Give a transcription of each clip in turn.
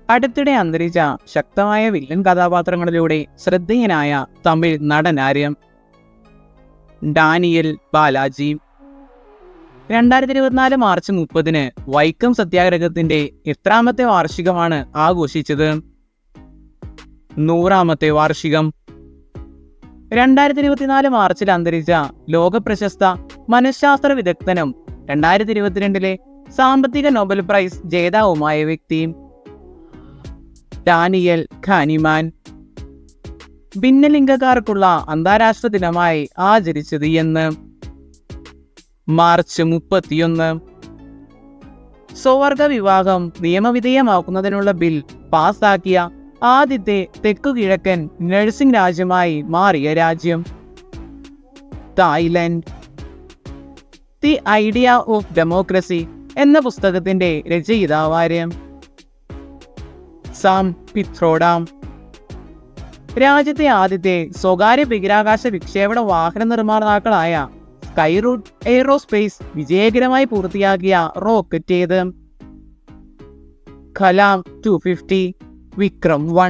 അടുത്തിടെ അന്തരിച്ച ശക്തമായ വില്ലൻ കഥാപാത്രങ്ങളിലൂടെ ശ്രദ്ധേയനായ തമിഴ് നടനാര്യം ഡാനിയൽ ബാലാജി രണ്ടായിരത്തി ഇരുപത്തിനാല് മാർച്ച് മുപ്പതിന് വൈക്കം സത്യാഗ്രഹത്തിന്റെ എത്രാമത്തെ വാർഷികമാണ് ആഘോഷിച്ചത് നൂറാമത്തെ വാർഷികം രണ്ടായിരത്തി ഇരുപത്തിനാല് മാർച്ചിൽ അന്തരിച്ച ലോകപ്രശസ്ത മനഃശാസ്ത്ര വിദഗ്ധനും രണ്ടായിരത്തി ഇരുപത്തിരണ്ടിലെ സാമ്പത്തിക നൊബൽ പ്രൈസ് ജേതാവുമായ വ്യക്തി ഡാനിയൽ ഖാനിമാൻ ഭിന്നലിംഗക്കാർക്കുള്ള അന്താരാഷ്ട്ര ദിനമായി ആചരിച്ചത് എന്ന് മാർച്ച് മുപ്പത്തിയൊന്ന് സ്വവർഗ വിവാഹം നിയമവിധേയമാക്കുന്നതിനുള്ള ബിൽ പാസാക്കിയ ആദ്യത്തെ തെക്കുകിഴക്കൻ നഴ്സിംഗ് രാജ്യമായി മാറിയ രാജ്യം Thailand the idea of democracy എന്ന പുസ്തകത്തിന്റെ രചയിതാവാര്യം സാം പിത്രോഡാം രാജ്യത്തെ ആദ്യത്തെ സ്വകാര്യ ബഹിരാകാശ വിക്ഷേപണ വാഹന നിർമ്മാതാക്കളായ സ്കൈറൂട്ട് എയ്റോസ്പേസ് വിജയകരമായി പൂർത്തിയാക്കിയ റോക്കറ്റ് ഏത് Kalam two fifty Vikram one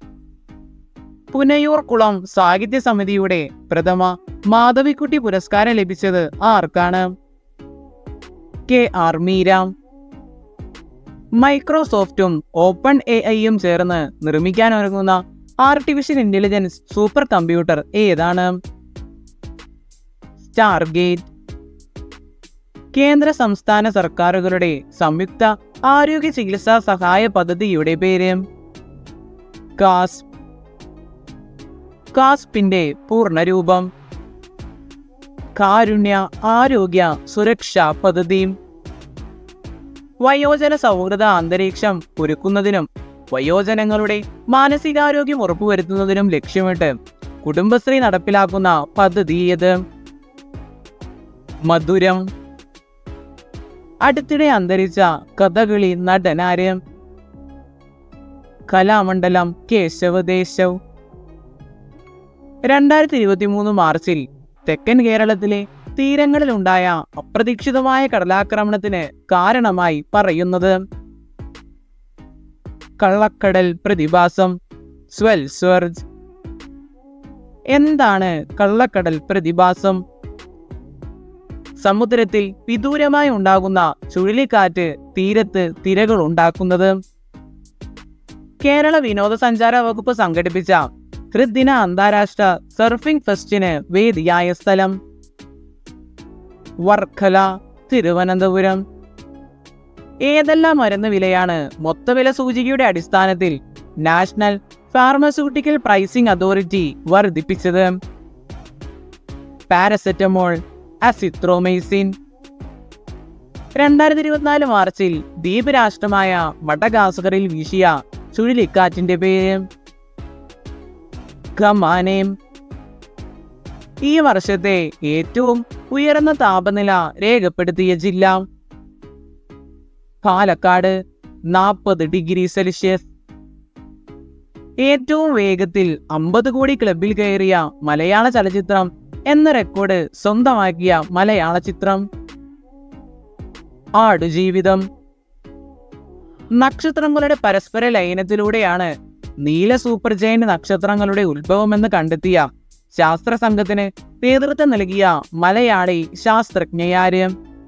Punnayurkulam സാഹിത്യ സമിതിയുടെ പ്രഥമ മാധവിക്കുട്ടി പുരസ്കാരം ലഭിച്ചത് ആർക്കാണ് കെ ആർ മീരാം മൈക്രോസോഫ്റ്റും ഓപ്പൺ എ ഐയും ചേർന്ന് നിർമ്മിക്കാൻ ഒരുങ്ങുന്ന ആർട്ടിഫിഷ്യൽ ഇന്റലിജൻസ് സൂപ്പർ കമ്പ്യൂട്ടർ ഏതാണ് സ്റ്റാർഗേറ്റ് കേന്ദ്ര സംസ്ഥാന സർക്കാരുകളുടെ സംയുക്ത ആരോഗ്യ ചികിത്സാ സഹായ പദ്ധതിയുടെ പേര് കാസ് കാസ്പിന്റെ പൂർണ്ണരൂപം കാരുണ്യ ആരോഗ്യ സുരക്ഷാ പദ്ധതി വയോജന സൗഹൃദ അന്തരീക്ഷം ഒരുക്കുന്നതിനും വയോജനങ്ങളുടെ മാനസികാരോഗ്യം ഉറപ്പുവരുത്തുന്നതിനും ലക്ഷ്യമിട്ട് കുടുംബശ്രീ നടപ്പിലാക്കുന്ന പദ്ധതി ഏത് മധുരം അടുത്തിടെ അന്തരിച്ച കഥകളി നടനാര് കലാമണ്ഡലം കേശവദേശവ് രണ്ടായിരത്തി ഇരുപത്തി മൂന്ന് മാർച്ചിൽ തെക്കൻ കേരളത്തിലെ തീരങ്ങളിലുണ്ടായ അപ്രതീക്ഷിതമായ കടലാക്രമണത്തിന് കാരണമായി പറയുന്നത് കള്ളക്കടൽ പ്രതിഭാസം സ്വെൽ സ്വർജ് എന്താണ് കള്ളക്കടൽ പ്രതിഭാസം സമുദ്രത്തിൽ വിദൂരമായി ഉണ്ടാകുന്ന ചുഴലിക്കാറ്റ് തീരത്ത് തിരകൾ ഉണ്ടാക്കുന്നത് കേരള വിനോദസഞ്ചാര വകുപ്പ് സംഘടിപ്പിച്ച ഹൃദ്ദിന അന്താരാഷ്ട്ര സർഫിംഗ് ഫെസ്റ്റിന് വേദിയായ സ്ഥലം വർക്കല തിരുവനന്തപുരം ഏതെല്ലാം മരുന്ന് വിലയാണ് മൊത്തവില സൂചികയുടെ അടിസ്ഥാനത്തിൽ നാഷണൽ ഫാർമസ്യൂട്ടിക്കൽ പ്രൈസിംഗ് അതോറിറ്റി വർദ്ധിപ്പിച്ചത് പാരസെറ്റമോൾ അസിത്രോമൈസിൻ രണ്ടായിരത്തി ഇരുപത്തിനാല് മാർച്ചിൽ ദ്വീപ് രാഷ്ട്രമായ മഡഗാസ്കറിൽ വീശിയ ചുഴലിക്കാറ്റിന്റെ പേര് ഖമാനേം ഈ വർഷത്തെ ഏറ്റവും ഉയർന്ന താപനില രേഖപ്പെടുത്തിയ ജില്ല പാലക്കാട് നാൽപ്പത് ഡിഗ്രി സെൽഷ്യസ് ഏറ്റവും വേഗത്തിൽ അമ്പത് കോടി ക്ലബിൽ കയറിയ മലയാള ചലച്ചിത്രം എന്ന റെക്കോർഡ് സ്വന്തമാക്കിയ മലയാള ചിത്രം ആടുജീവിതം നക്ഷത്രങ്ങളുടെ പരസ്പര ലയനത്തിലൂടെയാണ് നീല സൂപ്പർ ജയന്റ് നക്ഷത്രങ്ങളുടെ ഉത്ഭവമെന്ന് കണ്ടെത്തിയ ശാസ്ത്ര സംഘത്തിന് നേതൃത്വം നൽകിയ മലയാളി ശാസ്ത്രജ്ഞയാര്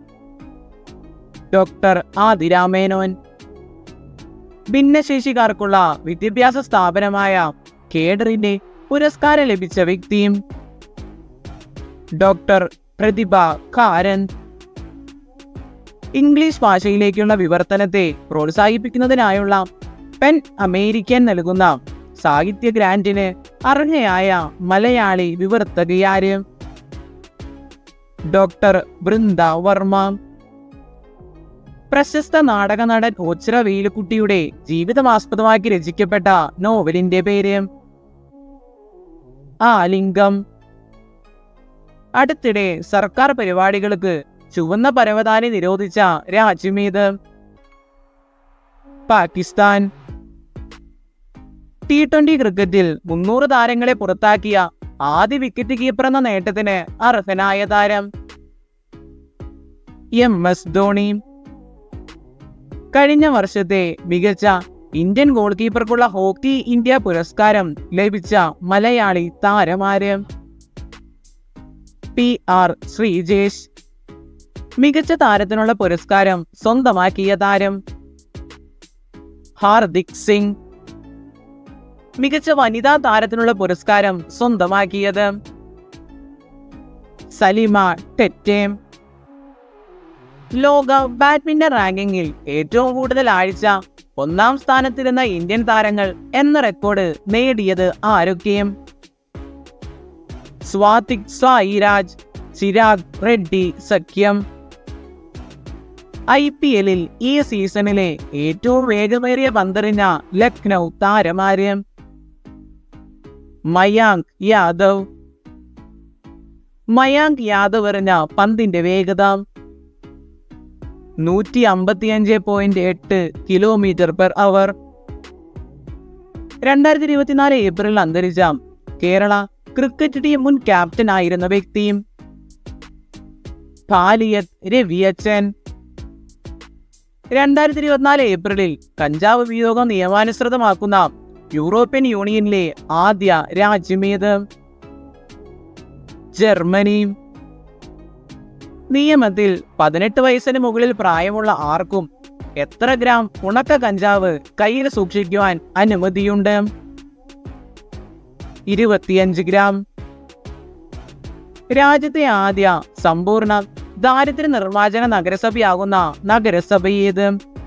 ഡോക്ടർ ആദിരാമേനോൻ ഭിന്നശേഷിക്കാർക്കുള്ള വിദ്യാഭ്യാസ സ്ഥാപനമായ കേഡറിന്റെ പുരസ്കാരം ലഭിച്ച വ്യക്തിയും ഡോക്ടർ പ്രതിഭ കാരന്ത് ഇംഗ്ലീഷ് ഭാഷയിലേക്കുള്ള വിവർത്തനത്തെ പ്രോത്സാഹിപ്പിക്കുന്നതിനായുള്ള പെൻ അമേരിക്കൻ നൽകുന്ന സാഹിത്യ ഗ്രാന്റിന് അർഹയായ മലയാളി വിവർത്തകയാര് ഡോക്ടർ ബൃന്ദ വർമ്മ പ്രശസ്ത നാടക നടൻ ഓച്ചിറ വേലുക്കുട്ടിയുടെ ജീവിതം ആസ്പദമാക്കി രചിക്കപ്പെട്ട നോവലിന്റെ പേര് ആലിംഗം അടുത്തിടെ സർക്കാർ പരിപാടികൾക്ക് ചുവന്ന പരവതാനി നിരോധിച്ച രാജ്യമേത് പാകിസ്ഥാൻ ടി ട്വന്റി ക്രിക്കറ്റിൽ മുന്നൂറ് താരങ്ങളെ പുറത്താക്കിയ ആദ്യ വിക്കറ്റ് കീപ്പർ എന്ന നേട്ടത്തിന് അർഹനായ താരം എം എസ് ധോണി കഴിഞ്ഞ വർഷത്തെ മികച്ച ഇന്ത്യൻ ഗോൾ കീപ്പർക്കുള്ള ഹോക്കി ഇന്ത്യ പുരസ്കാരം ലഭിച്ച മലയാളി താരമാര് പി ആർ ശ്രീജേഷ് മികച്ച താരത്തിനുള്ള പുരസ്കാരം സ്വന്തമാക്കിയ താരം ഹാർദിക് സിംഗ് മികച്ച വനിതാ താരത്തിനുള്ള പുരസ്കാരം സ്വന്തമാക്കിയത് സലിമ ടെറ്റേം ലോക ബാഡ്മിന്റൺ റാങ്കിങ്ങിൽ ഏറ്റവും കൂടുതൽ ആഴ്ച ഒന്നാം സ്ഥാനത്തിരുന്ന ഇന്ത്യൻ താരങ്ങൾ എന്ന റെക്കോർഡ് നേടിയത് ആരൊക്കെയും സ്വാതിക് സായിരാജ് ചിരാഗ് റെഡ്ഡി സഖ്യം ഐ പി എല്ലിൽ ഈ സീസണിലെ ഏറ്റവും വേഗമേറിയ പന്തെറിഞ്ഞ ലക്നൗ താരമാര് മയാങ്ക് യാദവ് മയാങ്ക് യാദവ് എറിഞ്ഞ പന്തിന്റെ വേഗത നൂറ്റി അമ്പത്തിയഞ്ച് പോയിന്റ് എട്ട് കിലോമീറ്റർ പെർ അവർ രണ്ടായിരത്തി ഇരുപത്തിനാല് ഏപ്രിലിൽ അന്തരിച്ച കേരള ക്രിക്കറ്റ് ടീം മുൻ ക്യാപ്റ്റൻ ആയിരുന്ന വ്യക്തിയും പാലിയത്ത് രവിയച്ചൻ രണ്ടായിരത്തി ഇരുപത്തിനാല് ഏപ്രിലിൽ കഞ്ചാവ് ഉപയോഗം നിയമാനുസൃതമാക്കുന്ന യൂറോപ്യൻ യൂണിയനിലെ ആദ്യ രാജ്യമേത് ജർമ്മനി നിയമത്തിൽ പതിനെട്ട് വയസ്സിന് മുകളിൽ പ്രായമുള്ള ആർക്കും എത്ര ഗ്രാം ഉണക്ക കഞ്ചാവ് കയ്യിൽ സൂക്ഷിക്കുവാൻ അനുമതിയുണ്ട് ഇരുപത്തിയഞ്ച് ഗ്രാം രാജ്യത്തെ ആദ്യ സമ്പൂർണ്ണ ദാരിദ്ര്യ നിർമ്മാർജ്ജന നഗരസഭയാകുന്ന നഗരസഭ ഏത്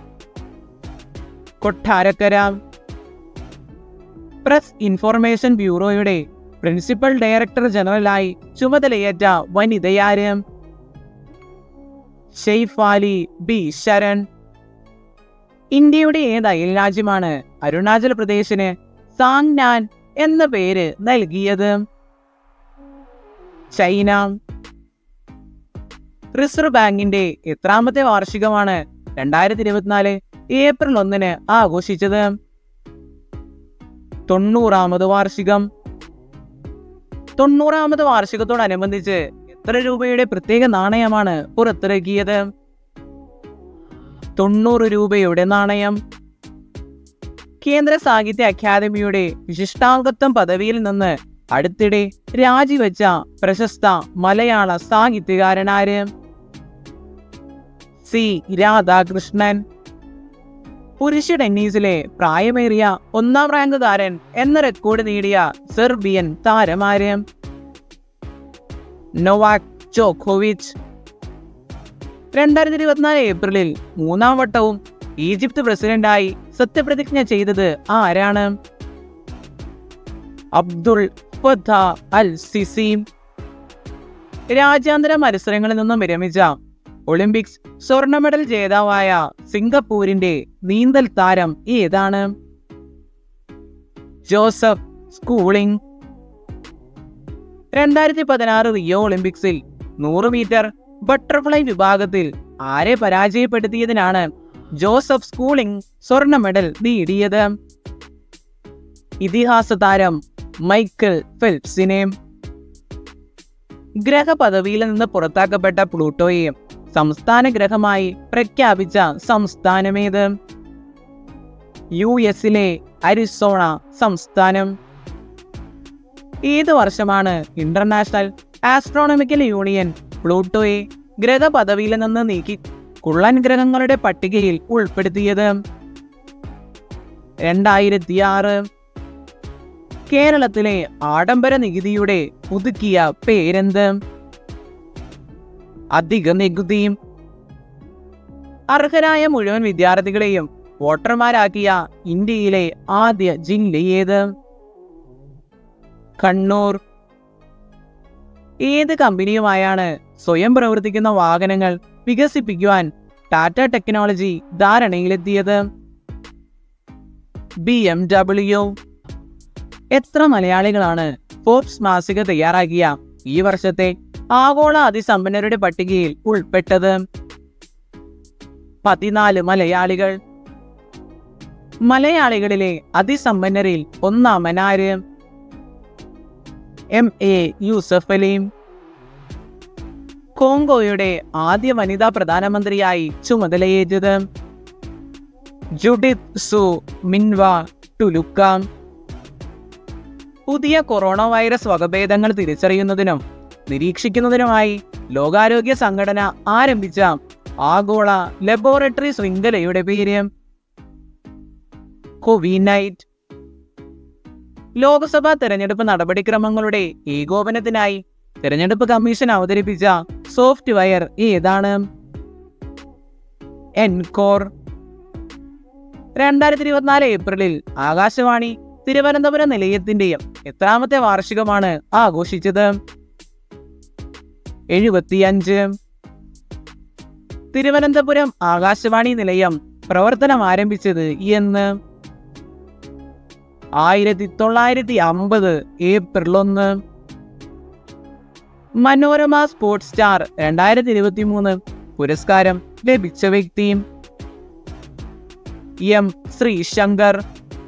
കൊട്ടാരക്കര പ്രസ് ഇൻഫർമേഷൻ ബ്യൂറോയുടെ പ്രിൻസിപ്പൽ ഡയറക്ടർ ജനറലായി ചുമതലയേറ്റ വനിതയാര് ഷെയ്ഫാലി ബി ശരൺ ഇന്ത്യയുടെ ഏത് അയൽ രാജ്യമാണ് അരുണാചൽ പ്രദേശിന് സാങ്നാൻ എന്ന പേര് നൽകിയത് ചൈന റിസർവ് ബാങ്കിന്റെ എത്രാമത്തെ വാർഷികമാണ് രണ്ടായിരത്തി ഇരുപത്തിനാല് ഏപ്രിൽ ഒന്നിന് ആഘോഷിച്ചത് തൊണ്ണൂറാമത് വാർഷികം തൊണ്ണൂറാമത് വാർഷികത്തോടനുബന്ധിച്ച് എത്ര രൂപയുടെ പ്രത്യേക നാണയമാണ് പുറത്തിറക്കിയത് തൊണ്ണൂറ് രൂപയുടെ നാണയം കേന്ദ്ര സാഹിത്യ അക്കാദമിയുടെ വിശിഷ്ടാംഗത്വം പദവിയിൽ നിന്ന് അടുത്തിടെ രാജിവെച്ച പ്രശസ്ത മലയാള സാഹിത്യകാരനാര് സി രാധാകൃഷ്ണൻ പുരുഷ ടെന്നീസിലെ പ്രായമേറിയ ഒന്നാം റാങ്ക് താരൻ എന്ന റെക്കോർഡ് നേടിയ സെർബിയൻ താരമാര് നൊവാക് ജോക്കോവിച്ച് രണ്ടായിരത്തി ഇരുപത്തിനാല് ഏപ്രിലിൽ മൂന്നാം വട്ടവും ഈജിപ്ത് പ്രസിഡന്റായി സത്യപ്രതിജ്ഞ ചെയ്തത് ആരാണ് അബ്ദുൾ ഫത്ത അൽ സിസീം രാജ്യാന്തര മത്സരങ്ങളിൽ നിന്നും വിരമിച്ച ഒളിമ്പിക്സ് സ്വർണ്ണ മെഡൽ ജേതാവായ സിംഗപ്പൂരിന്റെ നീന്തൽ താരം ഏതാണ് ജോസഫ് സ്കൂളിംഗ് രണ്ടായിരത്തി പതിനാറ് റിയോ ഒളിമ്പിക്സിൽ നൂറ് മീറ്റർ ബട്ടർഫ്ലൈ വിഭാഗത്തിൽ ആരെ പരാജയപ്പെടുത്തിയതിനാണ് ജോസഫ് സ്കൂളിംഗ് സ്വർണ്ണ മെഡൽ നേടിയത് ഇതിഹാസ താരം മൈക്കിൾ ഫെൽപ്സിനെ ഗ്രഹപദവിയിൽ നിന്ന് പുറത്താക്കപ്പെട്ട പ്ലൂട്ടോയെ സംസ്ഥാന ഗ്രഹമായി പ്രഖ്യാപിച്ച സംസ്ഥാനമേത് യു എസിലെ അരിസോണ സംസ്ഥാനം ഏത് വർഷമാണ് ഇന്റർനാഷണൽ ആസ്ട്രോണമിക്കൽ യൂണിയൻ പ്ലൂട്ടോയെ ഗ്രഹപദവിയിൽ നിന്ന് നീക്കി കുള്ളൻ ഗ്രഹങ്ങളുടെ പട്ടികയിൽ ഉൾപ്പെടുത്തിയത് രണ്ടായിരത്തി ആറ് കേരളത്തിലെ ആഡംബര നികുതിയുടെ പുതുക്കിയ പേരെന്ത് അധിക നികുതി അർഹരായ മുഴുവൻ വിദ്യാർത്ഥികളെയും വോട്ടർമാരാക്കിയ ഇന്ത്യയിലെ ആദ്യ ജില്ല ഏത് കണ്ണൂർ ഏത് കമ്പനിയുമായാണ് സ്വയം പ്രവർത്തിക്കുന്ന വാഹനങ്ങൾ വികസിപ്പിക്കുവാൻ ടാറ്റ ടെക്നോളജി ധാരണയിലെത്തിയത് ബി എം ഡബ്ല്യു എത്ര മലയാളികളാണ് ഫോർബ്സ് മാസിക തയ്യാറാക്കിയ ഈ വർഷത്തെ ആഗോള അതിസമ്പന്നരുടെ പട്ടികയിൽ ഉൾപ്പെട്ടത് പതിനാല് മലയാളികൾ മലയാളികളിലെ അതിസമ്പന്നരിൽ ഒന്നാമനാര് എം എ യൂസഫ് അലീം കോങ്കോയുടെ ആദ്യ വനിതാ പ്രധാനമന്ത്രിയായി ചുമതലയേറ്റത് ജുഡിത് സു മിൻവ ടുലുക്ക പുതിയ കൊറോണ വൈറസ് വകഭേദങ്ങൾ തിരിച്ചറിയുന്നതിനും നിരീക്ഷിക്കുന്നതിനുമായി ലോകാരോഗ്യ സംഘടന ആരംഭിച്ച ആഗോള ലബോറട്ടറി ശൃംഖലയുടെ പേര് കോവിനൈറ്റ് ലോക്സഭാ തെരഞ്ഞെടുപ്പ് നടപടിക്രമങ്ങളുടെ ഏകോപനത്തിനായി തെരഞ്ഞെടുപ്പ് കമ്മീഷൻ അവതരിപ്പിച്ച സോഫ്റ്റ്വെയർ ഏതാണ് എൻകോർ രണ്ടായിരത്തി ഇരുപത്തിനാല് ഏപ്രിലിൽ ആകാശവാണി തിരുവനന്തപുരം നിലയത്തിന്റെയും എത്രാമത്തെ വാർഷികമാണ് ആഘോഷിച്ചത് എഴുപത്തിയഞ്ച് തിരുവനന്തപുരം ആകാശവാണി നിലയം പ്രവർത്തനം ആരംഭിച്ചത് എന്ന് ആയിരത്തി തൊള്ളായിരത്തി അമ്പത് ഏപ്രിൽ ഒന്ന് മനോരമ സ്പോർട്സ് സ്റ്റാർ രണ്ടായിരത്തി ഇരുപത്തി മൂന്ന് പുരസ്കാരം ലഭിച്ച വ്യക്തി എം ശ്രീശങ്കർ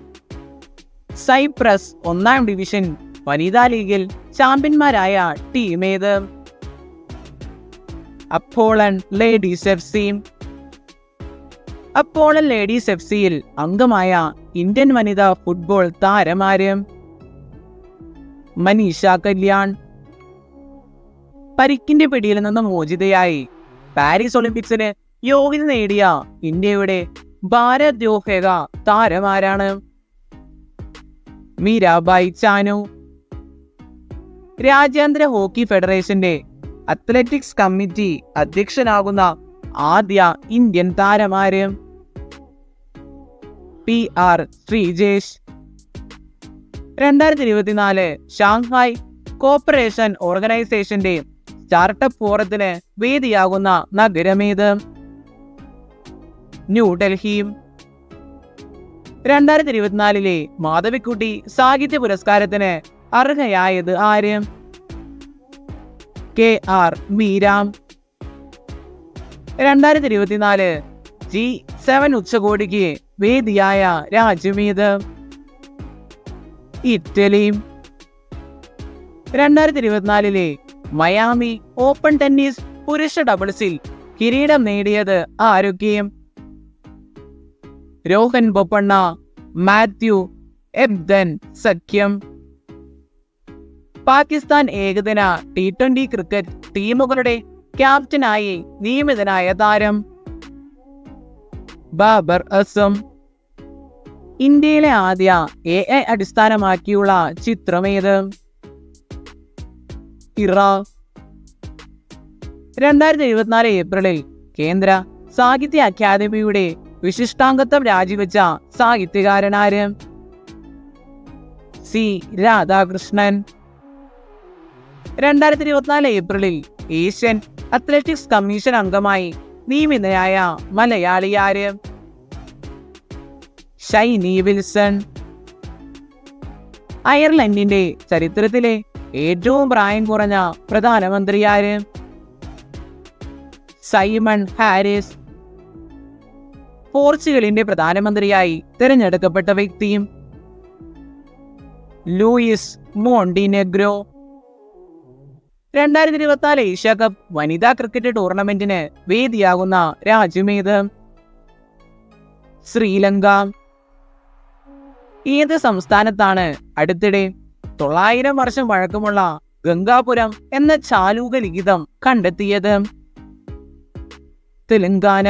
സൈപ്രസ് ഒന്നാം ഡിവിഷൻ വനിതാ ലീഗിൽ ചാമ്പ്യന്മാരായ ടീം ഏത് Apollon Ladies F C Apollon Ladies F സിയിൽ അംഗമായ ഇന്ത്യൻ വനിതാ ഫുട്ബോൾ താരമാര് മനീഷ കല്യാൺ പരിക്കിന്റെ പിടിയിൽ നിന്ന് മോചിതയായി പാരീസ് ഒളിമ്പിക്സിന് യോഗ്യത നേടിയ ഇന്ത്യയുടെ ഭാരത് യോഹേക താരമാരാണ് മീരാബായി ചാനു രാജ്യാന്തര ഹോക്കി ഫെഡറേഷന്റെ അത്ലറ്റിക്സ് കമ്മിറ്റി അധ്യക്ഷനാകുന്ന ആദ്യ ഇന്ത്യൻ താരമാര് പി ആർ ശ്രീജേഷ് രണ്ടായിരത്തി ഇരുപത്തിനാല് ഷാങ്ഹായ് കോപ്പറേഷൻ ഓർഗനൈസേഷന്റെ സ്റ്റാർട്ടപ്പ് ഫോറത്തിന് വേദിയാകുന്ന നഗരമേത് ന്യൂഡൽഹി രണ്ടായിരത്തി ഇരുപത്തിനാലിലെ മാധവിക്കുട്ടി സാഹിത്യ പുരസ്കാരത്തിന് അർഹയായത് ആര് കെ ആർ മീരാം രണ്ടായിരത്തി ഇരുപത്തിനാല് ജി സെവൻ ഉച്ചകോടിക്ക് വേദിയായ രാജ്യമേത് ഇറ്റലി രണ്ടായിരത്തി ഇരുപത്തിനാലിലെ മയാമി ഓപ്പൺ ടെന്നീസ് പുരുഷ ഡബിൾസിൽ കിരീടം നേടിയത് ആരൊക്കെയും രോഹൻ ബൊപ്പണ്ണ മാത്യു എബ്ദൻ സഖ്യം പാകിസ്ഥാൻ ഏകദിന ടി ട്വന്റി ക്രിക്കറ്റ് ടീമുകളുടെ ക്യാപ്റ്റനായി നിയമിതനായ താരം ബാബർ അസം ഇന്ത്യയിലെ ആദ്യ എ ഐ അടിസ്ഥാനമാക്കിയുള്ള ചിത്രമേത് ഇറ രണ്ടായിരത്തി ഇരുപത്തിനാല് ഏപ്രിലിൽ കേന്ദ്ര സാഹിത്യ അക്കാദമിയുടെ വിശിഷ്ടാംഗത്വം രാജിവെച്ച സാഹിത്യകാരനാര് സി രാധാകൃഷ്ണൻ രണ്ടായിരത്തി ഇരുപത്തിനാല് ഏപ്രിലിൽ ഏഷ്യൻ അത്ലറ്റിക്സ് കമ്മീഷൻ അംഗമായി നിയമിതനായ മലയാളിയാര് ഷൈനി വിൽസൺ അയർലൻഡിന്റെ ചരിത്രത്തിലെ ഏറ്റവും പ്രായം കുറഞ്ഞ പ്രധാനമന്ത്രിയാര് സൈമൺ ഹാരിസ് പോർച്ചുഗലിന്റെ പ്രധാനമന്ത്രിയായി തിരഞ്ഞെടുക്കപ്പെട്ട വ്യക്തിയും ലൂയിസ് മോണ്ടിനെഗ്രോ രണ്ടായിരത്തി ഇരുപത്തിനാല് ഏഷ്യ കപ്പ് വനിതാ ക്രിക്കറ്റ് ടൂർണമെന്റിന് വേദിയാകുന്ന രാജ്യമേത് ശ്രീലങ്ക ഏത് സംസ്ഥാനത്താണ് അടുത്തിടെ തൊള്ളായിരം വർഷം പഴക്കമുള്ള ഗംഗാപുരം എന്ന ചാലൂക ലിഖിതം കണ്ടെത്തിയത് തെലങ്കാന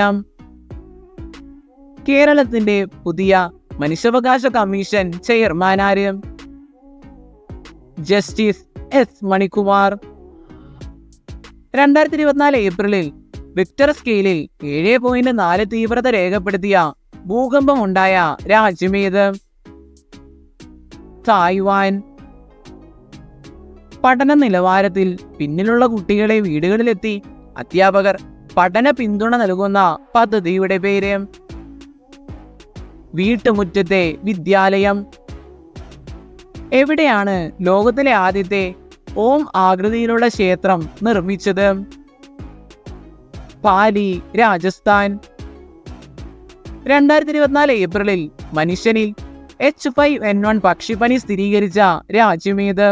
കേരളത്തിന്റെ പുതിയ മനുഷ്യാവകാശ കമ്മീഷൻ ചെയർമാനാര് ജസ്റ്റിസ് എസ് മണികുമാർ രണ്ടായിരത്തി ഇരുപത്തിനാല് ഏപ്രിലിൽ വിക്ടർ സ്കെയിലിൽ ഏഴ് പോയിന്റ് നാല് തീവ്രത രേഖപ്പെടുത്തിയ ഭൂകമ്പം ഉണ്ടായ രാജ്യമേത് തായ്വാൻ പഠന നിലവാരത്തിൽ പിന്നിലുള്ള കുട്ടികളെ വീടുകളിലെത്തി അധ്യാപകർ പഠന പിന്തുണ നൽകുന്ന പദ്ധതിയുടെ പേര് വീട്ടുമുറ്റത്തെ വിദ്യാലയം എവിടെയാണ് ലോകത്തിലെ ആദ്യത്തെ ഓം ആകൃതിയിലുള്ള ക്ഷേത്രം നിർമ്മിച്ചത് പാലി രാജസ്ഥാൻ രണ്ടായിരത്തി ഇരുപത്തിനാല് ഏപ്രിലിൽ മനുഷ്യനിൽ എച്ച് ഫൈവ് എൻ വൺ പക്ഷിപ്പനി സ്ഥിരീകരിച്ച രാജ്യമേത്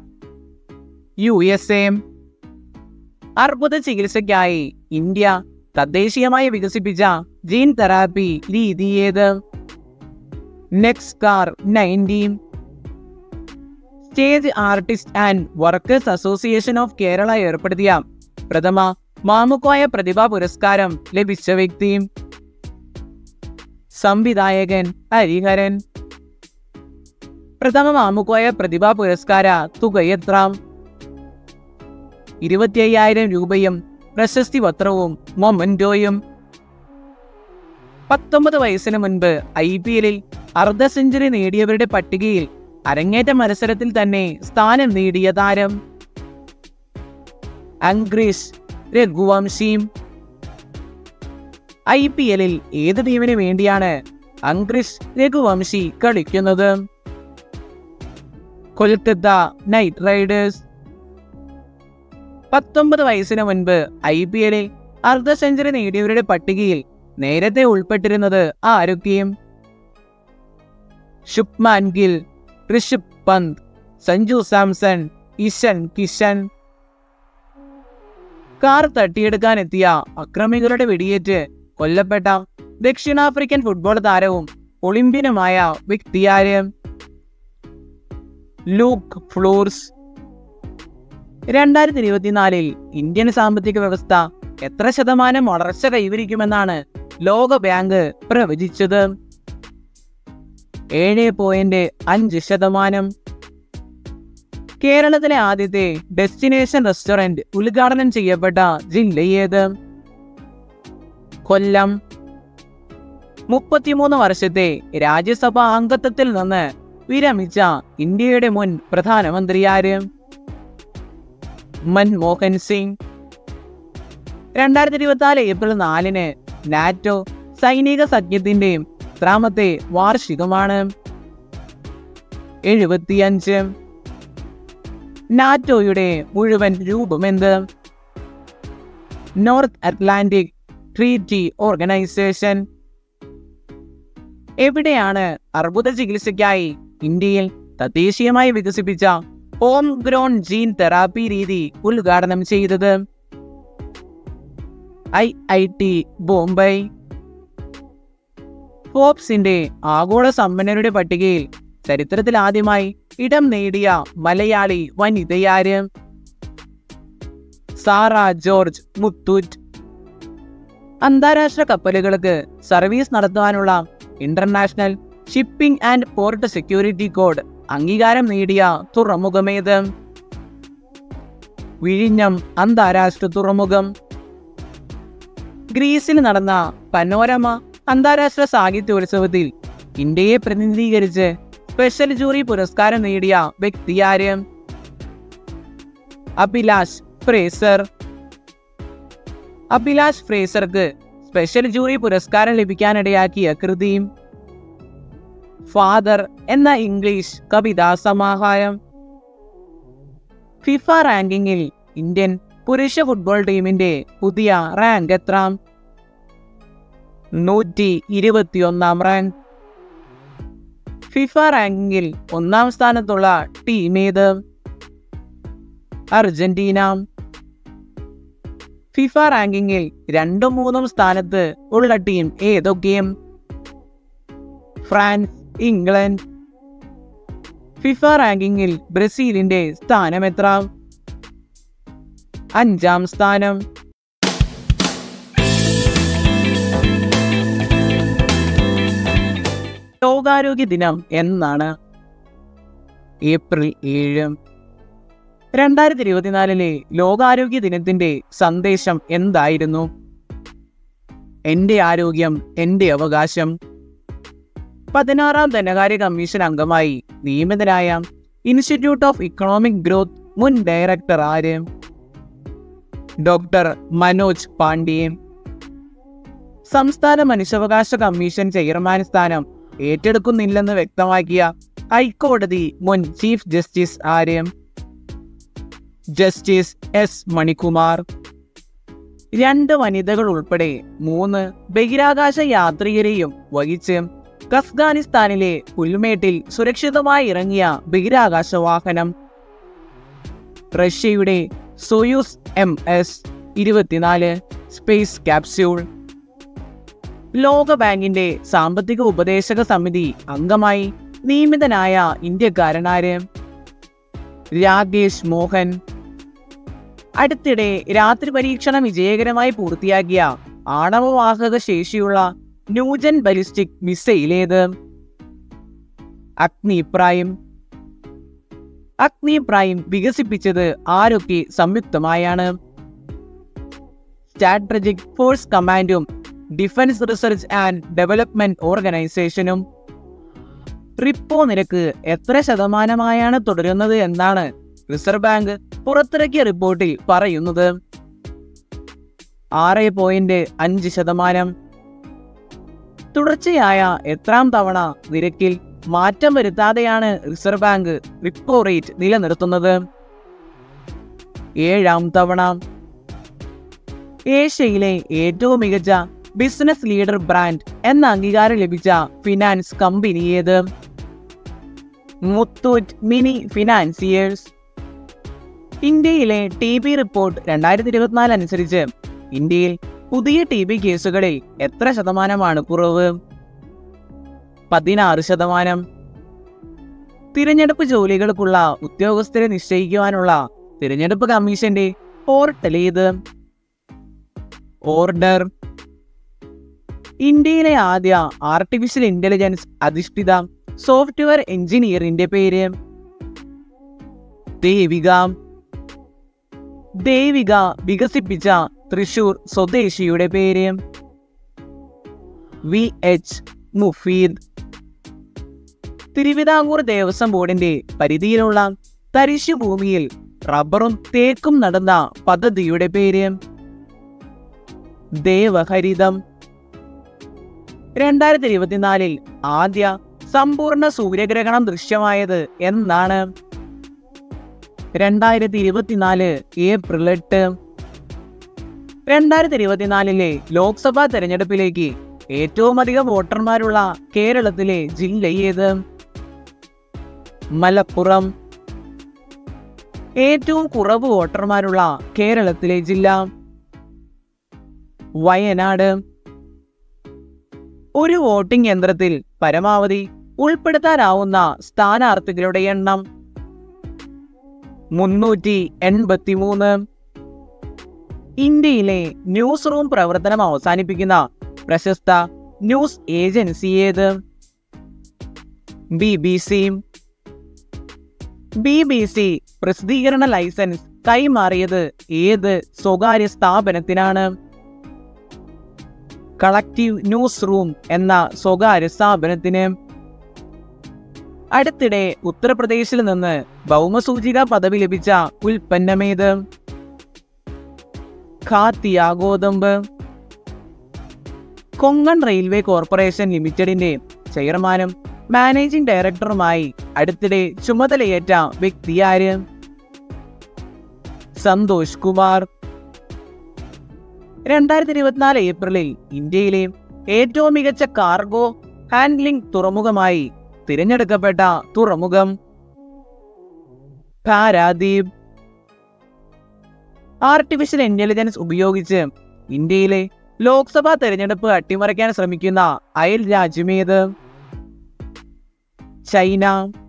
യു എസ് എ അർബുദ ചികിത്സയ്ക്കായി ഇന്ത്യ തദ്ദേശീയമായി വികസിപ്പിച്ച ജീൻ തെറാപ്പി രീതി ഏത് NexCAR nineteen stage artist and workers association of Kerala ഏർപ്പെടുത്തിയ പ്രഥമ മാമുക്കോയ പ്രതിഭാ പുരസ്കാരം ലഭിച്ച വ്യക്തി സംവിധായകൻ ഹരിഹരൻ പ്രഥമ മാമുക്കോയ പ്രതിഭാ പുരസ്കാര തുക എത്ര ഇരുപത്തി അയ്യായിരം രൂപയും പ്രശസ്തി പത്രവും മൊമൻറ്റോയും പത്തൊമ്പത് വയസ്സിന് മുൻപ് ഐ പി എല്ലിൽ അർദ്ധ സെഞ്ചുറി നേടിയവരുടെ പട്ടികയിൽ അരങ്ങേറ്റ മത്സരത്തിൽ തന്നെ സ്ഥാനം നേടിയ താരം അംഗ്രീഷ് രഘുവംശിയും ഐ പി എല്ലിൽ ഏത് ടീമിന് വേണ്ടിയാണ് അംഗ്രീഷ് രഘുവംശി കളിക്കുന്നത് കൊൽക്കത്ത നൈറ്റ് റൈഡേഴ്സ് പത്തൊമ്പത് വയസ്സിന് മുൻപ് ഐ പി എല്ലിൽ അർദ്ധ സെഞ്ചുറി നേടിയവരുടെ പട്ടികയിൽ നേരത്തെ ഉൾപ്പെട്ടിരുന്നത് ആരൊക്കെയും ശുഭ്മാൻ ഗിൽ ഋഷഭ് പന്ത് സഞ്ജു സാംസൺ ഇഷൻ കിഷൻ കാർ തട്ടിയെടുക്കാനെത്തിയ അക്രമികളുടെ വെടിയേറ്റ് കൊല്ലപ്പെട്ട ദക്ഷിണാഫ്രിക്കൻ ഫുട്ബോൾ താരവും ഒളിമ്പ്യനുമായ വ്യക്തിയാര് ലൂക്ക് ഫ്ലോർസ് രണ്ടായിരത്തി ഇരുപത്തിനാലിൽ ഇന്ത്യൻ സാമ്പത്തിക വ്യവസ്ഥ എത്ര ശതമാനം വളർച്ച കൈവരിക്കുമെന്നാണ് ലോക ബാങ്ക് പ്രവചിച്ചത് ഏഴ് പോയിന്റ് അഞ്ച് ശതമാനം കേരളത്തിലെ ആദ്യത്തെ ഡെസ്റ്റിനേഷൻ റെസ്റ്റോറന്റ് ഉദ്ഘാടനം ചെയ്യപ്പെട്ട ജില്ല ഏത് കൊല്ലം മുപ്പത്തിമൂന്ന് വർഷത്തെ രാജ്യസഭാ അംഗത്വത്തിൽ നിന്ന് വിരമിച്ച ഇന്ത്യയുടെ മുൻ പ്രധാനമന്ത്രിയാര് മൻമോഹൻ സിംഗ് രണ്ടായിരത്തി ഇരുപത്തിനാല് ഏപ്രിൽ നാലിന് നാറ്റോ സൈനിക സഖ്യത്തിന്റെ എത്രാമത്തെ വാർഷികമാണ് എഴുപത്തിയഞ്ച് നാറ്റോയുടെ മുഴുവൻ രൂപമെന്ത് നോർത്ത് അറ്റ്ലാന്റിക് ട്രീറ്റി ഓർഗനൈസേഷൻ എവിടെയാണ് അർബുദ ചികിത്സയ്ക്കായി ഇന്ത്യയിൽ തദ്ദേശീയമായി വികസിപ്പിച്ച ഹോം ഗ്രോൺ ജീൻ തെറാപ്പി രീതി ഉദ്ഘാടനം ചെയ്തത് ഐ ഐ ടി ബോംബെ ഫോബ്സിന്റെ ആഗോള സമ്പന്നരുടെ പട്ടികയിൽ ചരിത്രത്തിൽ ആദ്യമായി ഇടം നേടിയ മലയാളി വനിതയാര് സാറ ജോർജ് മുത്തൂറ്റ് അന്താരാഷ്ട്ര കപ്പലുകൾക്ക് സർവീസ് നടത്തുവാനുള്ള international shipping and port security code അംഗീകാരം നേടിയ തുറമുഖമേത് വിഴിഞ്ഞം അന്താരാഷ്ട്ര തുറമുഖം ഗ്രീസിൽ നടന്ന പനോരമ അന്താരാഷ്ട്ര സാഹിത്യോത്സവത്തിൽ ഇന്ത്യയെ പ്രതിനിധീകരിച്ച് സ്പെഷ്യൽ ജൂറി പുരസ്കാരം നേടിയ വ്യക്തിയാര് അഭിലാഷ് ഫ്രേസർ അഭിലാഷ് ഫ്രേസർക്ക് സ്പെഷ്യൽ ജൂറി പുരസ്കാരം ലഭിക്കാനിടയാക്കിയ കൃതിയും ഫാദർ എന്ന ഇംഗ്ലീഷ് കവിതാ സമാഹാരം ഫിഫ റാങ്കിങ്ങിൽ ഇന്ത്യൻ പുരുഷ ഫുട്ബോൾ ടീമിന്റെ പുതിയ റാങ്ക് എത്ര നൂറ്റി ഇരുപത്തിയൊന്നാം റാങ്ക് ഫിഫ റാങ്കിങ്ങിൽ ഒന്നാം സ്ഥാനത്തുള്ള ടീം ഏത് അർജന്റീന ഫിഫ റാങ്കിങ്ങിൽ രണ്ടും മൂന്നും സ്ഥാനത്ത് ഉള്ള ടീം ഏതൊക്കെയും ഫ്രാൻസ് ഇംഗ്ലണ്ട് ഫിഫ റാങ്കിങ്ങിൽ ബ്രസീലിന്റെ സ്ഥാനം എത്ര അഞ്ചാം സ്ഥാനം ലോകാരോഗ്യ ദിനം എന്നാണ് ഏപ്രിൽ ഏഴ് രണ്ടായിരത്തി ഇരുപത്തിനാലിലെ ലോകാരോഗ്യ ദിനത്തിന്റെ സന്ദേശം എന്തായിരുന്നു എന്റെ ആരോഗ്യം എന്റെ അവകാശം പതിനാറാം ധനകാര്യ കമ്മീഷൻ അംഗമായി നിയമിതനായ ഇൻസ്റ്റിറ്റ്യൂട്ട് ഓഫ് ഇക്കണോമിക് ഗ്രോത്ത് മുൻ ഡയറക്ടർ ആര് ഡോക്ടർ മനോജ് പാണ്ഡ്യൻ സംസ്ഥാന മനുഷ്യാവകാശ കമ്മീഷൻ ചെയർമാൻ സ്ഥാനം ഏറ്റെടുക്കുന്നില്ലെന്ന് വ്യക്തമാക്കിയ ഹൈക്കോടതി മുൻ ചീഫ് ജസ്റ്റിസ് ആര് ജസ്റ്റിസ് എസ് മണികുമാർ രണ്ട് വനിതകൾ ഉൾപ്പെടെ മൂന്ന് ബഹിരാകാശ യാത്രികരെയും വഹിച്ച് അഫ്ഗാനിസ്ഥാനിലെ പുൽമേട്ടിൽ സുരക്ഷിതമായി ഇറങ്ങിയ ബഹിരാകാശ വാഹനം റഷ്യയുടെ സോയൂസ് എം എസ് ഇരുപത്തിനാല് സ്പേസ് ക്യാപ്സ്യൂൾ ലോക ബാങ്കിന്റെ സാമ്പത്തിക ഉപദേശക സമിതി അംഗമായി നിയമിതനായ ഇന്ത്യക്കാരനാര് രാകേഷ് മോഹൻ അടുത്തിടെ രാത്രി പരീക്ഷണം വിജയകരമായി പൂർത്തിയാക്കിയ ആണവവാഹക ശേഷിയുള്ള ന്യൂജൻ ബലിസ്റ്റിക് മിസൈലേത് അഗ്നി പ്രൈം അഗ്നി പ്രൈം വികസിപ്പിച്ചത് ആരൊക്കെ സംയുക്തമായാണ് സ്ട്രാറ്റജിക് ഫോഴ്സ് കമാൻഡും ഡിഫൻസ് റിസർച്ച് ആൻഡ് ഡെവലപ്മെന്റ് ഓർഗനൈസേഷനും റിപ്പോ നിരക്ക് എത്ര ശതമാനമായാണ് തുടരുന്നത് എന്നാണ് റിസർവ് ബാങ്ക് പുറത്തിറക്കിയ റിപ്പോർട്ടിൽ പറയുന്നത് ആറ് പോയിന്റ് അഞ്ച് ശതമാനം തുടർച്ചയായ എത്രാം തവണ നിരക്കിൽ മാറ്റം വരുത്താതെയാണ് റിസർവ് ബാങ്ക് റിപ്പോ റേറ്റ് നിലനിർത്തുന്നത് ഏഴാം തവണ ഏഷ്യയിലെ ഏറ്റവും മികച്ച ബിസിനസ് ലീഡർ ബ്രാൻഡ് എന്ന അംഗീകാരം ലഭിച്ച ഫിനാൻസ് കമ്പനി ഏത് മുത്തൂറ്റ് മിനി ഫിനാൻസിയേഴ്സ് ഇന്ത്യയിലെ ടി ബി റിപ്പോർട്ട് രണ്ടായിരത്തി ഇരുപത്തിനാല് അനുസരിച്ച് ഇന്ത്യയിൽ പുതിയ ടി ബി കേസുകളിൽ എത്ര ശതമാനമാണ് കുറവ് പതിനാറ് ശതമാനം തിരഞ്ഞെടുപ്പ് ജോലികൾക്കുള്ള ഉദ്യോഗസ്ഥരെ നിശ്ചയിക്കുവാനുള്ള തിരഞ്ഞെടുപ്പ് കമ്മീഷന്റെ പോർട്ടൽ ഏത് ഓർഡർ ഇന്ത്യയിലെ ആദ്യ ആർട്ടിഫിഷ്യൽ ഇന്റലിജൻസ് അധിഷ്ഠിത സോഫ്റ്റ്വെയർ എഞ്ചിനീയറിന്റെ പേര് ദേവിക ദേവിക വികസിപ്പിച്ച തൃശൂർ സ്വദേശിയുടെ പേര് വി എച്ച് മുഫീദ് തിരുവിതാംകൂർ ദേവസ്വം ബോർഡിന്റെ പരിധിയിലുള്ള തരിശു ഭൂമിയിൽ റബ്ബറും തേക്കും നടന്ന പദ്ധതിയുടെ പേര് ദേവഹരിതം രണ്ടായിരത്തി ഇരുപത്തിനാലിൽ ആദ്യ സമ്പൂർണ്ണ സൂര്യഗ്രഹണം ദൃശ്യമായത് എന്നാണ് രണ്ടായിരത്തി ഇരുപത്തിനാല് ഏപ്രിൽ എട്ട് രണ്ടായിരത്തി ഇരുപത്തിനാലിലെ ലോക്സഭാ തെരഞ്ഞെടുപ്പിലേക്ക് ഏറ്റവും അധികം വോട്ടർമാരുള്ള കേരളത്തിലെ ജില്ല ഏത് മലപ്പുറം ഏറ്റവും കുറവ് വോട്ടർമാരുള്ള കേരളത്തിലെ ജില്ല വയനാട് ഒരു വോട്ടിംഗ് യന്ത്രത്തിൽ പരമാവധി ഉൾപ്പെടുത്താനാവുന്ന സ്ഥാനാർത്ഥികളുടെ എണ്ണം മുന്നൂറ്റി എൺപത്തിമൂന്ന് ഇന്ത്യയിലെ ന്യൂസ് റൂം പ്രവർത്തനം അവസാനിപ്പിക്കുന്ന പ്രശസ്ത ന്യൂസ് ഏജൻസി ഏത് B B C B B C പ്രസിദ്ധീകരണ ലൈസൻസ് കൈമാറിയത് ഏത് സ്വകാര്യ സ്ഥാപനത്തിനാണ് കളക്റ്റീവ് ന്യൂസ് റൂം എന്ന സ്വകാര്യ സ്ഥാപനത്തിന് അടുത്തിടെ ഉത്തർപ്രദേശിൽ നിന്ന് ഭൗമസൂചിക പദവി ലഭിച്ച ഉൽപ്പന്നമേത് ഖാത്തിയ ഗോതമ്പ് കൊങ്കൺ റെയിൽവേ കോർപ്പറേഷൻ ലിമിറ്റഡിന്റെ ചെയർമാനും മാനേജിംഗ് ഡയറക്ടറുമായി അടുത്തിടെ ചുമതലയേറ്റ വ്യക്തിയാര് സന്തോഷ് കുമാർ രണ്ടായിരത്തി ഇരുപത്തിനാല് ഏപ്രിലിൽ ഇന്ത്യയിലെ ഏറ്റവും മികച്ച കാർഗോ ഹാൻഡ്ലിംഗ് തുറമുഖമായി തിരഞ്ഞെടുക്കപ്പെട്ട തുറമുഖം പാരാദ്വീപ് ആർട്ടിഫിഷ്യൽ ഇന്റലിജൻസ് ഉപയോഗിച്ച് ഇന്ത്യയിലെ ലോക്സഭാ തെരഞ്ഞെടുപ്പ് അട്ടിമറിക്കാൻ ശ്രമിക്കുന്ന അയൽ രാജ്യമേത് ചൈന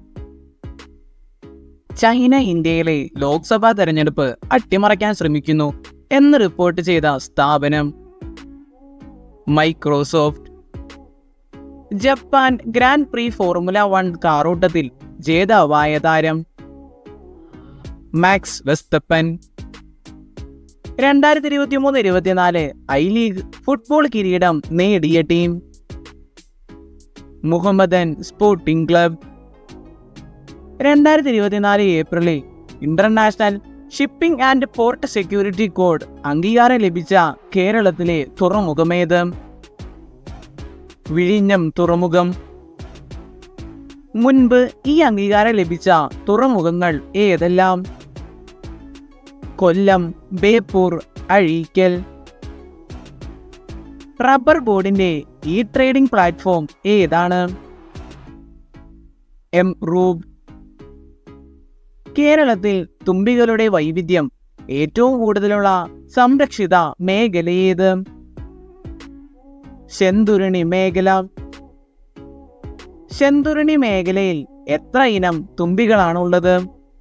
ചൈന ഇന്ത്യയിലെ ലോക്സഭാ തെരഞ്ഞെടുപ്പ് അട്ടിമറിക്കാൻ ശ്രമിക്കുന്നു എന്ന് റിപ്പോർട്ട് ചെയ്ത സ്ഥാപനം Microsoft Japan Grand Prix Formula One കാറോട്ടത്തിൽ ജേതാവായ താരം മാക്സ് വെസ്തപ്പൻ രണ്ടായിരത്തി ഇരുപത്തി മൂന്ന് ഇരുപത്തിനാല് ഐ ലീഗ് ഫുട്ബോൾ കിരീടം നേടിയ ടീം മുഹമ്മദൻ സ്പോർട്ടിംഗ് ക്ലബ് രണ്ടായിരത്തി ഇരുപത്തിനാല് ഏപ്രിലിൽ international shipping and port security code അംഗീകാരം ലഭിച്ച കേരളത്തിലെ തുറമുഖമേത് വിഴിഞ്ഞം തുറമുഖം മുൻപ് ഈ അംഗീകാരം ലഭിച്ച തുറമുഖങ്ങൾ ഏതെല്ലാം കൊല്ലം ബേപ്പൂർ അഴീക്കൽ റബ്ബർ ബോർഡിന്റെ ഇ ട്രേഡിംഗ് പ്ലാറ്റ്ഫോം ഏതാണ് എം റൂബ് കേരളത്തിൽ തുമ്പികളുടെ വൈവിധ്യം ഏറ്റവും കൂടുതലുള്ള സംരക്ഷിത മേഖലയേത് ശെന്തുരുണി മേഖല ശെന്തുരുണി മേഖലയിൽ എത്ര ഇനം തുമ്പികളാണുള്ളത്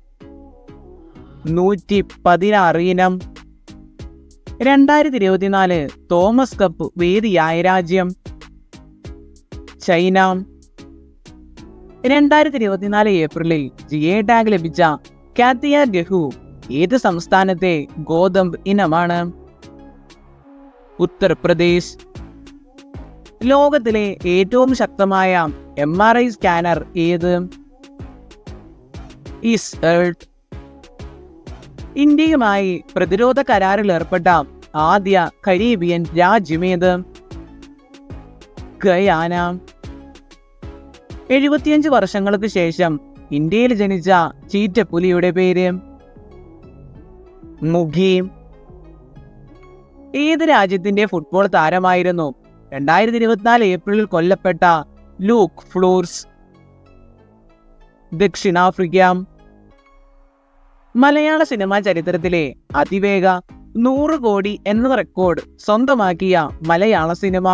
നൂറ്റി പതിനാറ് ഇനം രണ്ടായിരത്തി ഇരുപത്തിനാല് തോമസ് കപ്പ് വേദിയായ രാജ്യം ചൈന രണ്ടായിരത്തി ഇരുപത്തിനാല് ഏപ്രിലിൽ ജി എ ടാഗ് ലഭിച്ച കാത്തിയ ഗഹു ഏത് സംസ്ഥാനത്തെ ഗോതമ്പ് ഇനമാണ് ഉത്തർപ്രദേശ് ലോകത്തിലെ ഏറ്റവും ശക്തമായ എം ആർ ഐ സ്കാനർ ഏത് ഇസ് എർട്ട് ഇന്ത്യയുമായി പ്രതിരോധ കരാറിൽ ഏർപ്പെട്ട ആദ്യ കരീബിയൻ രാജ്യമേത് ഗയാന എഴുപത്തിയഞ്ച് വർഷങ്ങൾക്ക് ശേഷം ഇന്ത്യയിൽ ജനിച്ച ചീറ്റപ്പുലിയുടെ പേര് മുഖി ഏത് രാജ്യത്തിന്റെ ഫുട്ബോൾ താരമായിരുന്നു രണ്ടായിരത്തി ഇരുപത്തിനാല് ഏപ്രിലിൽ കൊല്ലപ്പെട്ട ലൂക്ക് ഫ്ലൂർസ് ദക്ഷിണാഫ്രിക്ക മലയാള സിനിമാ ചരിത്രത്തിലെ അതിവേഗ നൂറ് കോടി എന്ന റെക്കോർഡ് സ്വന്തമാക്കിയ മലയാള സിനിമ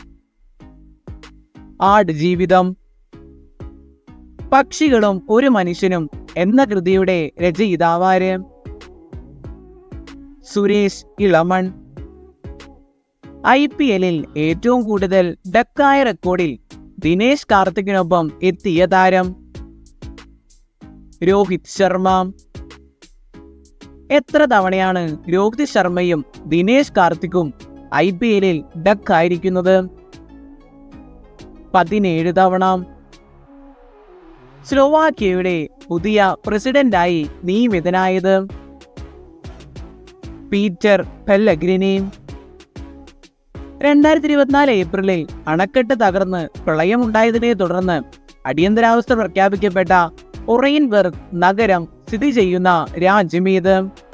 ആട് ജീവിതം പക്ഷികളും ഒരു മനുഷ്യനും എന്ന കൃതിയുടെ രചയിതാവാര് സുരേഷ് ഇളമൺ ഐ പി എല്ലിൽ ഏറ്റവും കൂടുതൽ ഡക്കായ റെക്കോർഡിൽ ദിനേശ് കാർത്തിക്കിനൊപ്പം എത്തിയ താരം രോഹിത് ശർമ്മ എത്ര തവണയാണ് രോഹിത് ശർമ്മയും ദിനേശ് കാർത്തിക്കും ഐ പി എല്ലിൽ ഡക്കായിരിക്കുന്നത് പതിനേഴ് തവണ സ്ലോവാക്യയുടെ പുതിയ പ്രസിഡന്റായി നിയമിതനായത് പീറ്റർ പെല്ലഗ്രിനി രണ്ടായിരത്തി ഇരുപത്തിനാല് ഏപ്രിലിൽ അണക്കെട്ട് തകർന്ന് പ്രളയമുണ്ടായതിനെ തുടർന്ന് അടിയന്തരാവസ്ഥ പ്രഖ്യാപിക്കപ്പെട്ട ഒറൈൻബർഗ് നഗരം സ്ഥിതി ചെയ്യുന്ന രാജ്യമേത്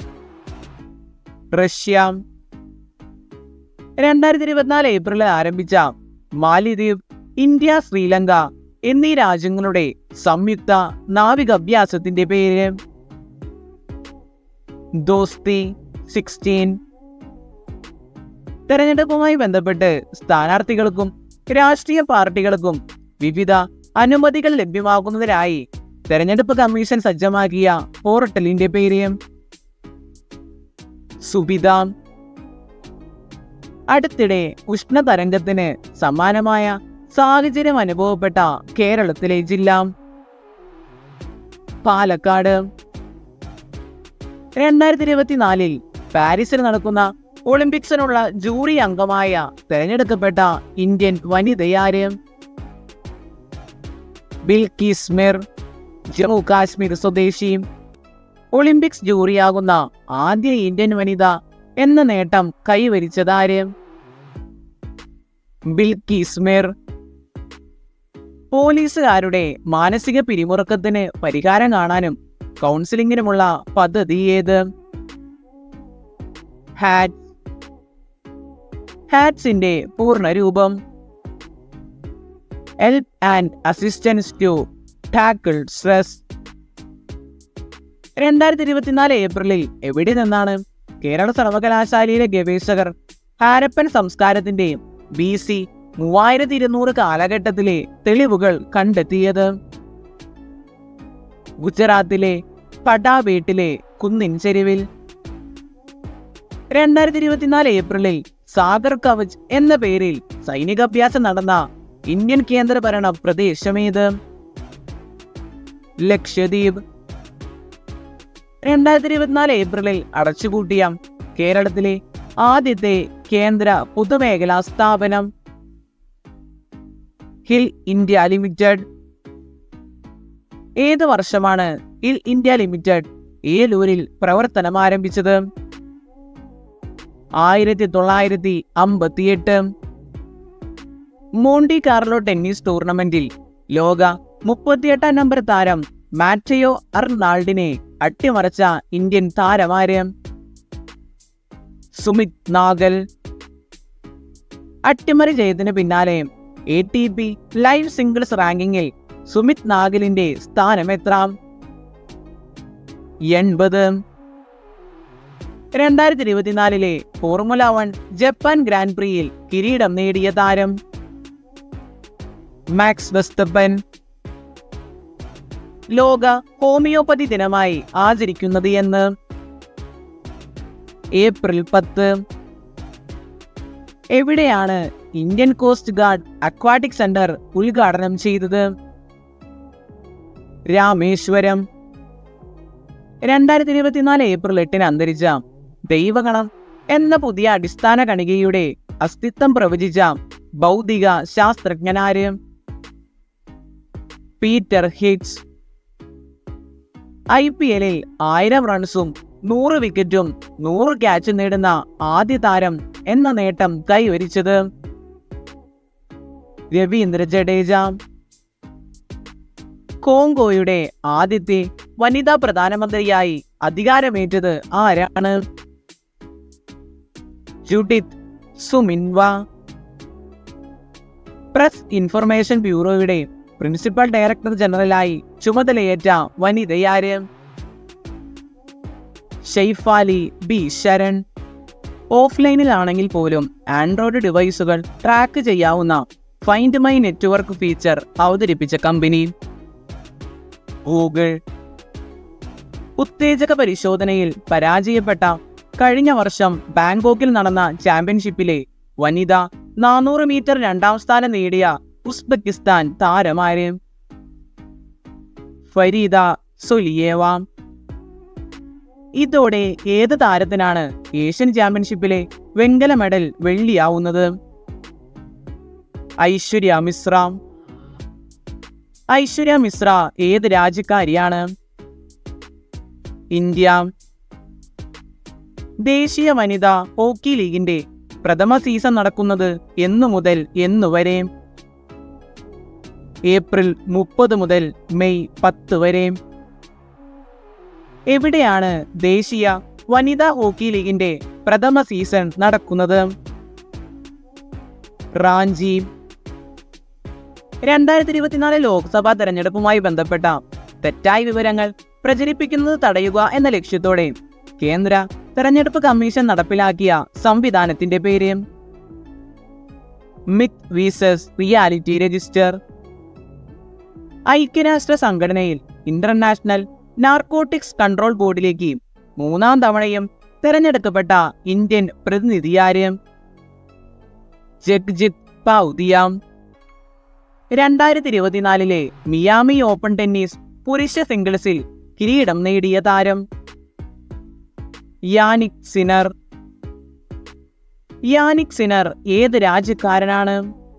റഷ്യ രണ്ടായിരത്തി ഇരുപത്തിനാല് ഏപ്രിലിൽ ആരംഭിച്ച മാലിദ്വീപ് ഇന്ത്യ ശ്രീലങ്ക എന്നീ രാജ്യങ്ങളുടെ സംയുക്ത നാവികാഭ്യാസത്തിന്റെ പേര് ദോസ്തി സിക്സ്റ്റീൻ തെരഞ്ഞെടുപ്പുമായി ബന്ധപ്പെട്ട് സ്ഥാനാർത്ഥികൾക്കും രാഷ്ട്രീയ പാർട്ടികൾക്കും വിവിധ അനുമതികൾ ലഭ്യമാകുന്നതിനായി തെരഞ്ഞെടുപ്പ് കമ്മീഷൻ സജ്ജമാക്കിയ പോർട്ടലിന്റെ പേര് സുബിത അടുത്തിടെ ഉഷ്ണതരംഗത്തിന് സമാനമായ സാഹചര്യം അനുഭവപ്പെട്ട കേരളത്തിലെ ജില്ല പാലക്കാട് രണ്ടായിരത്തി ഇരുപത്തിനാലിൽ പാരീസിൽ നടക്കുന്ന ഒളിമ്പിക്സിനുള്ള ജൂറി അംഗമായ തെരഞ്ഞെടുക്കപ്പെട്ട ഇന്ത്യൻ വനിതയാര് ബിൽക്കിസ് മിർ ജമ്മു കാശ്മീർ സ്വദേശി ഒളിമ്പിക്സ് ജൂറിയാകുന്ന ആദ്യ ഇന്ത്യൻ വനിത എന്ന നേട്ടം കൈവരിച്ചതാര് ബിൽക്കിസ് മിർ പോലീസുകാരുടെ മാനസിക പിരിമുറുക്കത്തിന് പരിഹാരം കാണാനും കൗൺസിലിങ്ങിനുമുള്ള പദ്ധതി ഏത് ഹാറ്റ് ഹാറ്റ്സിന്റെ പൂർണ്ണരൂപം help and assistance to tackle stress രണ്ടായിരത്തി ഇരുപത്തിനാല് ഏപ്രിലിൽ എവിടെ നിന്നാണ് കേരള സർവകലാശാലയിലെ ഗവേഷകർ ഹാരപ്പൻ സംസ്കാരത്തിന്റെ ബി സി മൂവായിരത്തി ഇരുന്നൂറ് കാലഘട്ടത്തിലെ തെളിവുകൾ കണ്ടെത്തിയത് ഗുജറാത്തിലെ പടാബേട്ടിലെ കുന്നിൻ ചെരുവിൽ രണ്ടായിരത്തി ഇരുപത്തിനാല് ഏപ്രിലിൽ സാഗർ കവച് എന്ന പേരിൽ സൈനികാഭ്യാസം നടന്ന ഇന്ത്യൻ കേന്ദ്രഭരണ പ്രദേശമേത് ലക്ഷദ്വീപ് രണ്ടായിരത്തി ഇരുപത്തിനാല് ഏപ്രിലിൽ അടച്ചുപൂട്ടിയ കേരളത്തിലെ ആദ്യത്തെ കേന്ദ്ര പൊതുമേഖലാ സ്ഥാപനം ഹിൽ ഇന്ത്യ ലിമിറ്റഡ് ഏത് വർഷമാണ് ഹിൽ ഇന്ത്യ ലിമിറ്റഡ് ഏലൂരിൽ പ്രവർത്തനം ആരംഭിച്ചത് ആയിരത്തി തൊള്ളായിരത്തി അമ്പത്തിയെട്ട് മോണ്ടി കാർലോ ടെന്നീസ് ടൂർണമെന്റിൽ ലോക മുപ്പത്തിയെട്ടാം നമ്പർ താരം മാറ്റയോ അർണാൾഡിനെ അട്ടിമറിച്ച ഇന്ത്യൻ താരമാര് സുമിത് നാഗൽ അട്ടിമറി ജയത്തിന് പിന്നാലെ A T P live singles റാങ്കിങ്ങിൽ സുമിത് നാഗലിന്റെ സ്ഥാനം എത്ര എൺപത് രണ്ടായിരത്തി ഇരുപത്തിനാലിലെ ഫോർമുല വൺ ജപ്പാൻ ഗ്രാൻഡ് പ്രിയിൽ കിരീടം നേടിയ താരം മാക്സ് വെസ്റ്റപ്പൻ ലോക ഹോമിയോപ്പതി ദിനമായി ആചരിക്കുന്നത് എന്ന് ഏപ്രിൽ പത്ത് എവിടെയാണ് Indian coast guard aquatic centre ഉദ്ഘാടനം ചെയ്തത് രാമേശ്വരം രണ്ടായിരത്തി ഇരുപത്തിനാല് ഏപ്രിൽ എട്ടിന് അന്തരിച്ച ദൈവഗണം എന്ന പുതിയ അടിസ്ഥാന കണികയുടെ അസ്തിത്വം പ്രവചിച്ച ഭൗതിക ശാസ്ത്രജ്ഞനാര് പീറ്റർ ഹിറ്റ്സ് ഐ പി എല്ലിൽ ആയിരം റൺസും നൂറ് വിക്കറ്റും നൂറ് ക്യാച്ചും നേടുന്ന ആദ്യ താരം എന്ന നേട്ടം കൈവരിച്ചത് രവീന്ദ്ര ജഡേജ കോങ്കോയുടെ ആദ്യത്തെ വനിതാ പ്രധാനമന്ത്രിയായി അധികാരമേറ്റത് ആരാണ് ജുഡിത് സുമിൻവ പ്രസ് ഇൻഫർമേഷൻ ബ്യൂറോയുടെ പ്രിൻസിപ്പൽ ഡയറക്ടർ ജനറലായി ചുമതലയേറ്റ വനിതയാര് ഷെയ്ഫാലി ബി ശരൺ ഓഫ്ലൈനിലാണെങ്കിൽ പോലും ആൻഡ്രോയിഡ് ഡിവൈസുകൾ ട്രാക്ക് ചെയ്യാവുന്ന ഫൈൻഡ് മൈ നെറ്റ്വർക്ക് ഫീച്ചർ അവതരിപ്പിച്ച കമ്പനി ഗൂഗിൾ ഉത്തേജക പരിശോധനയിൽ പരാജയപ്പെട്ട കഴിഞ്ഞ വർഷം ബാങ്കോക്കിൽ നടന്ന ചാമ്പ്യൻഷിപ്പിലെ വനിത നാനൂറ് മീറ്റർ രണ്ടാം സ്ഥാനം നേടിയ ഉസ്ബെക്കിസ്ഥാൻ താരമാര് ഫരീദ സൊലിയേവ ഇതോടെ ഏത് താരത്തിനാണ് ഏഷ്യൻ ചാമ്പ്യൻഷിപ്പിലെ വെങ്കല മെഡൽ വെള്ളിയാവുന്നത് ഐശ്വര്യ മിശ്ര ഐശ്വര്യ മിശ്ര ഏത് രാജ്യക്കാരിയാണ് ഇന്ത്യ ദേശീയ വനിതാ ഹോക്കി ലീഗിന്റെ പ്രഥമ സീസൺ നടക്കുന്നത് എന്നു മുതൽ എന്നു വരെ ഏപ്രിൽ മുപ്പത് മുതൽ മെയ് പത്ത് വരെ എവിടെയാണ് ദേശീയ വനിതാ ഹോക്കി ലീഗിന്റെ പ്രഥമ സീസൺ നടക്കുന്നത് റാഞ്ചി രണ്ടായിരത്തി ഇരുപത്തിനാല് ലോക്സഭാ തെരഞ്ഞെടുപ്പുമായി ബന്ധപ്പെട്ട തെറ്റായ വിവരങ്ങൾ പ്രചരിപ്പിക്കുന്നത് തടയുക എന്ന ലക്ഷ്യത്തോടെ കേന്ദ്ര തെരഞ്ഞെടുപ്പ് കമ്മീഷൻ നടപ്പിലാക്കിയ സംവിധാനത്തിന്റെ പേര് മിത് വീസസ് റിയാലിറ്റി രജിസ്റ്റർ ഐക്യരാഷ്ട്ര സംഘടനയിൽ ഇന്റർനാഷണൽ നാർക്കോട്ടിക്സ് കൺട്രോൾ ബോർഡിലേക്ക് മൂന്നാം തവണയും തെരഞ്ഞെടുക്കപ്പെട്ട ഇന്ത്യൻ പ്രതിനിധിയാര് ജഗ്ജിത് പൗദിയാം രണ്ടായിരത്തി ഇരുപത്തിനാലിലെ മിയാമി ഓപ്പൺ ടെന്നീസ് പുരുഷ സിംഗിൾസിൽ കിരീടം നേടിയ താരം യാനിക് സിനർ യാനിക് സിനർ ഏത് രാജ്യക്കാരനാണ്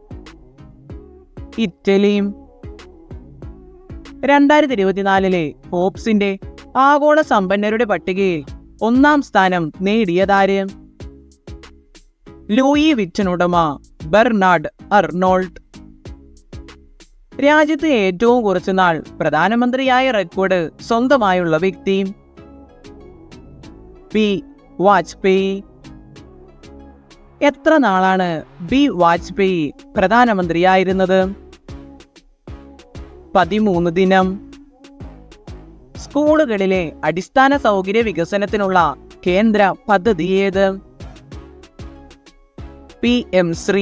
ഇറ്റലിയും രണ്ടായിരത്തി ഇരുപത്തിനാലിലെ ഫോബ്സിന്റെ ആഗോള സമ്പന്നരുടെ പട്ടികയിൽ ഒന്നാം സ്ഥാനം നേടിയതാര് ലൂയി വിറ്റനുടമ ബെർണാഡ് അർണോൾട്ട് രാജ്യത്ത് ഏറ്റവും കുറച്ചു നാൾ പ്രധാനമന്ത്രിയായ റെക്കോർഡ് സ്വന്തമായുള്ള വ്യക്തി പി വാജ്പേയി എത്ര നാളാണ് ബി വാജ്പേയി പ്രധാനമന്ത്രിയായിരുന്നത് പതിമൂന്ന് ദിനം സ്കൂളുകളിലെ അടിസ്ഥാന സൗകര്യ വികസനത്തിനുള്ള കേന്ദ്ര പദ്ധതി ഏത് P M Shri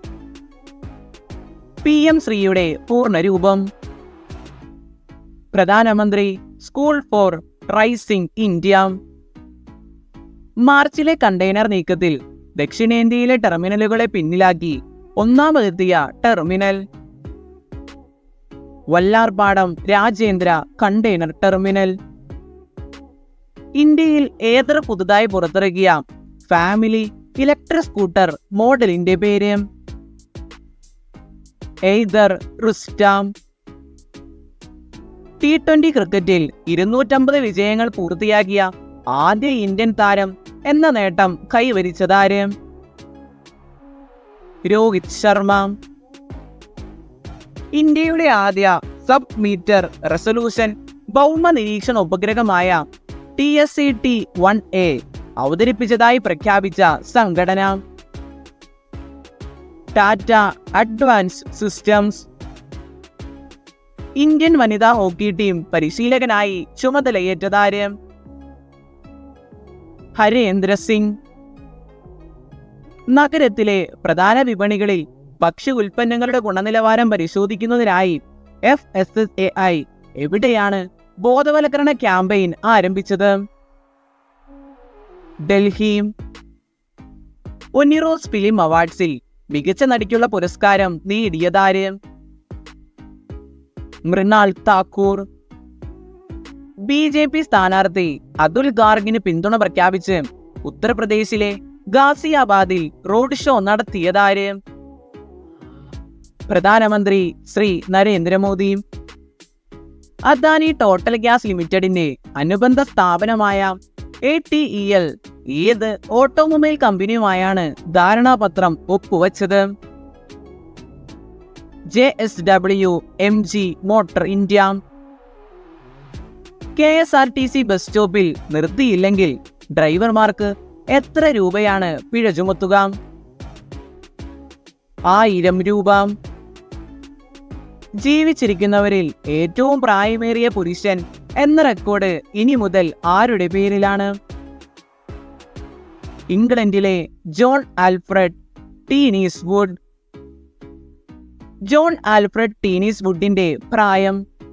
P M ശ്രീയുടെ പൂർണ്ണരൂപം പ്രധാനമന്ത്രി സ്കൂൾ ഫോർ റൈസിംഗ് ഇന്ത്യ മാർച്ചിലെ കണ്ടെയ്നർ നീക്കത്തിൽ ദക്ഷിണേന്ത്യയിലെ ടെർമിനലുകളെ പിന്നിലാക്കി ഒന്നാമതെത്തിയ terminal Vallarpadam Rajendra container terminal ഇന്ത്യയിൽ ഏതർ പുതുതായി പുറത്തിറക്കിയ ഫാമിലി ഇലക്ട്രിക് സ്കൂട്ടർ മോഡലിന്റെ പേര് എയ്തർ റുസ്റ്റാം ടി ട്വന്റി ക്രിക്കറ്റിൽ ഇരുന്നൂറ്റമ്പത് വിജയങ്ങൾ പൂർത്തിയാക്കിയ ആദ്യ ഇന്ത്യൻ താരം എന്ന നേട്ടം കൈവരിച്ചതാര് രോഹിത് ശർമ്മ ഇന്ത്യയുടെ ആദ്യ സബ് മീറ്റർ റെസൊല്യൂഷൻ ഭൗമ നിരീക്ഷണ ഉപഗ്രഹമായ T S C T one A അവതരിപ്പിച്ചതായി പ്രഖ്യാപിച്ച സംഘടന ടാറ്റ അഡ്വാൻസ് സിസ്റ്റംസ് ഇന്ത്യൻ വനിതാ ഹോക്കി ടീം പരിശീലകനായി ചുമതലയേറ്റതാര് ഹരേന്ദ്ര സിംഗ് നഗരത്തിലെ പ്രധാന വിപണികളിൽ ഭക്ഷ്യ ഉൽപ്പന്നങ്ങളുടെ ഗുണനിലവാരം പരിശോധിക്കുന്നതിനായി F S S A I എവിടെയാണ് ബോധവൽക്കരണ ക്യാമ്പയിൻ ആരംഭിച്ചത് ഡൽഹി ഒനിറോസ് ഫിലിം അവാർഡ്സിൽ മികച്ച നടിക്കുള്ള പുരസ്കാരം നേടിയതാര് Mrunal Thakur B J P സ്ഥാനാർത്ഥി അതുൽ ഗാർഗിന് പിന്തുണ പ്രഖ്യാപിച്ച് ഉത്തർപ്രദേശിലെ ഗാസിയാബാദിൽ റോഡ് ഷോ നടത്തിയതാര് പ്രധാനമന്ത്രി ശ്രീ നരേന്ദ്രമോദി അദാനി ടോട്ടൽ ഗ്യാസ് ലിമിറ്റഡിന്റെ അനുബന്ധ സ്ഥാപനമായ എ ടി ഇ എൽ ഏത് ഓട്ടോമൊബൈൽ കമ്പനിയുമായാണ് ധാരണാപത്രം ഒപ്പുവച്ചത് J S W M G motor India K S R T C bus സ്റ്റോപ്പിൽ നിർത്തിയില്ലെങ്കിൽ ഡ്രൈവർമാർക്ക് എത്ര രൂപയാണ് പിഴ ചുമത്തുക ആയിരം രൂപ ജീവിച്ചിരിക്കുന്നവരിൽ ഏറ്റവും പ്രായമേറിയ പുരുഷൻ എന്ന റെക്കോർഡ് ഇനി മുതൽ ആരുടെ പേരിലാണ് ഇംഗ്ലണ്ടിലെ John Alfred Tinniswood John Alfred ടീനീസ് വുഡിന്റെ പ്രായം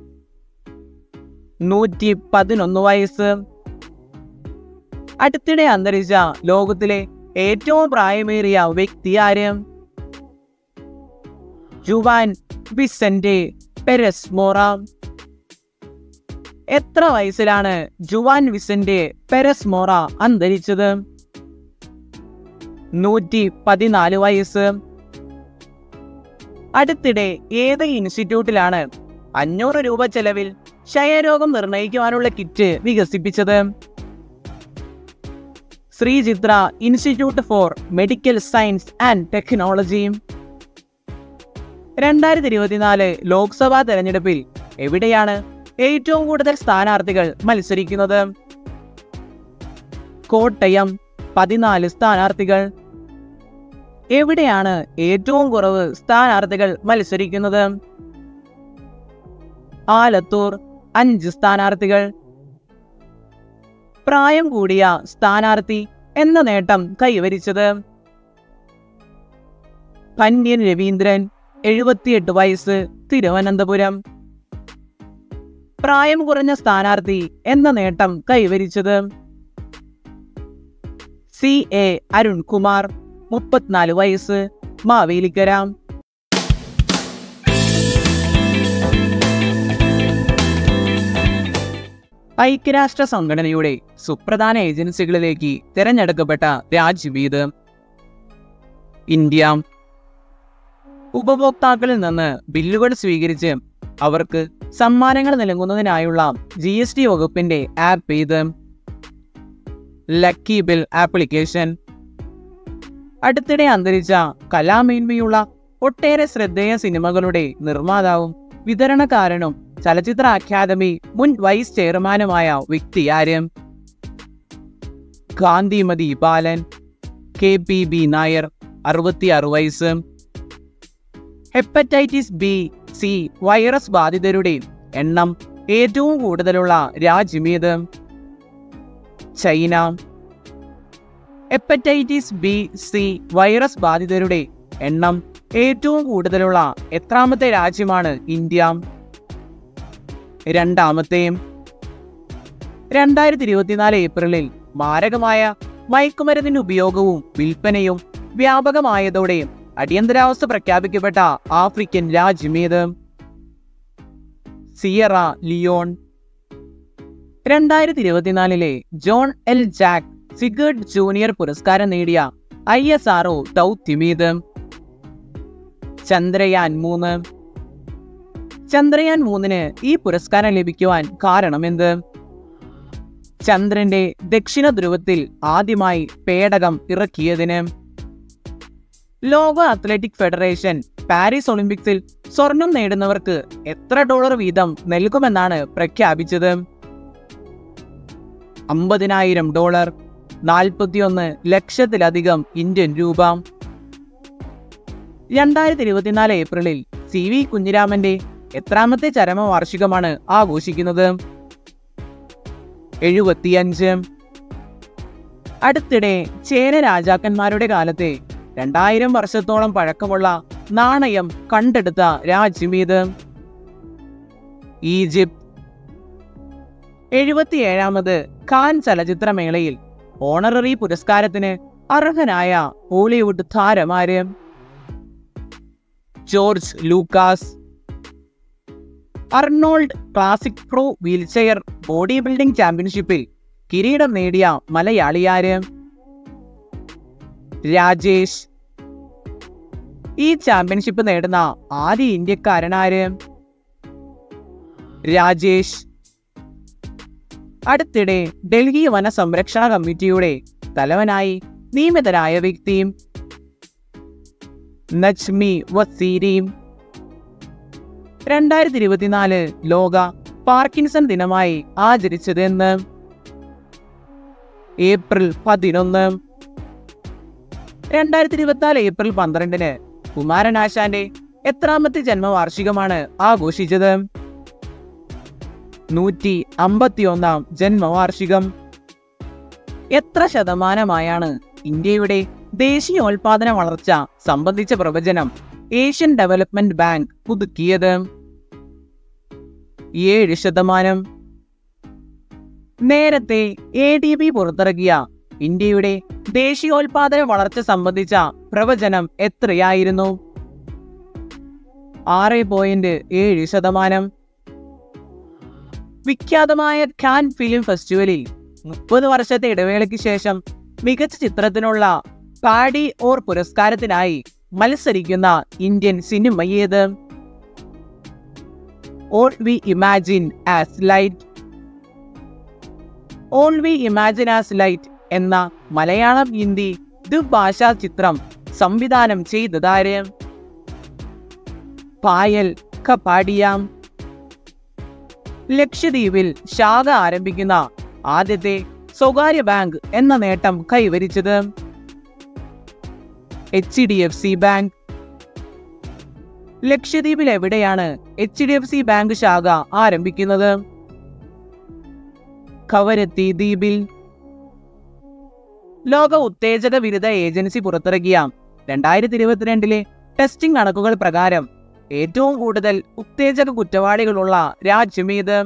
നൂറ്റി പതിനൊന്ന് വയസ്സ് അടുത്തിടെ അന്തരിച്ച ലോകത്തിലെ ഏറ്റവും പ്രായമേറിയ വ്യക്തി ആര് ജുവാൻ വിസന്റെ പെരസ് മോറ എത്ര വയസ്സിലാണ് ജുവാൻ വിസന്റെ പെരസ് മോറ അന്തരിച്ചത് നൂറ്റി പതിനാല് വയസ്സ് അടുത്തിടെ ഏത് ഇൻസ്റ്റിറ്റ്യൂട്ടിലാണ് അഞ്ഞൂറ് രൂപ ചെലവിൽ ക്ഷയരോഗം നിർണയിക്കുവാനുള്ള കിറ്റ് വികസിപ്പിച്ചത് Sreechitra institute for medical science and technology രണ്ടായിരത്തി ഇരുപത്തിനാല് ലോക്സഭാ തെരഞ്ഞെടുപ്പിൽ എവിടെയാണ് ഏറ്റവും കൂടുതൽ സ്ഥാനാർത്ഥികൾ മത്സരിക്കുന്നത് കോട്ടയം പതിനാല് സ്ഥാനാർത്ഥികൾ എവിടെയാണ് ഏറ്റവും കുറവ് സ്ഥാനാർത്ഥികൾ മത്സരിക്കുന്നത് ആലത്തൂർ അഞ്ച് സ്ഥാനാർത്ഥികൾ പ്രായം കൂടിയ സ്ഥാനാർത്ഥി എന്ന നേട്ടം കൈവരിച്ചത് പന്യൻ രവീന്ദ്രൻ എഴുപത്തിയെട്ട് വയസ്സ് തിരുവനന്തപുരം പ്രായം കുറഞ്ഞ സ്ഥാനാർത്ഥി എന്ന നേട്ടം കൈവരിച്ചത് സി എ അരുൺകുമാർ മുപ്പത്തിനാല് വയസ്സ് മാവേലിക്കര ഐക്യരാഷ്ട്ര സംഘടനയുടെ സുപ്രധാന ഏജൻസികളിലേക്ക് തിരഞ്ഞെടുക്കപ്പെട്ട രാജ്യം ഇത് ഇന്ത്യ ഉപഭോക്താക്കളിൽ നിന്ന് ബില്ലുകൾ സ്വീകരിച്ച് അവർക്ക് സമ്മാനങ്ങൾ നൽകുന്നതിനായുള്ള ജി എസ് ടി വകുപ്പിന്റെ ആപ്പ് ഇത് ലക്കി ബിൽ ആപ്ലിക്കേഷൻ അടുത്തിടെ അന്തരിച്ച കലാമേന്മയുള്ള ഒട്ടേറെ ശ്രദ്ധേയ സിനിമകളുടെ നിർമ്മാതാവും വിതരണക്കാരനും ചലച്ചിത്ര അക്കാദമി മുൻ വൈസ് ചെയർമാനുമായ വ്യക്തി ആര് Gandhimathi Balan K P B Nair അറുപത്തിയാറ് വയസ്സ് ഹെപ്പറ്റൈറ്റിസ് ബി സി വൈറസ് ബാധിതരുടെ എണ്ണം ഏറ്റവും കൂടുതലുള്ള രാജ്യമേത് China hepatitis B C virus ബാധിതരുടെ എണ്ണം ഏറ്റവും കൂടുതലുള്ള എത്രാമത്തെ രാജ്യമാണ് ഇന്ത്യ രണ്ടാമത്തെ രണ്ടായിരത്തി ഇരുപത്തിനാല് ഏപ്രിലിൽ മാരകമായ മയക്കുമരുന്നിന്റെ ഉപയോഗവും വിൽപ്പനയും വ്യാപകമായതോടെ അടിയന്തരാവസ്ഥ പ്രഖ്യാപിക്കപ്പെട്ട ആഫ്രിക്കൻ രാജ്യമേത് സിയറ ലിയോൺ രണ്ടായിരത്തി ഇരുപത്തിനാലിലെ John L Jack Swigert junior പുരസ്കാരം നേടിയ ഐ എസ് ആർഒ ദൗത്യമേത് ചന്ദ്രയാൻ മൂന്ന് ചന്ദ്രയാൻ മൂന്നിന് ഈ പുരസ്കാരം ലഭിക്കുവാൻ കാരണമെന്ത് ചന്ദ്രന്റെ ദക്ഷിണ ധ്രുവത്തിൽ ആദ്യമായി പേടകം ഇറക്കിയതിന് ലോക അത്ലറ്റിക് ഫെഡറേഷൻ പാരീസ് ഒളിമ്പിക്സിൽ സ്വർണം നേടുന്നവർക്ക് എത്ര ഡോളർ വീതം നൽകുമെന്നാണ് പ്രഖ്യാപിച്ചത് അമ്പതിനായിരം ഡോളർ നാൽപ്പത്തിയൊന്ന് ലക്ഷത്തിലധികം ഇന്ത്യൻ രൂപ രണ്ടായിരത്തി ഇരുപത്തിനാല് ഏപ്രിലിൽ സി വി കുഞ്ഞിരാമന്റെ എത്രാമത്തെ ചരമവാർഷികമാണ് ആഘോഷിക്കുന്നത് എഴുപത്തിയഞ്ച് അടുത്തിടെ ചേര രാജാക്കന്മാരുടെ കാലത്തെ രണ്ടായിരം വർഷത്തോളം പഴക്കമുള്ള നാണയം കണ്ടെടുത്ത രാജ്യമേത് ഈജിപ്ത് എഴുപത്തിയേഴാമത് കാൻ ചലച്ചിത്രമേളയിൽ ഓണററി പുരസ്കാരത്തിന് അർഹനായ ഹോളിവുഡ് താരമാര് George Lucas Arnold classic pro wheelchair body building ചാമ്പ്യൻഷിപ്പിൽ കിരീടം നേടിയ മലയാളിയാര് രാജേഷ് ഈ ചാമ്പ്യൻഷിപ്പ് നേടുന്ന ആദ്യ ഇന്ത്യക്കാരനാര് രാജേഷ് അടുത്തിടെ ഡൽഹി വന സംരക്ഷണ കമ്മിറ്റിയുടെ തലവനായി നിയമിതരായ വ്യക്തിയും നജ്മി വസീരിയും രണ്ടായിരത്തി ഇരുപത്തിനാല് ലോക പാർക്കിൻസൺ ദിനമായി ആചരിച്ചത് എന്ന് ഏപ്രിൽ പതിനൊന്ന് രണ്ടായിരത്തി ഇരുപത്തിനാല് ഏപ്രിൽ പന്ത്രണ്ടിന് കുമാരനാശാന്റെ എത്രാമത്തെ ജന്മവാർഷികമാണ് ആഘോഷിച്ചത് നൂറ്റി അമ്പത്തിയൊന്നാം ജന്മവാർഷികം എത്ര ശതമാനമായാണ് ഇന്ത്യയുടെ ദേശീയോൽപാദന വളർച്ച സംബന്ധിച്ച പ്രവചനം ഏഷ്യൻ ഡെവലപ്മെന്റ് ബാങ്ക് പുതുക്കിയത് ഏഴ് ശതമാനം നേരത്തെ എ ഡി ബി പുറത്തിറക്കിയ ഇന്ത്യയുടെ ദേശീയോൽപാദന വളർച്ച സംബന്ധിച്ച പ്രവചനം എത്രയായിരുന്നു ആറ് പോയിന്റ് ഏഴ് ശതമാനം വിഖ്യാതമായ ഖാൻ ഫിലിം ഫെസ്റ്റിവലിൽ മുപ്പത് വർഷത്തെ ഇടവേളയ്ക്ക് ശേഷം മികച്ച ചിത്രത്തിനുള്ള പാഡി ഓർ പുരസ്കാരത്തിനായി മത്സരിക്കുന്ന ഇന്ത്യൻ സിനിമ ഏത് all we imagine as light all we imagine as light എന്ന മലയാളം ഹിന്ദി ദ്വിഭാഷാ ചിത്രം സംവിധാനം ചെയ്തതാര് പായൽ കപാടിയാം ലക്ഷദ്വീപിൽ ശാഖ ആരംഭിക്കുന്ന ആദ്യത്തെ സ്വകാര്യ ബാങ്ക് എന്ന നേട്ടം കൈവരിച്ചത് H D F C bank ലക്ഷദ്വീപിൽ എവിടെയാണ് H D F C bank ശാഖ ആരംഭിക്കുന്നത് കവരത്തി ദ്വീപിൽ ലോക ഉത്തേജക വിരുദ്ധ ഏജൻസി പുറത്തിറക്കിയ രണ്ടായിരത്തി ഇരുപത്തിരണ്ടിലെ ടെസ്റ്റിംഗ് കണക്കുകൾ പ്രകാരം ഏറ്റവും കൂടുതൽ ഉത്തേജക കുറ്റവാളികളുള്ള രാജ്യമേത്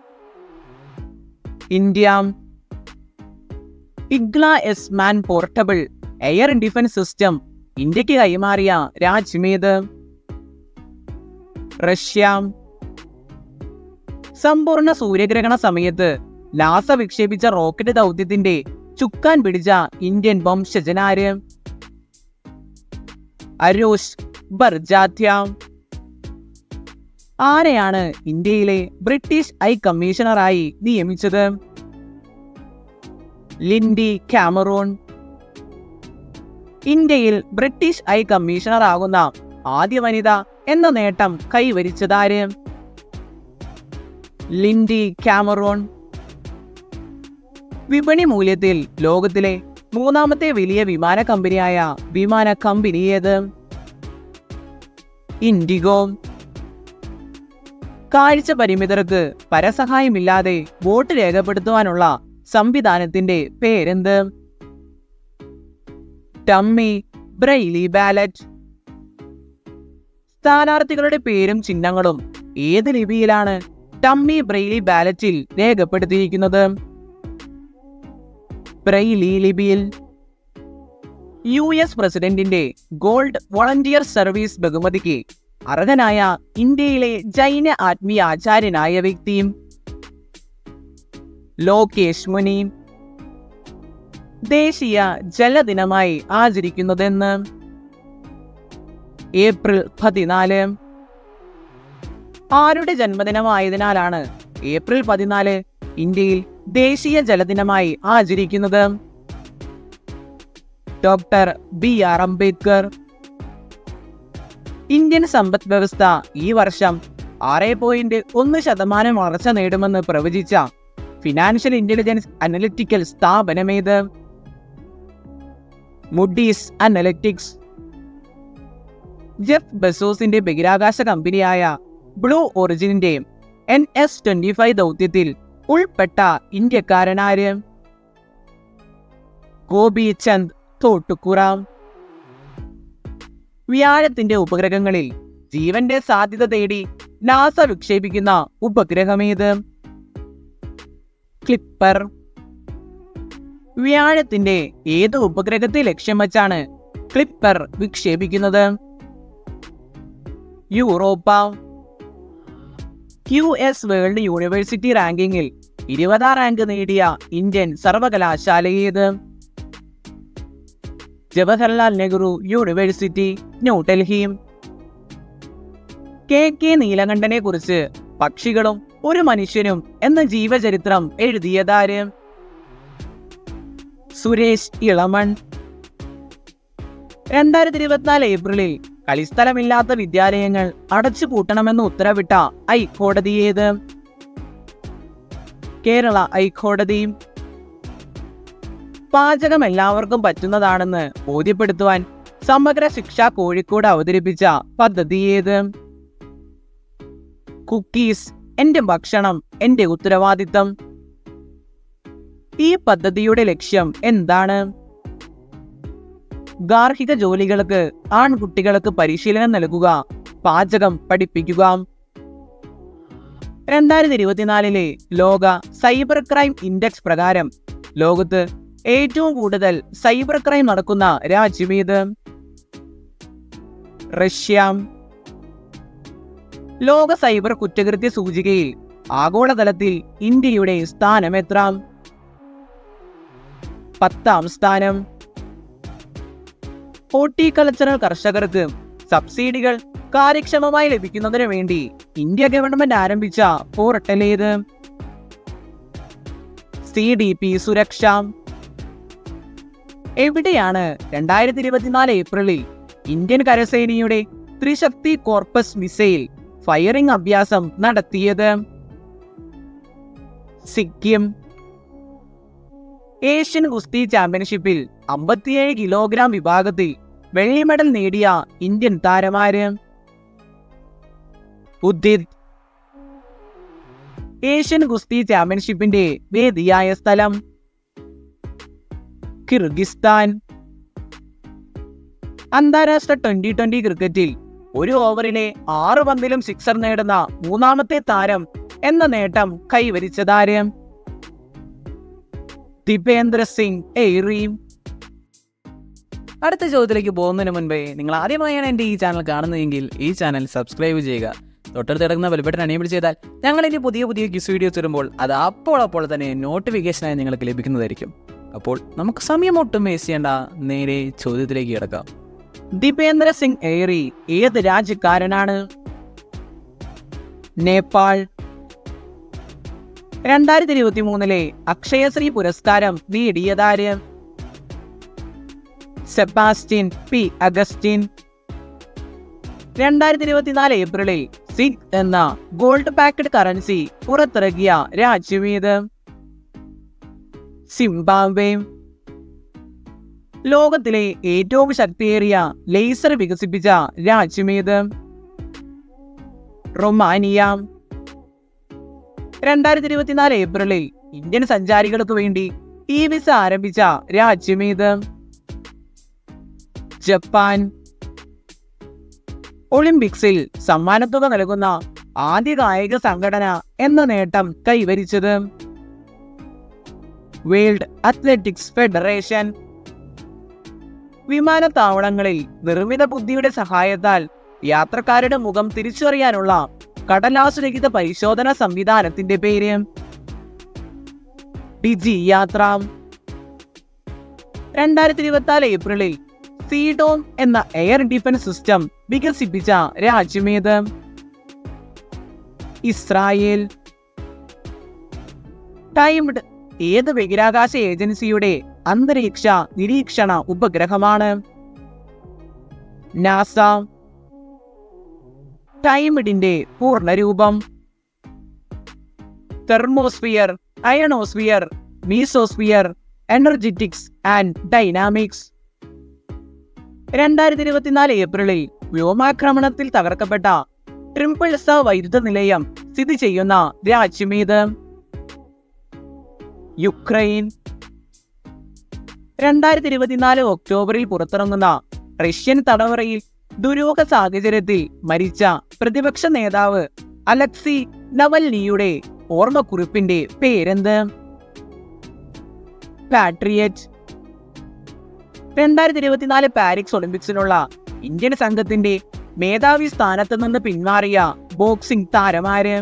India Igla S man portable air defence system ഇന്ത്യക്ക് കൈമാറിയ രാജ്യമേത് റഷ്യ സമ്പൂർണ്ണ സൂര്യഗ്രഹണ സമയത്ത് നാസ വിക്ഷേപിച്ച റോക്കറ്റ് ദൗത്യത്തിന്റെ ചുക്കാൻ പിടിച്ച ഇന്ത്യൻ വംശജനാര് അരോഷ് ബർജാത്യ ആരെയാണ് ഇന്ത്യയിലെ ബ്രിട്ടീഷ് ഹൈ കമ്മീഷണറായി നിയമിച്ചത് ലിൻഡി കാമറൂൺ ഇന്ത്യയിൽ ബ്രിട്ടീഷ് ഹൈ കമ്മീഷണർ ആകുന്ന ആദ്യ വനിത എന്ന നേട്ടം കൈവരിച്ചതാര് ലിൻഡി കാമറൂൺ വിപണി മൂല്യത്തിൽ ലോകത്തിലെ മൂന്നാമത്തെ വലിയ വിമാന കമ്പനിയായ വിമാന കമ്പനി ഏത് ഇൻഡിഗോ കാഴ്ച പരിമിതർക്ക് പരസഹായമില്ലാതെ വോട്ട് രേഖപ്പെടുത്തുവാനുള്ള സംവിധാനത്തിന്റെ പേരെന്ത് ടമ്മി ബ്രെയിലി ബാലറ്റ് സ്ഥാനാർത്ഥികളുടെ പേരും ചിഹ്നങ്ങളും ഏത് ലിപിയിലാണ് ടമ്മി ബ്രെയിലി ബാലറ്റിൽ രേഖപ്പെടുത്തിയിരിക്കുന്നത് ബ്രെയിലി ലിപിയിൽ യു എസ് പ്രസിഡന്റിന്റെ ഗോൾഡ് വോളണ്ടിയർ സർവീസ് ബഹുമതിക്ക് അർഹനായ ഇന്ത്യയിലെ ജൈന ആത്മീയ ആചാര്യനായ വ്യക്തിയും ലോകേഷ് മുനി ദേശീയ ജലദിനമായി ആചരിക്കുന്നതെന്ന് ഏപ്രിൽ പതിനാല് ആരുടെ ജന്മദിനമായതിനാലാണ് ഏപ്രിൽ പതിനാല് ഇന്ത്യയിൽ ദേശീയ ജലദിനമായി ആചരിക്കുന്നത് doctor B R Ambedkar Indian സമ്പദ് വ്യവസ്ഥ ഈ വർഷം ആറ് പോയിന്റ് ഒന്ന് ശതമാനം വളർച്ച നേടുമെന്ന് പ്രവചിച്ച ഫിനാൻഷ്യൽ ഇന്റലിജൻസ് അനലിറ്റിക്കൽ സ്ഥാപനമേത് മുഡീസ് അനലറ്റിക്സ് ജെഫ് ബെസോസിന്റെ ബഹിരാകാശ കമ്പനിയായ ബ്ലൂ ഒറിജിനിന്റെ എൻ എസ് ട്വന്റി ഫൈവ് ദൗത്യത്തിൽ ഉൾപ്പെട്ട ഇന്ത്യക്കാരനാര് ഗോപി ചന്ദ് തോട്ടുക്കുറ വ്യാഴത്തിന്റെ ഉപഗ്രഹങ്ങളിൽ ജീവന്റെ സാധ്യത തേടി നാസ വിക്ഷേപിക്കുന്ന ഉപഗ്രഹമേത് ക്ലിപ്പർ വ്യാഴത്തിന്റെ ഏത് ഉപഗ്രഹത്തെ ലക്ഷ്യം വച്ചാണ് ക്ലിപ്പർ വിക്ഷേപിക്കുന്നത് Europa Q S world university റാങ്കിങ്ങിൽ ഇരുപതാം റാങ്ക് നേടിയ ഇന്ത്യൻ സർവകലാശാലയേത് Jawaharlal Nehru university New Delhi K K നീലകണ്ഠനെ കുറിച്ച് പക്ഷികളും ഒരു മനുഷ്യനും എന്ന ജീവചരിത്രം എഴുതിയതാര് സുരേഷ് ഇളമൺ രണ്ടായിരത്തി ഇരുപത്തിനാല് ഏപ്രിലിൽ കളിസ്ഥലമില്ലാത്ത വിദ്യാലയങ്ങൾ അടച്ചുപൂട്ടണമെന്ന് ഉത്തരവിട്ട ഹൈക്കോടതി ഏത് കേരള ഹൈക്കോടതി പാചകം എല്ലാവർക്കും പറ്റുന്നതാണെന്ന് ബോധ്യപ്പെടുത്തുവാൻ സമഗ്ര ശിക്ഷ കോഴിക്കോട് അവതരിപ്പിച്ച പദ്ധതി ഏത് കുക്കീസ് എന്റെ ഭക്ഷണം എന്റെ ഉത്തരവാദിത്തം ഈ പദ്ധതിയുടെ ലക്ഷ്യം എന്താണ് ഗാർഹിക ജോലികൾക്ക് ആൺകുട്ടികൾക്ക് പരിശീലനം നൽകുക പാചകം പഠിപ്പിക്കുക രണ്ടായിരത്തി ഇരുപത്തിനാലിലെ ലോക സൈബർ ക്രൈം ഇൻഡെക്സ് പ്രകാരം ലോകത്ത് ഏറ്റവും കൂടുതൽ സൈബർ ക്രൈം നടക്കുന്ന രാജ്യമേത് റഷ്യ ലോക സൈബർ കുറ്റകൃത്യ സൂചികയിൽ ആഗോളതലത്തിൽ ഇന്ത്യയുടെ സ്ഥാനം എത്ര പത്താം സ്ഥാനം ഹോർട്ടിക്കൾച്ചറൽ കർഷകർക്ക് സബ്സിഡികൾ കാര്യക്ഷമമായി ലഭിക്കുന്നതിന് വേണ്ടി ഇന്ത്യ ഗവൺമെന്റ് ആരംഭിച്ച പോർട്ടൽ ഏത് സി ഡി പി സുരക്ഷ എവിടെയാണ് രണ്ടായിരത്തി ഇരുപത്തിനാല് ഏപ്രിലിൽ ഇന്ത്യൻ കരസേനയുടെ ത്രിശക്തി കോർപ്പസ് മിസൈൽ ഫയറിംഗ് അഭ്യാസം നടത്തിയത് സിക്കിം ഏഷ്യൻ ഗുസ്തി ചാമ്പ്യൻഷിപ്പിൽ അമ്പത്തിയേഴ് കിലോഗ്രാം വിഭാഗത്തിൽ വെള്ളി മെഡൽ നേടിയ ഇന്ത്യൻ താരമാര് ഉദിത് ഏഷ്യൻ ഗുസ്തി ചാമ്പ്യൻഷിപ്പിന്റെ വേദിയായ സ്ഥലം കിർഗിസ്ഥാൻ അന്താരാഷ്ട്ര ട്വന്റി ട്വന്റി ക്രിക്കറ്റിൽ ഒരു ഓവറിലെ ആറ് പന്തിലും സിക്സർ നേടുന്ന മൂന്നാമത്തെ താരം എന്ന നേട്ടം കൈവരിച്ചതാര് ദീപേന്ദ്ര സിംഗ് എയ്റീം അടുത്ത ചോദ്യത്തിലേക്ക് പോകുന്നതിന് മുൻപേ നിങ്ങൾ ആദ്യമായാണ് എൻ്റെ ഈ ചാനൽ കാണുന്നതെങ്കിൽ ഈ ചാനൽ സബ്സ്ക്രൈബ് ചെയ്യുക തൊട്ടടുത്ത് കിടക്കുന്ന ബെൽബട്ടൺ എനേബിൾ ചെയ്താൽ ഞങ്ങൾ ഇനി പുതിയ പുതിയ ക്വിസ് വീഡിയോസ് വരുമ്പോൾ അത് അപ്പോൾ അപ്പോൾ തന്നെ നോട്ടിഫിക്കേഷനായി നിങ്ങൾക്ക് ലഭിക്കുന്നതായിരിക്കും അപ്പോൾ നമുക്ക് സമയം ഒട്ടും വേസ്റ്റ് ചെയ്യേണ്ട നേരെ ചോദ്യത്തിലേക്ക് കിടക്കാം ദീപേന്ദ്ര സിംഗ് എയ്റി ഏത് രാജ്യക്കാരനാണ് നേപ്പാൾ രണ്ടായിരത്തി ഇരുപത്തി മൂന്നിലെ അക്ഷയശ്രീ പുരസ്കാരം നേടിയതാര് സെബാസ്റ്റ്യൻ പി അഗസ്റ്റിൻ രണ്ടായിരത്തി ഇരുപത്തിനാല് ഏപ്രിലിൽ സിഗ് എന്ന ഗോൾഡ് പാക്കഡ് കറൻസി പുറത്തിറക്കിയ രാജ്യമേത് സിംബാബ്വെ ലോകത്തിലെ ഏറ്റവും ശക്തിയേറിയ ലേസർ വികസിപ്പിച്ച രാജ്യമേത് റൊമാനിയ രണ്ടായിരത്തി ഇരുപത്തിനാല് ഏപ്രിലിൽ ഇന്ത്യൻ സഞ്ചാരികൾക്ക് വേണ്ടി ഇ വിസ ആരംഭിച്ച രാജ്യമേത് ജപ്പാൻ ഒളിമ്പിക്സിൽ സമ്മാനത്തുക നൽകുന്ന ആദ്യ കായിക സംഘടന എന്ന നേട്ടം കൈവരിച്ചത് വേൾഡ് അത്ലറ്റിക്സ് ഫെഡറേഷൻ വിമാനത്താവളങ്ങളിൽ നിർമ്മിത ബുദ്ധിയുടെ സഹായത്താൽ യാത്രക്കാരുടെ മുഖം തിരിച്ചറിയാനുള്ള കടലാസുരഹിത പരിശോധന സംവിധാനത്തിന്റെ പേര് ഡിജി യാത്ര രണ്ടായിരത്തി ഇരുപത്തിനാല് ഏപ്രിലിൽ സീഡോം എന്ന എയർ ഡിഫൻസ് സിസ്റ്റം വികസിപ്പിച്ച രാജ്യമേത് ഇസ്രായേൽ ടൈംഡ് ഏത് ബഹിരാകാശ ഏജൻസിയുടെ അന്തരീക്ഷ നിരീക്ഷണ ഉപഗ്രഹമാണ് നാസ ടൈമിഡിന്റെ പൂർണ്ണരൂപം thermosphere ionosphere mesosphere energetics and dynamics രണ്ടായിരത്തി ഇരുപത്തിനാല് ഏപ്രിലിൽ വ്യോമാക്രമണത്തിൽ തകർക്കപ്പെട്ട ട്രിപ്പിൾ സ വൈദ്യുത നിലയം സ്ഥിതി ചെയ്യുന്ന രാജ്യമേത് യുക്രൈൻ രണ്ടായിരത്തി ഇരുപത്തിനാല് ഒക്ടോബറിൽ പുറത്തിറങ്ങുന്ന റഷ്യൻ തടവറയിൽ ദുരൂഹ സാഹചര്യത്തിൽ മരിച്ച പ്രതിപക്ഷ നേതാവ് അലക്സി നവൽനിയുടെ ഓർമ്മക്കുറിപ്പിന്റെ പേരെന്ത് പാട്രിയറ്റ് രണ്ടായിരത്തി ഇരുപത്തിനാല് പാരിസ് ഒളിമ്പിക്സിനുള്ള ഇന്ത്യൻ സംഘത്തിന്റെ മേധാവി സ്ഥാനത്ത് നിന്ന് പിന്മാറിയ ബോക്സിംഗ് താരമാര്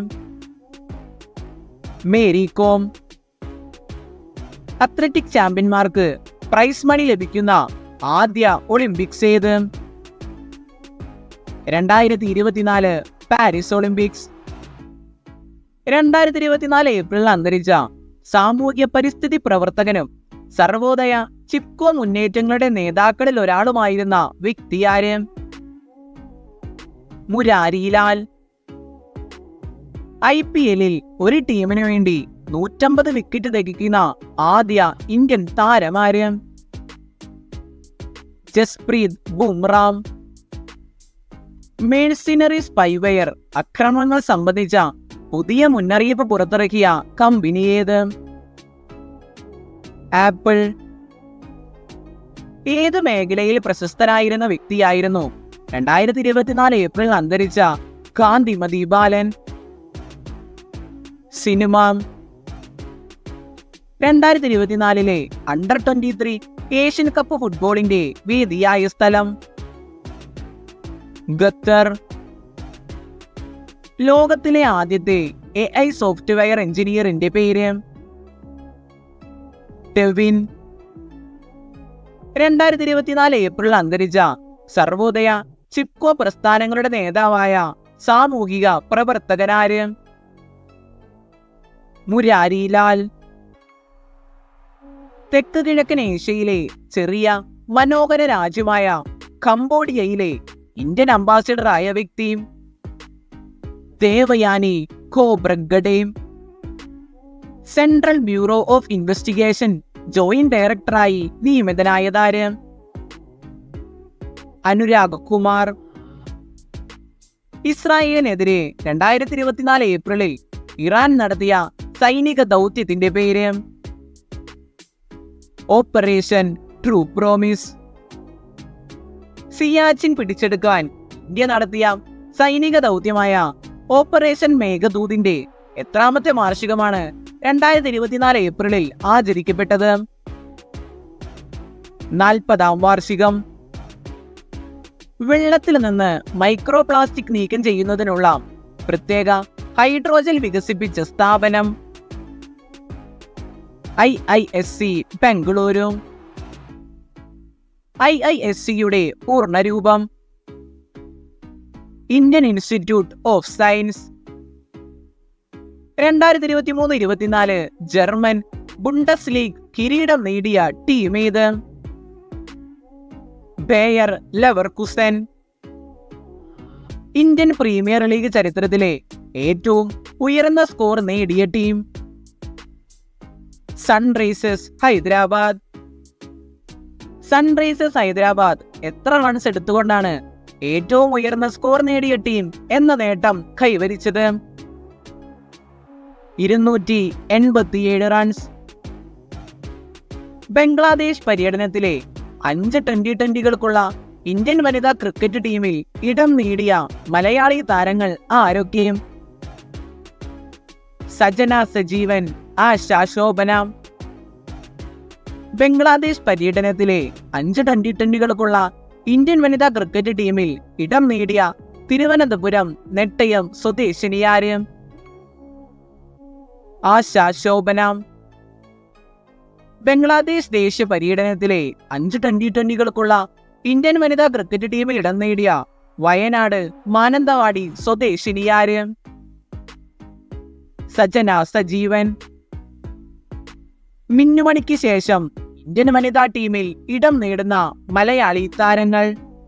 മേരി കോം അത്ലറ്റിക് ചാമ്പ്യന്മാർക്ക് പ്രൈസ് മണി ലഭിക്കുന്ന ആദ്യ ഒളിമ്പിക്സ് ഏത് രണ്ടായിരത്തി ഇരുപത്തിനാല് പാരീസ് ഒളിമ്പിക്സ് രണ്ടായിരത്തി ഇരുപത്തിനാല് ഏപ്രിലിൽ അന്തരിച്ച സാമൂഹ്യ പരിസ്ഥിതി പ്രവർത്തകനും സർവോദയ ചിപ്കോ മുന്നേറ്റങ്ങളുടെ നേതാക്കളിൽ ഒരാളുമായിരുന്ന വ്യക്തിയാര് മുരാരിലാൽ ഐ പി എല്ലിൽ ഒരു ടീമിന് വേണ്ടി നൂറ്റമ്പത് വിക്കറ്റ് തികയ്ക്കുന്ന ആദ്യ ഇന്ത്യൻ താരമാര് ജസ്പ്രീത് ബുംറാം മേഴ്സിനറി സ്പൈവെയർ അക്രമങ്ങൾ സംബന്ധിച്ച പുതിയ മുന്നറിയിപ്പ് പുറത്തിറക്കിയ കമ്പനി ഏത് ആപ്പിൾ ഏത് മേഖലയിൽ പ്രശസ്തനായിരുന്ന വ്യക്തിയായിരുന്നു രണ്ടായിരത്തി ഇരുപത്തിനാല് ഏപ്രിൽ അന്തരിച്ച കാന്തിമതി ബാലൻ സിനിമ രണ്ടായിരത്തി ഇരുപത്തിനാലിലെ under twenty three Asian cup ഫുട്ബോളിന്റെ വേദിയായ സ്ഥലം ഖത്തർ ലോകത്തിലെ ആദ്യത്തെ എ ഐ സോഫ്റ്റ്വെയർ എഞ്ചിനീയറിന്റെ പേര് ടെവിൻ രണ്ടായിരത്തി ഇരുപത്തിനാല് ഏപ്രിൽ അന്തരിച്ച സർവോദയ ചിപ്കോ പ്രസ്ഥാനങ്ങളുടെ നേതാവായ സാമൂഹിക പ്രവർത്തകനാര് മുരാരിലാൽ തെക്ക് കിഴക്കൻ ഏഷ്യയിലെ ചെറിയ മനോഹര രാജ്യമായ കംബോഡിയയിലെ ഇന്ത്യൻ അംബാസിഡറായ വ്യക്തിയും ദേവയാനി ഖോബ്രഗഡേയും central bureau of investigation joint ഡയറക്ടറായി നിയമിതനായതാര് അനുരാഗ് കുമാർ ഇസ്രായേലിനെതിരെ രണ്ടായിരത്തി ഇരുപത്തിനാല് ഏപ്രിലിൽ ഇറാൻ നടത്തിയ സൈനിക ദൗത്യത്തിന്റെ പേര് ഓപ്പറേഷൻ ട്രൂ പ്രോമിസ് സിയാച്ചിൻ പിടിച്ചെടുക്കാൻ ഇന്ത്യ നടത്തിയ സൈനിക ദൗത്യമായ ഓപ്പറേഷൻ മേഘദൂതിന്റെ എത്രാമത്തെ വാർഷികമാണ് രണ്ടായിരത്തി ഇരുപത്തിനാല് ഏപ്രിലിൽ ആചരിക്കപ്പെട്ടത് നാൽപ്പതാം വാർഷികം വെള്ളത്തിൽ നിന്ന് മൈക്രോ പ്ലാസ്റ്റിക് നീക്കം ചെയ്യുന്നതിനുള്ള പ്രത്യേക ഹൈഡ്രോജൽ വികസിപ്പിച്ച സ്ഥാപനം I I S C Bengaluru I I S സിയുടെ പൂർണ്ണരൂപം ഇന്ത്യൻ ഇൻസ്റ്റിറ്റ്യൂട്ട് ഓഫ് സയൻസ് രണ്ടായിരത്തി ഇരുപത്തി മൂന്ന് ഇരുപത്തിനാല് ജർമ്മൻ ബുണ്ടസ് ലീഗ് കിരീടം നേടിയ ടീം ഏത് Bayer Leverkusen Indian premier league ചരിത്രത്തിലെ ഏറ്റവും ഉയർന്ന സ്കോർ നേടിയ team Sunrisers Hyderabad Sunrisers Hyderabad എത്ര റൺസ് എടുത്തുകൊണ്ടാണ് ഏറ്റവും ഉയർന്ന സ്കോർ നേടിയ ടീം എന്ന നേട്ടം കൈവരിച്ചത് ഇരുന്നൂറ്റി എൺപത്തിയേഴ് റൺസ് ബംഗ്ലാദേശ് പര്യടനത്തിലെ അഞ്ച് ട്വന്റി ട്വന്റികൾക്കുള്ള ഇന്ത്യൻ വനിതാ ക്രിക്കറ്റ് ടീമിൽ ഇടം നേടിയ മലയാളി താരങ്ങൾ ആരൊക്കെയും സജന സജീവൻ ആശ ശോഭന ബംഗ്ലാദേശ് പര്യടനത്തിലെ അഞ്ച് ട്വന്റി ട്വന്റികൾക്കുള്ള ഇന്ത്യൻ വനിതാ ക്രിക്കറ്റ് ടീമിൽ ഇടം നേടിയ തിരുവനന്തപുരം നെട്ടയം സ്വദേശിനിയാര് ആശ ശോഭന ബംഗ്ലാദേശ് ദേശീയ പര്യടനത്തിലെ അഞ്ച് ട്വന്റി ട്വന്റികൾക്കുള്ള ഇന്ത്യൻ വനിതാ ക്രിക്കറ്റ് ടീമിൽ ഇടം നേടിയ വയനാട് മാനന്തവാടി സ്വദേശിനിയാര് സജന സജീവൻ മിന്നുമണിക്ക് ശേഷം ഇന്ത്യൻ വനിതാ ടീമിൽ ഇടം നേടുന്ന മലയാളി താരങ്ങൾ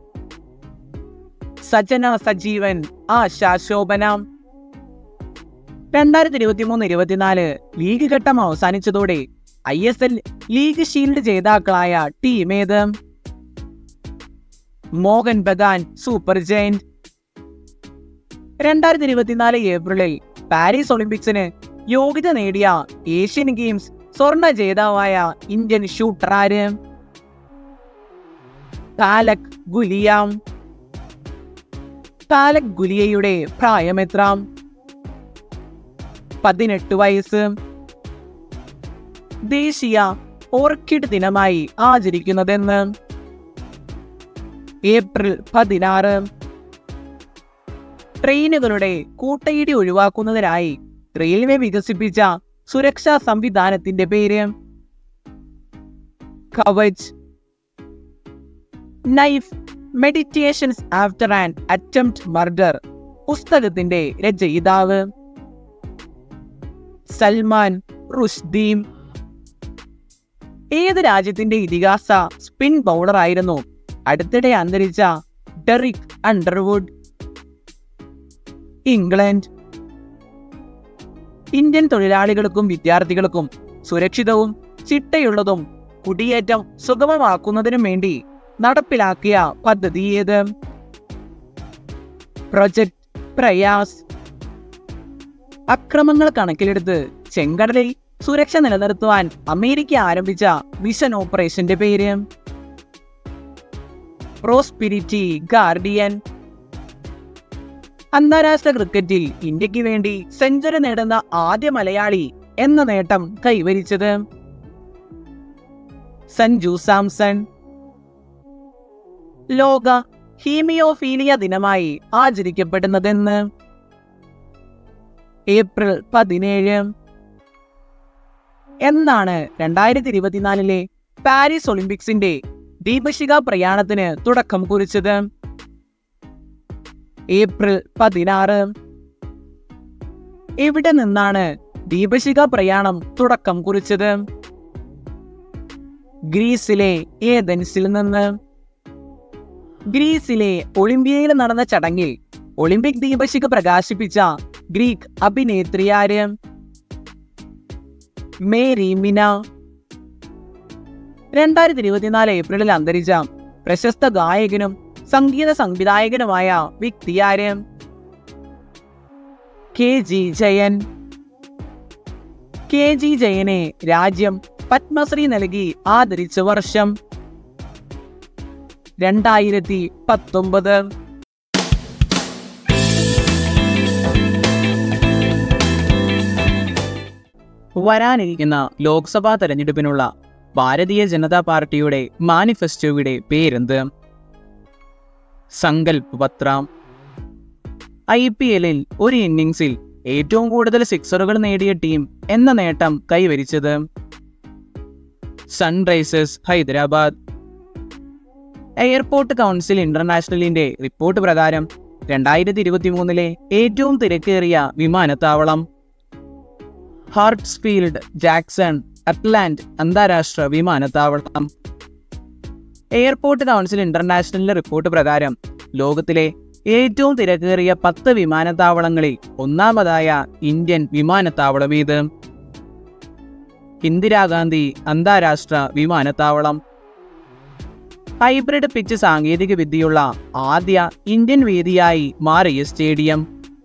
സജന സജീവൻ ആശ ശോഭന രണ്ടായിരത്തി ഇരുപത്തി മൂന്ന് ഇരുപത്തിനാല് ലീഗ് ഘട്ടം അവസാനിച്ചതോടെ I S L league shield ജേതാക്കളായ ടീം ഏത് മോഹൻ ബഗാൻ സൂപ്പർ ജയന്റ് രണ്ടായിരത്തി ഇരുപത്തിനാല് ഏപ്രിലിൽ പാരീസ് ഒളിമ്പിക്സിന് യോഗ്യത നേടിയ ഏഷ്യൻ ഗെയിംസ് സ്വർണ ജേതാവായ ഇന്ത്യൻ ഷൂട്ടർ ആര് താലക് ഗുലിയ താലക് ഗുലിയയുടെ പ്രായം എത്ര പതിനെട്ട് വയസ്സ് ദേശീയ ഓർക്കിഡ് ദിനമായി ആചരിക്കുന്നതെന്ന് ഏപ്രിൽ പതിനാറ് ട്രെയിനുകളുടെ കൂട്ടയിടി ഒഴിവാക്കുന്നതിനായി റെയിൽവേ വികസിപ്പിച്ച സുരക്ഷാ സംവിധാനത്തിന്റെ പേര് Kavach knife meditations after an attempt murder പുസ്തകത്തിന്റെ രചയിതാവ് സൽമാൻ റുഷ്ദീം ഏത് രാജ്യത്തിന്റെ ഇതിഹാസ സ്പിൻ ബൗളർ ആയിരുന്നു അടുത്തിടെ അന്തരിച്ച ഡെറിക് അണ്ടർവുഡ് ഇംഗ്ലണ്ട് ഇന്ത്യൻ തൊഴിലാളികൾക്കും വിദ്യാർത്ഥികൾക്കും സുരക്ഷിതവും ചിട്ടയുള്ളതും കുടിയേറ്റം സുഗമമാക്കുന്നതിനും വേണ്ടി നടപ്പിലാക്കിയ പദ്ധതി ഏത് പ്രൊജക്ട് പ്രയാസ് അക്രമങ്ങൾ കണക്കിലെടുത്ത് ചെങ്കടലിൽ സുരക്ഷ നിലനിർത്തുവാൻ അമേരിക്ക ആരംഭിച്ച മിഷൻ ഓപ്പറേഷന്റെ പേര് പ്രോസ്പിരിറ്റി ഗാർഡിയൻ അന്താരാഷ്ട്ര ക്രിക്കറ്റിൽ ഇന്ത്യക്ക് വേണ്ടി സെഞ്ചുറി നേടുന്ന ആദ്യ മലയാളി എന്ന നേട്ടം കൈവരിച്ചത് സഞ്ജു സാംസൺ ലോക ഹീമിയോഫീലിയ ദിനമായി ആചരിക്കപ്പെടുന്നതെന്ന് ഏപ്രിൽ പതിനേഴ് എന്നാണ് രണ്ടായിരത്തി ഇരുപത്തിനാലിലെ പാരീസ് ഒളിമ്പിക്സിന്റെ ദീപശിഖ പ്രയാണത്തിന് തുടക്കം കുറിച്ചത് ഏപ്രിൽ പതിനാറ് എവിടെ നിന്നാണ് ദീപശിഖ പ്രയാണം തുടക്കം കുറിച്ചത് ഗ്രീസിലെ ഏതൻസിൽ നിന്ന് ഗ്രീസിലെ ഒളിമ്പിയയിൽ നടന്ന ചടങ്ങിൽ ഒളിമ്പിക് ദീപശിഖ പ്രകാശിപ്പിച്ച ഗ്രീക്ക് അഭിനേത്രിയാര് മേരി മിന രണ്ടായിരത്തി ഇരുപത്തിനാല് ഏപ്രിലിൽ അന്തരിച്ച പ്രശസ്ത ഗായകനും സംഗീത സംവിധായകനുമായ വ്യക്തിയാര് K G Jayan K G ജയനെ രാജ്യം പത്മശ്രീ നൽകി ആദരിച്ച വർഷം രണ്ടായിരത്തി പത്തൊമ്പത് വരാനിരിക്കുന്ന ലോക്സഭാ തെരഞ്ഞെടുപ്പിനുള്ള ഭാരതീയ ജനതാ പാർട്ടിയുടെ മാനിഫെസ്റ്റോയുടെ പേരെന്ത് സങ്കൽപ് പത്ര ഐ പി എല്ലിൽ ഒരു ഇന്നിംഗ്സിൽ ഏറ്റവും കൂടുതൽ സിക്സറുകൾ നേടിയ ടീം എന്ന നേട്ടം കൈവരിച്ചത് സൺറൈസേഴ്സ് ഹൈദരാബാദ് എയർപോർട്ട് കൗൺസിൽ ഇന്റർനാഷണലിന്റെ റിപ്പോർട്ട് പ്രകാരം രണ്ടായിരത്തി ഇരുപത്തി മൂന്നിലെ ഏറ്റവും തിരക്കേറിയ വിമാനത്താവളം ഹാർട്ട്സ്ഫീൽഡ് ജാക്സൺ അറ്റ്ലാന്റ് അന്താരാഷ്ട്ര വിമാനത്താവളം എയർപോർട്ട് കൗൺസിൽ ഇന്റർനാഷണലിന്റെ റിപ്പോർട്ട് പ്രകാരം ലോകത്തിലെ ഏറ്റവും തിരക്കേറിയ പത്ത് വിമാനത്താവളങ്ങളിൽ ഒന്നാമതായ ഇന്ത്യൻ വിമാനത്താവളം ഇത് ഇന്ദിരാഗാന്ധി അന്താരാഷ്ട്ര വിമാനത്താവളം ഹൈബ്രിഡ് പിച്ച് സാങ്കേതിക വിദ്യയുള്ള ആദ്യ ഇന്ത്യൻ വേദിയായി മാറിയ stadium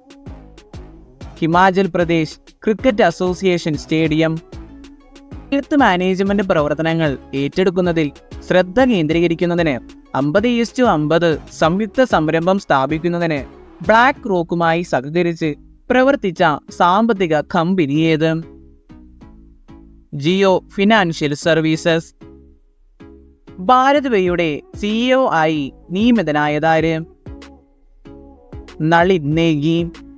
Himachal Pradesh cricket association stadium health management പ്രവർത്തനങ്ങൾ ഏറ്റെടുക്കുന്നതിൽ ശ്രദ്ധ കേന്ദ്രീകരിക്കുന്നതിന് അമ്പത് ഈസ്റ്റു അമ്പത് സംയുക്ത സംരംഭം സ്ഥാപിക്കുന്നതിന് ബ്ലാക്ക് റോക്കുമായി സഹകരിച്ച് പ്രവർത്തിച്ച സാമ്പത്തിക കമ്പനി ഏത് ജിയോ ഫിനാൻഷ്യൽ സർവീസസ് ഭാരത് പേയുടെ സിഇഒ ആയി നിയമിതനായതാര് നളിത് നേഗി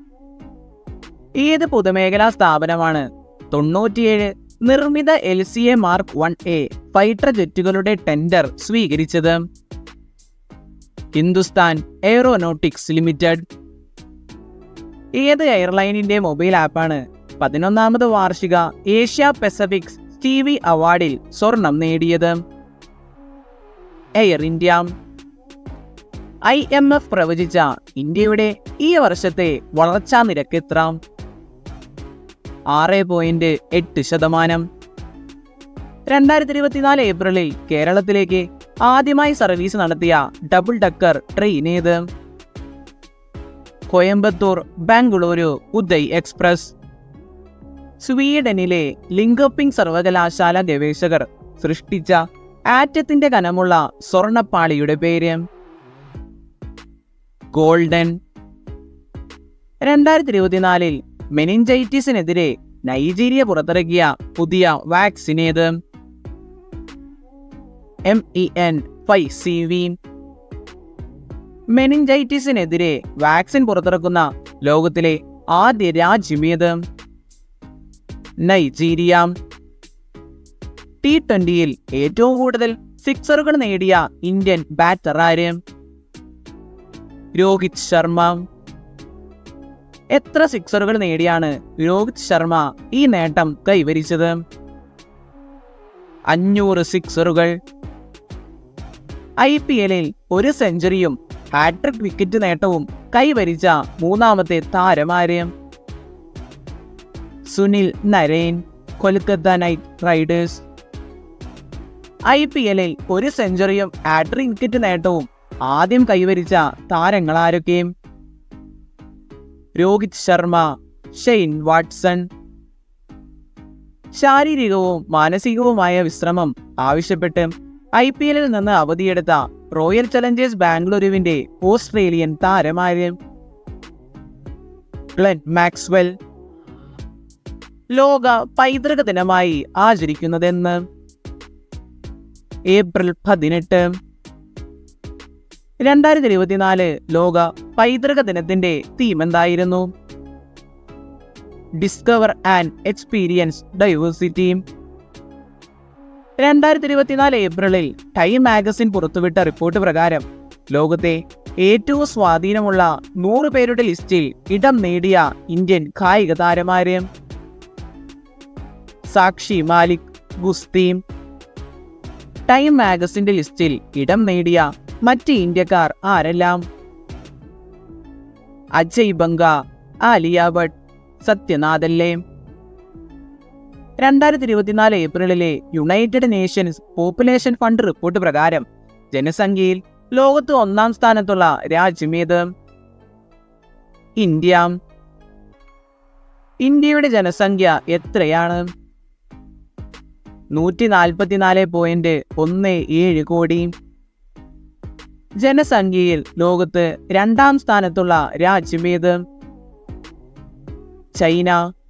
ഏത് പൊതുമേഖലാ സ്ഥാപനമാണ് തൊണ്ണൂറ്റിയേഴ് നിർമ്മിത L C A mark one A fighter ജെറ്റുകളുടെ ടെൻഡർ സ്വീകരിച്ചത് ഹിന്ദുസ്ഥാൻ എയറോനോട്ടിക്സ് ലിമിറ്റഡ് ഏത് എയർലൈനിന്റെ മൊബൈൽ ആപ്പാണ് പതിനൊന്നാമത് വാർഷിക ഏഷ്യ പസഫിക് ടി അവാർഡിൽ സ്വർണം നേടിയത് air India I M F പ്രവചിച്ച ഇന്ത്യയുടെ ഈ വർഷത്തെ വളർച്ചാ നിരക്ക് എത്ര ആറ് പോയിന്റ് എട്ട് ശതമാനം രണ്ടായിരത്തി ഇരുപത്തിനാല് ഏപ്രിലിൽ കേരളത്തിലേക്ക് ആദ്യമായി സർവീസ് നടത്തിയ ഡബിൾ ഡക്കർ ട്രെയിൻ ഏത് കോയമ്പത്തൂർ ബാംഗ്ലൂരു ഉദയ് എക്സ്പ്രസ് സ്വീഡനിലെ ലിങ്കോപ്പിംഗ് സർവകലാശാല ഗവേഷകർ സൃഷ്ടിച്ച ആറ്റത്തിന്റെ കനമുള്ള സ്വർണപ്പാളിയുടെ പേര് ഗോൾഡൻ രണ്ടായിരത്തി ഇരുപത്തിനാലിൽ മെനിഞ്ചൈറ്റിസിനെതിരെ നൈജീരിയ പുറത്തിറക്കിയ പുതിയ വാക്സിൻ ഏത് M E N five C V മെനിഞ്ചൈറ്റിസിനെതിരെ വാക്സിൻ പുറത്തിറക്കുന്ന ലോകത്തിലെ ആദ്യ രാജ്യം ഏത് നൈജീരിയ ടി ട്വന്റിയിൽ ഏറ്റവും കൂടുതൽ സിക്സറുകൾ നേടിയ ഇന്ത്യൻ ബാറ്റർ ആര് രോഹിത് ശർമ്മ എത്ര സിക്സറുകൾ നേടിയാണ് രോഹിത് ശർമ്മ ഈ നേട്ടം കൈവരിച്ചത് അഞ്ഞൂറ് സിക്സറുകൾ ഐ പി എല്ലിൽ ഒരു സെഞ്ചുറിയും ഹാട്രിക് വിക്കറ്റ് നേട്ടവും കൈവരിച്ച മൂന്നാമത്തെ താരമാര് Sunil Narine Kolkata knight riders I P എല്ലിൽ ഒരു സെഞ്ചുറിയും ഹാട്രിക് വിക്കറ്റ് നേട്ടവും ആദ്യം കൈവരിച്ച താരങ്ങളാരൊക്കെ രോഹിത് ശർമ്മ ഷെയ്ൻ വാട്സൺ ശാരീരികവും മാനസികവുമായ വിശ്രമം ആവശ്യപ്പെട്ട് ഐ പി എല്ലിൽ നിന്ന് അവധിയെടുത്ത റോയൽ ചലഞ്ചേഴ്സ് ബാംഗ്ലൂരുവിന്റെ ഓസ്ട്രേലിയൻ താരമാര് ഗ്ലെൻ മാക്സ്വെൽ ലോക പൈതൃക ദിനമായി ആചരിക്കുന്നതെന്ന് ഏപ്രിൽ പതിനെട്ട് രണ്ടായിരത്തി ഇരുപത്തിനാല് ലോക പൈതൃക ദിനത്തിന്റെ തീം എന്തായിരുന്നു ഡിസ്കവർ ആൻഡ് എക്സ്പീരിയൻസ് ഡൈവേഴ്സിറ്റി രണ്ടായിരത്തി ഇരുപത്തിനാല് ഏപ്രിലിൽ ടൈം മാഗസിൻ പുറത്തുവിട്ട റിപ്പോർട്ട് പ്രകാരം ലോകത്തെ ഏറ്റവും സ്വാധീനമുള്ള നൂറ് പേരുടെ ലിസ്റ്റിൽ ഇടം നേടിയ ഇന്ത്യൻ കായിക താരമാര് സാക്ഷി മാലിക് ഗുസ്തീം ടൈം മാഗസിന്റെ ലിസ്റ്റിൽ ഇടം നേടിയ മറ്റ് ഇന്ത്യക്കാർ ആരെല്ലാം അജയ് ബംഗ ആലിയ ഭട്ട് സത്യനാഥല്ലേ രണ്ടായിരത്തി ഇരുപത്തിനാല് ഏപ്രിലിലെ united nations population fund report പ്രകാരം ജനസംഖ്യയിൽ ലോകത്ത് ഒന്നാം സ്ഥാനത്തുള്ള രാജ്യമേത് ഇന്ത്യ ഇന്ത്യയുടെ ജനസംഖ്യ എത്രയാണ് നൂറ്റി നാൽപ്പത്തിനാല് പോയിന്റ് ഒന്ന് ഏഴ് കോടി ജനസംഖ്യയിൽ ലോകത്ത് രണ്ടാം സ്ഥാനത്തുള്ള രാജ്യമേത് ചൈന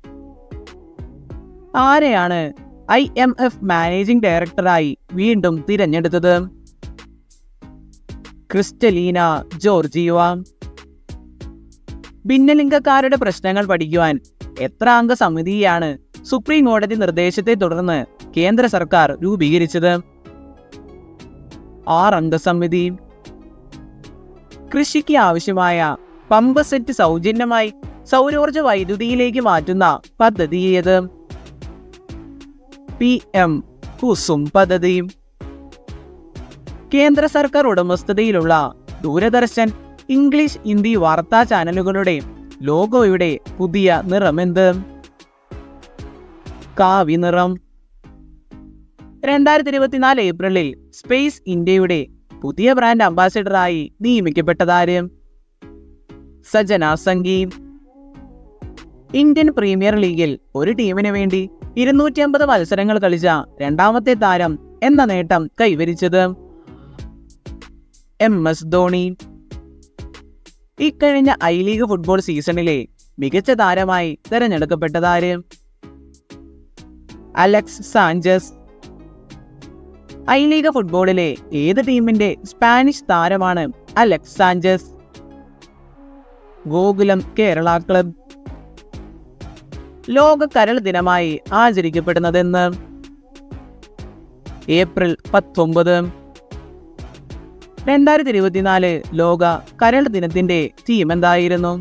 ആരെയാണ് ഐ എം എഫ് മാനേജിംഗ് ഡയറക്ടറായി വീണ്ടും തിരഞ്ഞെടുത്തത് ക്രിസ്റ്റലീന ജോർജിയുവ ഭിന്നലിംഗക്കാരുടെ പ്രശ്നങ്ങൾ പഠിക്കുവാൻ എത്ര അംഗ സമിതിയാണ് സുപ്രീം കോടതി നിർദ്ദേശത്തെ തുടർന്ന് കേന്ദ്ര സർക്കാർ രൂപീകരിച്ചത് ആറംഗ സമിതി കൃഷിക്ക് ആവശ്യമായ പമ്പ് സെറ്റ് സൗജന്യമായി സൗരോർജ വൈദ്യുതിയിലേക്ക് മാറ്റുന്ന പദ്ധതി ഏത് പി എം കുസും പദ്ധതി കേന്ദ്ര സർക്കാർ ഉടമസ്ഥതയിലുള്ള ദൂരദർശൻ ഇംഗ്ലീഷ് ഹിന്ദി വാർത്താ ചാനലുകളുടെ ലോഗോയുടെ പുതിയ നിറമെന്ത് കാവി നിറം രണ്ടായിരത്തി ഇരുപത്തിനാല് ഏപ്രിലിൽ സ്പേസ് ഇന്ത്യയുടെ പുതിയ ബ്രാൻഡ് അംബാസിഡറായി നിയമിക്കപ്പെട്ടതാര് സജന സംഗീ ഇന്ത്യൻ പ്രീമിയർ ലീഗിൽ ഒരു ടീമിന് വേണ്ടി ഇരുന്നൂറ്റി അമ്പത് മത്സരങ്ങൾ കളിച്ച രണ്ടാമത്തെ താരം എന്ന നേട്ടം കൈവരിച്ചത് എം എസ് ധോണി ഇക്കഴിഞ്ഞ ഐ ലീഗ് ഫുട്ബോൾ സീസണിലെ മികച്ച താരമായി തെരഞ്ഞെടുക്കപ്പെട്ടതാര് അലക്സ് സാഞ്ചസ് ഐ ലീഗ് ഫുട്ബോളിലെ ഏത് ടീമിന്റെ സ്പാനിഷ് താരമാണ് Alex Sanchez Gokulam Kerala club ലോക കരൾ ദിനമായി ആചരിക്കപ്പെടുന്നതെന്ന് ഏപ്രിൽ പത്തൊമ്പത് രണ്ടായിരത്തി ഇരുപത്തിനാല് ലോക കരൾ ദിനത്തിന്റെ തീം എന്തായിരുന്നു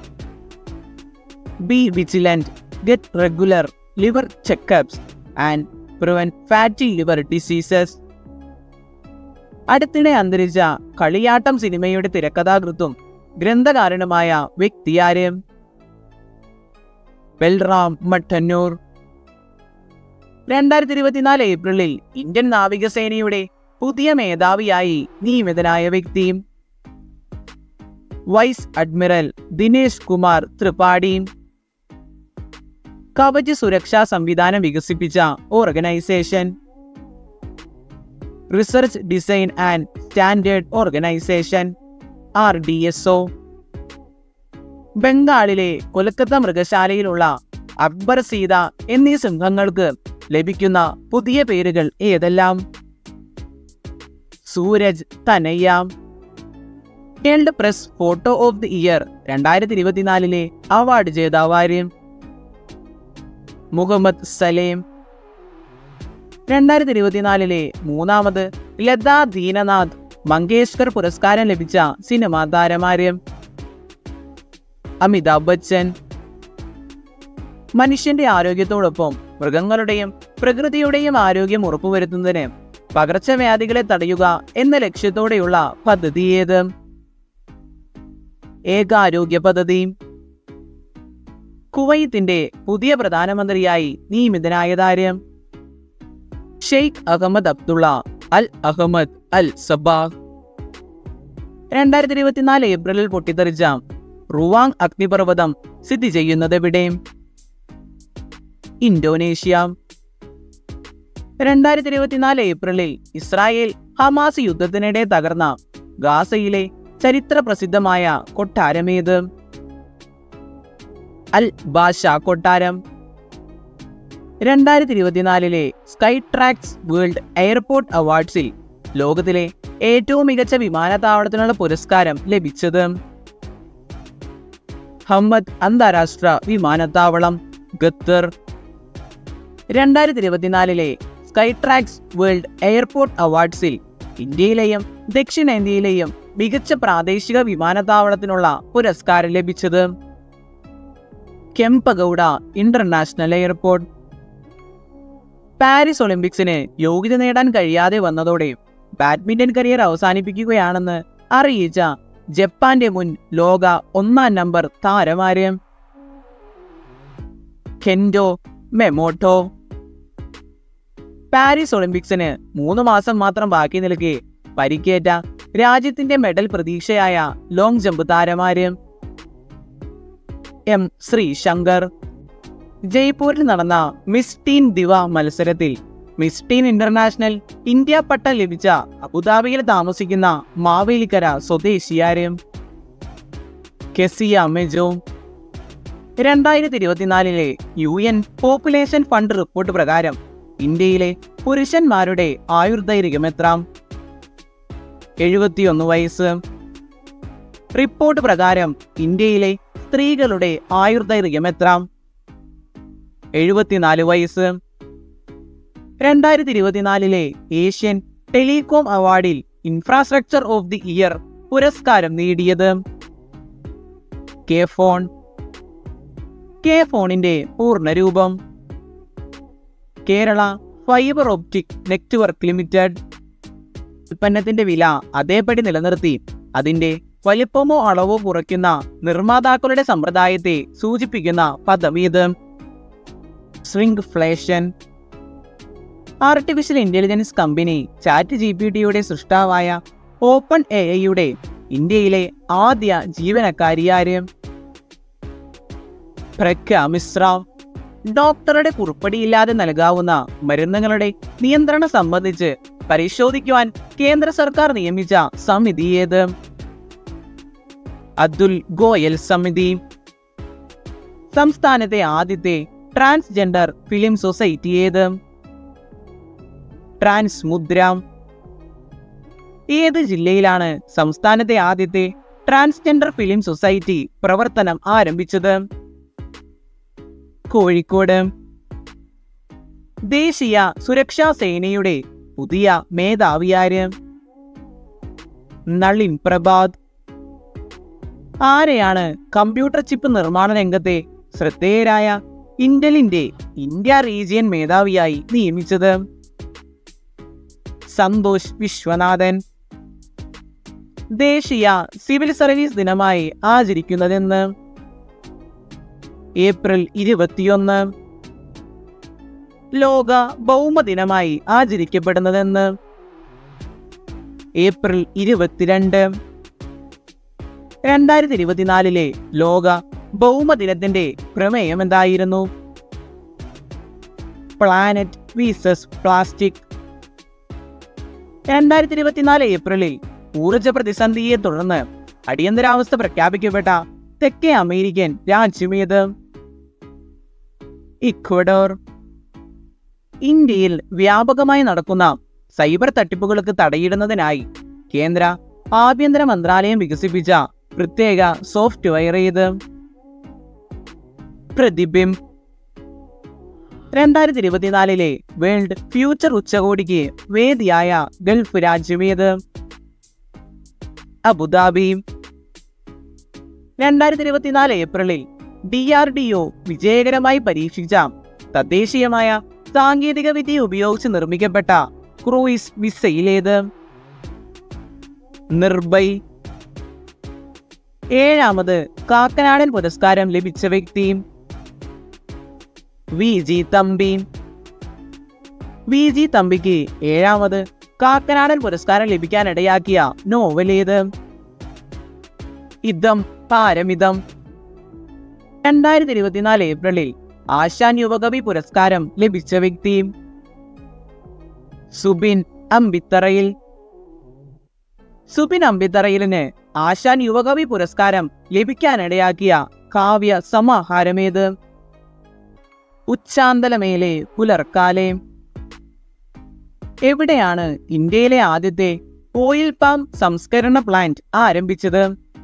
be vigilant get regular liver checkups and prevent fatty liver diseases അടുത്തിടെ അന്തരിച്ച കളിയാട്ടം സിനിമയുടെ തിരക്കഥാകൃത്തും ഗ്രന്ഥകാരനുമായ വ്യക്തിയാര് ബൽറാം മട്ടന്നൂർ രണ്ടായിരത്തി ഇരുപത്തിനാല് ഏപ്രിലിൽ ഇന്ത്യൻ നാവികസേനയുടെ പുതിയ മേധാവിയായി നിയമിതനായ വ്യക്തി വൈസ് അഡ്മിറൽ ദിനേശ് കുമാർ ത്രിപാഠി കവച് സുരക്ഷാ സംവിധാനം വികസിപ്പിച്ച organisation research design and standard organisation R D S O ബംഗാളിലെ കൊൽക്കത്ത മൃഗശാലയിലുള്ള അക്ബർ സീത എന്നീ സിംഹങ്ങൾക്ക് ലഭിക്കുന്ന പുതിയ പേരുകൾ ഏതെല്ലാം Suraj Tanaya world press photo of the year രണ്ടായിരത്തി ഇരുപത്തിനാലിലെ അവാർഡ് ജേതാവാര് മുഹമ്മദ് സലേം രണ്ടായിരത്തി ഇരുപത്തിനാലിലെ മൂന്നാമത് ലതാ ദീനനാഥ് മങ്കേഷ്കർ പുരസ്കാരം ലഭിച്ച സിനിമാ താരമാര് അമിതാഭ് ബച്ചൻ മനുഷ്യന്റെ ആരോഗ്യത്തോടൊപ്പം മൃഗങ്ങളുടെയും പ്രകൃതിയുടെയും ആരോഗ്യം ഉറപ്പുവരുത്തുന്നതിന് പകർച്ചവ്യാധികളെ തടയുക എന്ന ലക്ഷ്യത്തോടെയുള്ള പദ്ധതി ഏത് ഏകാരോഗ്യ പദ്ധതി കുവൈത്തിന്റെ പുതിയ പ്രധാനമന്ത്രിയായി നിയമിതനായതാര് Sheikh Ahmad Abdullah Al Ahmad Al Sabah രണ്ടായിരത്തി ഇരുപത്തിനാല് ഏപ്രിലിൽ പൊട്ടിത്തെറിച്ച റുവാങ് അഗ്നിപർവ്വതം സ്ഥിതി ചെയ്യുന്നത് എവിടെ ഇന്തോനേഷ്യ രണ്ടായിരത്തി ഇരുപത്തിനാല് ഏപ്രിലിൽ ഇസ്രായേൽ ഹമാസ് യുദ്ധത്തിനിടെ തകർന്ന ഗാസയിലെ ചരിത്ര പ്രസിദ്ധമായ കൊട്ടാരമേത് അൽ ബാഷ കൊട്ടാരം രണ്ടായിരത്തി ഇരുപത്തിനാലിലെ സ്കൈ ട്രാക്സ് വേൾഡ് എയർപോർട്ട് അവാർഡ്സിൽ ലോകത്തിലെ ഏറ്റവും മികച്ച വിമാനത്താവളത്തിനുള്ള പുരസ്കാരം ലഭിച്ചത് ഹമ്മദ് അന്താരാഷ്ട്ര വിമാനത്താവളം ഖത്തർ രണ്ടായിരത്തി ഇരുപത്തിനാലിലെ സ്കൈ ട്രാക്സ് വേൾഡ് എയർപോർട്ട് അവാർഡ്സിൽ ഇന്ത്യയിലെയും ദക്ഷിണേന്ത്യയിലെയും മികച്ച പ്രാദേശിക വിമാനത്താവളത്തിനുള്ള പുരസ്കാരം ലഭിച്ചത് കെമ്പഗൌഡ ഇന്റർനാഷണൽ എയർപോർട്ട് പാരീസ് ഒളിമ്പിക്സിന് യോഗ്യത നേടാൻ കഴിയാതെ വന്നതോടെ ബാഡ്മിന്റൺ കരിയർ അവസാനിപ്പിക്കുകയാണെന്ന് അറിയിച്ച ജപ്പാന്റെ മുൻ ലോക ഒന്നാം നമ്പർ താരമാര് കെൻഡോ മെമോട്ടോ പാരീസ് ഒളിമ്പിക്സിന് മൂന്ന് മാസം മാത്രം ബാക്കി നിൽക്കെ പരിക്കേറ്റ രാജ്യത്തിന്റെ മെഡൽ പ്രതീക്ഷയായ ലോങ് ജമ്പ് താരമാര് എം ശ്രീശങ്കർ ജയ്പൂരിൽ നടന്ന മിസ് ടീൻ ദിവ മത്സരത്തിൽ മിസ് ടീൻ ഇന്റർനാഷണൽ ഇന്ത്യ പട്ടം ലഭിച്ച അബുദാബിയിൽ താമസിക്കുന്ന മാവേലിക്കര സ്വദേശിയാര് കെസിയ മെജോ രണ്ടായിരത്തി ഇരുപത്തിനാലിലെ U N population fund report പ്രകാരം ഇന്ത്യയിലെ പുരുഷന്മാരുടെ ആയുർദൈർഘ്യം എത്ര എഴുപത്തിയൊന്ന് വയസ്സ് റിപ്പോർട്ട് പ്രകാരം ഇന്ത്യയിലെ സ്ത്രീകളുടെ ആയുർദൈർഘ്യം എത്ര എഴുപത്തിനാല് വയസ്സ് രണ്ടായിരത്തി ഇരുപത്തിനാലിലെ ഏഷ്യൻ ടെലികോം അവാർഡിൽ ഇൻഫ്രാസ്ട്രക്ചർ ഓഫ് ദി ഇയർ പുരസ്കാരം നേടിയത് കെ ഫോൺ കെ ഫോണിന്റെ പൂർണ്ണരൂപം Kerala fibre optic network limited ഉൽപ്പന്നത്തിന്റെ വില അതേപടി നിലനിർത്തി അതിന്റെ വലിപ്പമോ അളവോ കുറയ്ക്കുന്ന നിർമ്മാതാക്കളുടെ സമ്പ്രദായത്തെ സൂചിപ്പിക്കുന്ന പദം ഇത് shrinkflation artificial intelligence company chat G P ടിയുടെ സൃഷ്ടാവായ ഓപ്പൺ എ ഐയുടെ ഇന്ത്യയിലെ ആദ്യ ജീവനക്കാരിയാര് പ്രഖ്യ മിശ്ര ഡോക്ടറുടെ കുറിപ്പടിയില്ലാതെ നൽകാവുന്ന മരുന്നുകളുടെ നിയന്ത്രണം സംബന്ധിച്ച് പരിശോധിക്കുവാൻ കേന്ദ്ര സർക്കാർ നിയമിച്ച സമിതി ഏത് അതുൽ ഗോയൽ സമിതി സംസ്ഥാനത്തെ ആദ്യത്തെ ട്രാൻസ്ജെൻഡർ ഫിലിം സൊസൈറ്റി ഏത് ട്രാൻസ് മുദ്ര ഏത് ജില്ലയിലാണ് സംസ്ഥാനത്തെ ആദ്യത്തെ ട്രാൻസ്ജെൻഡർ ഫിലിം സൊസൈറ്റി പ്രവർത്തനം ആരംഭിച്ചത് കോഴിക്കോട് ദേശീയ സുരക്ഷാ സേനയുടെ പുതിയ മേധാവിയാര് നളിൻ പ്രഭാത് ആരെയാണ് കമ്പ്യൂട്ടർ ചിപ്പ് നിർമ്മാണ രംഗത്തെ ശ്രദ്ധേയരായ ഇന്റലിന്റെ ഇന്ത്യ റീജിയൻ മേധാവിയായി നിയമിച്ചത് സന്തോഷ് വിശ്വനാഥൻ ദേശീയ സിവിൽ സർവീസ് ദിനമായി ആചരിക്കുന്നതെന്ന് ഏപ്രിൽ ഇരുപത്തിയൊന്ന് ലോക ഭൗമദിനമായി ആചരിക്കപ്പെടുന്നതെന്ന് ഏപ്രിൽ ഇരുപത്തിരണ്ട് രണ്ടായിരത്തി ഇരുപത്തിനാലിലെ ലോക ഭൗമദിനത്തിന്റെ പ്രമേയം എന്തായിരുന്നു പ്ലാനറ്റ് വീസസ് പ്ലാസ്റ്റിക് രണ്ടായിരത്തി ഇരുപത്തിനാല് ഏപ്രിലിൽ ഊർജ പ്രതിസന്ധിയെ തുടർന്ന് അടിയന്തരാവസ്ഥ പ്രഖ്യാപിക്കപ്പെട്ട തെക്കേ അമേരിക്കൻ രാജ്യമേത് ഇക്വഡോർ ഇന്ത്യയിൽ വ്യാപകമായി നടക്കുന്ന സൈബർ തട്ടിപ്പുകൾക്ക് തടയിടുന്നതിനായി കേന്ദ്ര ആഭ്യന്തര മന്ത്രാലയം വികസിപ്പിച്ച പ്രത്യേക സോഫ്റ്റ്വെയർ ഏത് പ്രതിബിംബ് രണ്ടായിരത്തി ഇരുപത്തിനാലിലെ വേൾഡ് ഫ്യൂച്ചർ ഉച്ചകോടിക്ക് വേദിയായ ഗൾഫ് രാജ്യമേത് അബുദാബി രണ്ടായിരത്തി ഇരുപത്തിനാല് ഏപ്രിലിൽ ഡി ആർ ഡി ഒ വിജയകരമായി പരീക്ഷിച്ച തദ്ദേശീയമായ സാങ്കേതിക വിദ്യ ഉപയോഗിച്ച് നിർമ്മിക്കപ്പെട്ട ക്രൂയിസ് മിസൈലേത് നിർഭയ് ഏഴാമത് കാക്കനാടൻ പുരസ്കാരം ലഭിച്ച വ്യക്തി V G Thampi V G തമ്പിക്ക് ഏഴാമത് കാക്കനാടൻ പുരസ്കാരം ലഭിക്കാനിടയാക്കിയ നോവലേത് ഇതം പാരമിതം രണ്ടായിരത്തി ഇരുപത്തിനാല് ഏപ്രിലിൽ ആശാൻ യുവകവി പുരസ്കാരം ലഭിച്ച വ്യക്തി സുബിൻ അമ്പിത്തറയിൽ സുബിൻ അമ്പിത്തറയിലിന് ആശാൻ യുവകവി പുരസ്കാരം ലഭിക്കാനിടയാക്കിയ കാവ്യ സമാഹാരമേത് ഉച്ചാന്തലമേലെ പുലർക്കാലെ എവിടെയാണ് ഇന്ത്യയിലെ ആദ്യത്തെ ഓയിൽ പാം സംസ്കരണ പ്ലാന്റ് ആരംഭിച്ചത്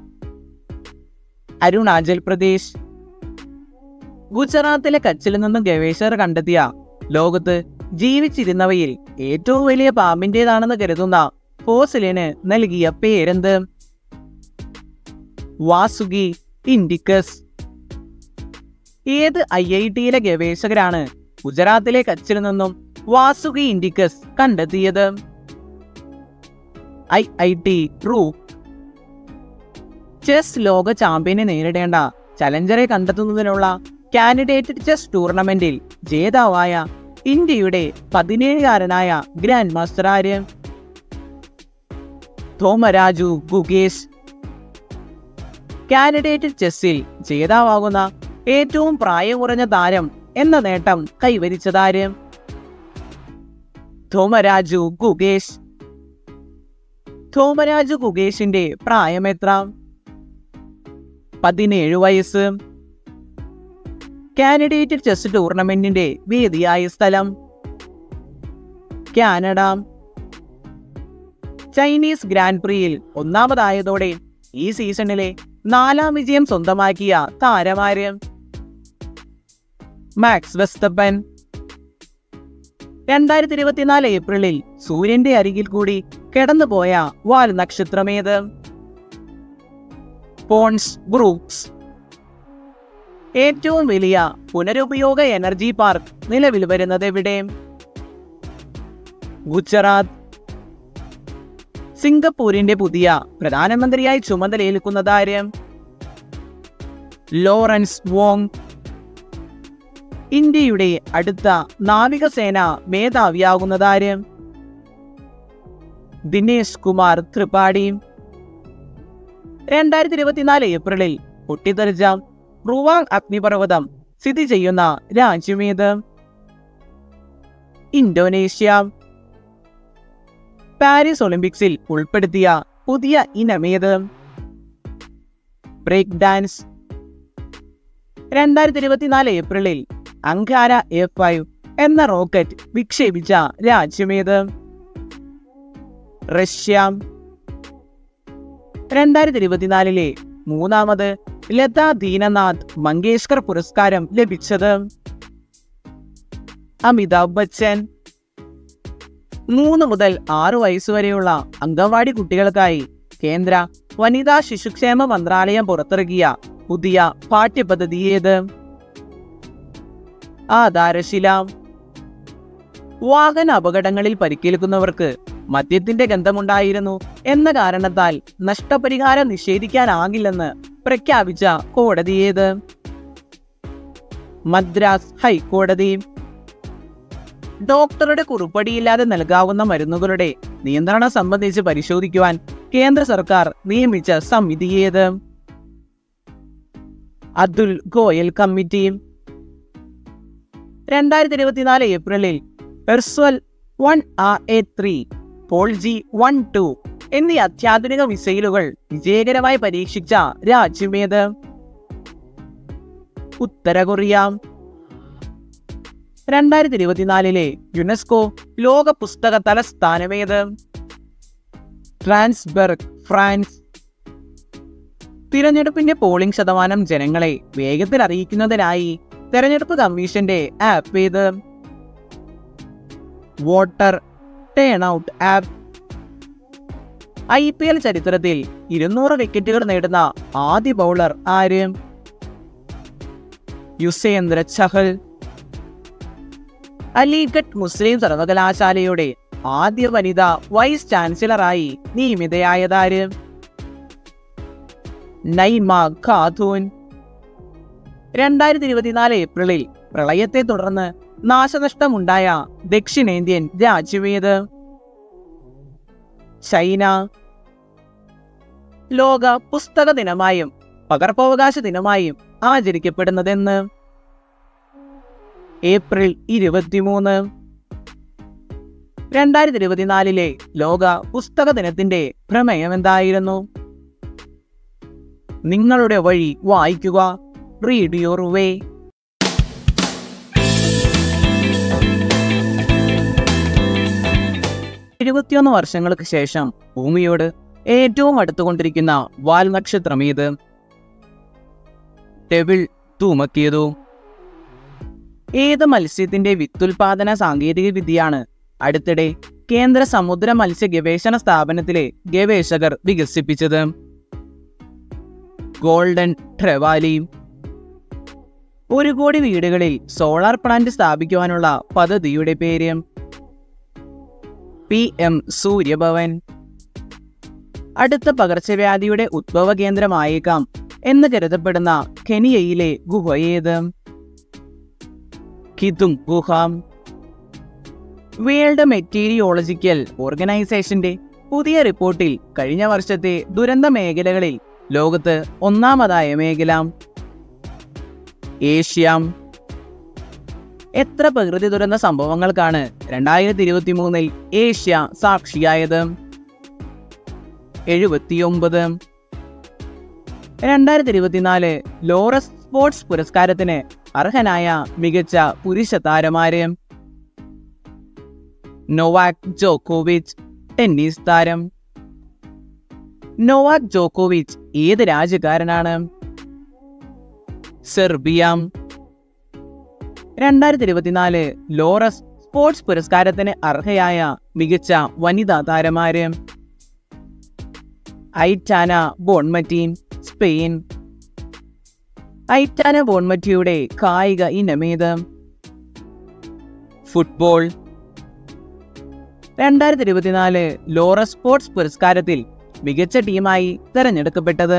അരുണാചൽ പ്രദേശ് ഗുജറാത്തിലെ കച്ചിൽ നിന്നും ഗവേഷകർ കണ്ടെത്തിയ ലോകത്ത് ജീവിച്ചിരുന്നവയിൽ ഏറ്റവും വലിയ പാമ്പിന്റേതാണെന്ന് കരുതുന്ന ഫോസിലിന് നൽകിയ പേരെന്ത് വാസുകി ഇൻഡിക്കസ് ഏത് ഐ ഐ ടിയിലെ ഗവേഷകരാണ് ഗുജറാത്തിലെ കച്ചിൽ നിന്നും വാസുകി ഇൻഡിക്കസ് കണ്ടെത്തിയത് ഐ ഐ ടി റൂ ചെസ് ലോക ചാമ്പ്യനെ നേരിടേണ്ട ചലഞ്ചറെ കണ്ടെത്തുന്നതിനുള്ള കാൻഡിഡേറ്റ് ചെസ് ടൂർണമെന്റിൽ ജേതാവായ ഇന്ത്യയുടെ പതിനേഴുകാരനായ ഗ്രാൻഡ് മാസ്റ്റർ ആര് തോമരാജു ഗുഗേഷ് കാൻഡിഡേറ്റ് ചെസ്സിൽ ജേതാവാകുന്ന ഏറ്റവും പ്രായം കുറഞ്ഞ താരം എന്ന നേട്ടം കൈവരിച്ചതാര് ധോമരാജു ഗുഗേഷ് ധോമരാജു ഗുഗേഷിന്റെ പ്രായം എത്ര പതിനേഴ് വയസ്സ് കാൻഡിഡേറ്റ് ചെസ് ടൂർണമെന്റിന്റെ വേദിയായ സ്ഥലം കാനഡ ചൈനീസ് ഗ്രാൻഡ് പ്രിയിൽ ഒന്നാമതായതോടെ ഈ സീസണിലെ നാലാം വിജയം സ്വന്തമാക്കിയ താരമാര് മാക്സ് വെസ്റ്റപ്പൻ രണ്ടായിരത്തി ഇരുപത്തിനാല് ഏപ്രിലിൽ സൂര്യന്റെ അരികിൽ കൂടി കിടന്നുപോയ വാൽ നക്ഷത്രമേത് പോൺസ് ബ്രൂക്സ് ഏറ്റവും വലിയ പുനരുപയോഗ എനർജി പാർക്ക് നിലവിൽ വരുന്നത് എവിടെ ഗുജറാത്ത് സിംഗപ്പൂരിന്റെ പുതിയ പ്രധാനമന്ത്രിയായി ചുമതലയേൽക്കുന്നതാര് ലോറൻസ് വോങ് ഇന്ത്യയുടെ അടുത്ത നാവികസേന മേധാവിയാകുന്നതാര് ദിനേശ് കുമാർ ത്രിപാഠി രണ്ടായിരത്തി ഇരുപത്തിനാല് ഏപ്രിലിൽ പൊട്ടിത്തെറിച്ച റുവാങ് അഗ്നിപർവ്വതം സ്ഥിതി ചെയ്യുന്ന രാജ്യമേത് ഇന്തോനേഷ്യ പാരീസ് ഒളിമ്പിക്സിൽ ഉൾപ്പെടുത്തിയ പുതിയ ഇനമേത് ബ്രേക്ക് ഡാൻസ് രണ്ടായിരത്തി ഇരുപത്തിനാല് ഏപ്രിലിൽ അങ്കാര എ ഫൈവ് എന്ന റോക്കറ്റ് വിക്ഷേപിച്ച രാജ്യമേത് റഷ്യ രണ്ടായിരത്തി ഇരുപത്തിനാലിലെ മൂന്നാമത് ലതാ ദീനനാഥ് മങ്കേഷ്കർ പുരസ്കാരം ലഭിച്ചത് അമിതാഭ് ബച്ചൻ മൂന്ന് മുതൽ ആറു വയസ്സുവരെയുള്ള അംഗൻവാടി കുട്ടികൾക്കായി കേന്ദ്ര വനിതാ ശിശുക്ഷേമ മന്ത്രാലയം പുറത്തിറക്കിയ പുതിയ പാഠ്യപദ്ധതി ഏത് ആധാരശില വാഹന അപകടങ്ങളിൽ പരിക്കേൽക്കുന്നവർക്ക് മദ്യത്തിന്റെ ഗന്ധമുണ്ടായിരുന്നു എന്ന കാരണത്താൽ നഷ്ടപരിഹാരം നിഷേധിക്കാനാകില്ലെന്ന് പ്രഖ്യാപിച്ച കോടതി ഏത് മദ്രാസ് ഹൈക്കോടതി ഡോക്ടറുടെ കുറിപ്പടിയില്ലാതെ നൽകാവുന്ന മരുന്നുകളുടെ നിയന്ത്രണം സംബന്ധിച്ച് പരിശോധിക്കുവാൻ കേന്ദ്ര സർക്കാർ നിയമിച്ച സമിതി ഏത് അതുൽ ഗോയൽ കമ്മിറ്റി രണ്ടായിരത്തി ഇരുപത്തിനാല് ഏപ്രിലിൽ പെർസ്വൽ വൺ ആർ എ ത്രീ പോൾജി വൺ ടു എന്നീ അത്യാധുനിക മിസൈലുകൾ വിജയകരമായി പരീക്ഷിച്ച രാജ്യമേത് ഉത്തര കൊറിയ രണ്ടായിരത്തി ഇരുപത്തിനാലിലെ യുനെസ്കോ ലോക പുസ്തക തലസ്ഥാനമേത് ട്രാൻസ്ബർഗ് ഫ്രാൻസ് തിരഞ്ഞെടുപ്പിന്റെ പോളിംഗ് ശതമാനം ജനങ്ങളെ വേഗത്തിൽ അറിയിക്കുന്നതിനായി തെരഞ്ഞെടുപ്പ് കമ്മീഷന്റെ ആപ്പ് ഏത് voter turnout app I P L ചരിത്രത്തിൽ ഇരുന്നൂറ് വിക്കറ്റുകൾ നേടുന്ന ആദ്യ ബൗളർ ആര് യുസേന്ദ്ര ചഹൽ അലിഗഡ് മുസ്ലിം സർവകലാശാലയുടെ ആദ്യ വനിത വൈസ് ചാൻസലറായി നിയമിതയായതാര് നൈമ ഖാഥൂൻ രണ്ടായിരത്തി ഇരുപത്തിനാല് ഏപ്രിലിൽ പ്രളയത്തെ തുടർന്ന് നാശനഷ്ടമുണ്ടായ ദക്ഷിണേന്ത്യൻ രാജ്യമേത് ചൈന ലോക പുസ്തക ദിനമായും പകർപ്പവകാശ ദിനമായും ആചരിക്കപ്പെടുന്നതെന്ന് ഏപ്രിൽ ഇരുപത്തിമൂന്ന് രണ്ടായിരത്തി ഇരുപത്തിനാലിലെ ലോക പുസ്തക ദിനത്തിന്റെ പ്രമേയം എന്തായിരുന്നു നിങ്ങളുടെ വഴി വായിക്കുക റീഡ് യുവർ വേ എഴുപത്തിയൊന്ന് വർഷങ്ങൾക്ക് ശേഷം ഭൂമിയോട് ഏറ്റവും അടുത്തുകൊണ്ടിരിക്കുന്ന വാൽ നക്ഷത്രം ഏത് ടെവിൾ തൂമക്കിയതു ഏത് മത്സ്യത്തിന്റെ വിത്തുൽപാദന സാങ്കേതിക വിദ്യയാണ് അടുത്തിടെ കേന്ദ്ര സമുദ്ര മത്സ്യ ഗവേഷണ സ്ഥാപനത്തിലെ ഗവേഷകർ വികസിപ്പിച്ചത് ഗോൾഡൻ ട്രെവാലി ഒരു കോടി വീടുകളിൽ സോളാർ പ്ലാന്റ് സ്ഥാപിക്കുവാനുള്ള പദ്ധതിയുടെ പേര് പി എം സൂര്യഭവൻ അടുത്ത പകർച്ചവ്യാധിയുടെ ഉദ്ഭവ കേന്ദ്രമായേക്കാം എന്ന് കരുതപ്പെടുന്ന കെനിയയിലെ ഗുഹയേത് കിതും ഗുഹ വേൾഡ് മെറ്റീരിയോളജിക്കൽ ഓർഗനൈസേഷന്റെ പുതിയ റിപ്പോർട്ടിൽ കഴിഞ്ഞ വർഷത്തെ ദുരന്ത മേഖലകളിൽ ലോകത്ത് ഒന്നാമതായ മേഖല ഏഷ്യ എത്ര പ്രകൃതി ദുരന്ത സംഭവങ്ങൾക്കാണ് രണ്ടായിരത്തി ഇരുപത്തി മൂന്നിൽ ഏഷ്യ സാക്ഷിയായത് എഴുപത്തിയൊമ്പത് രണ്ടായിരത്തി ഇരുപത്തിനാല് ലോറസ് സ്പോർട്സ് പുരസ്കാരത്തിന് അർഹനായ മികച്ച പുരുഷ താരമാര് നൊവാക് ജോക്കോവിച്ച് ടെന്നീസ് താരം നൊവാക് ജോക്കോവിച്ച് ഏത് രാജ്യക്കാരനാണ് സെർബിയ രണ്ടായിരത്തി ഇരുപത്തിനാല് ലോറസ് സ്പോർട്സ് പുരസ്കാരത്തിന് അർഹയായ മികച്ച വനിതാ താരമാര് ഐറ്റാന ബോൺമറ്റീൻ സ്പെയിൻ ഐറ്റാന ബോൺമറ്റിയുടെ കായിക ഇനമേത് ഫുട്ബോൾ രണ്ടായിരത്തി ഇരുപത്തിനാല് ലോറസ് സ്പോർട്സ് പുരസ്കാരത്തിൽ മികച്ച ടീമായി തെരഞ്ഞെടുക്കപ്പെട്ടത്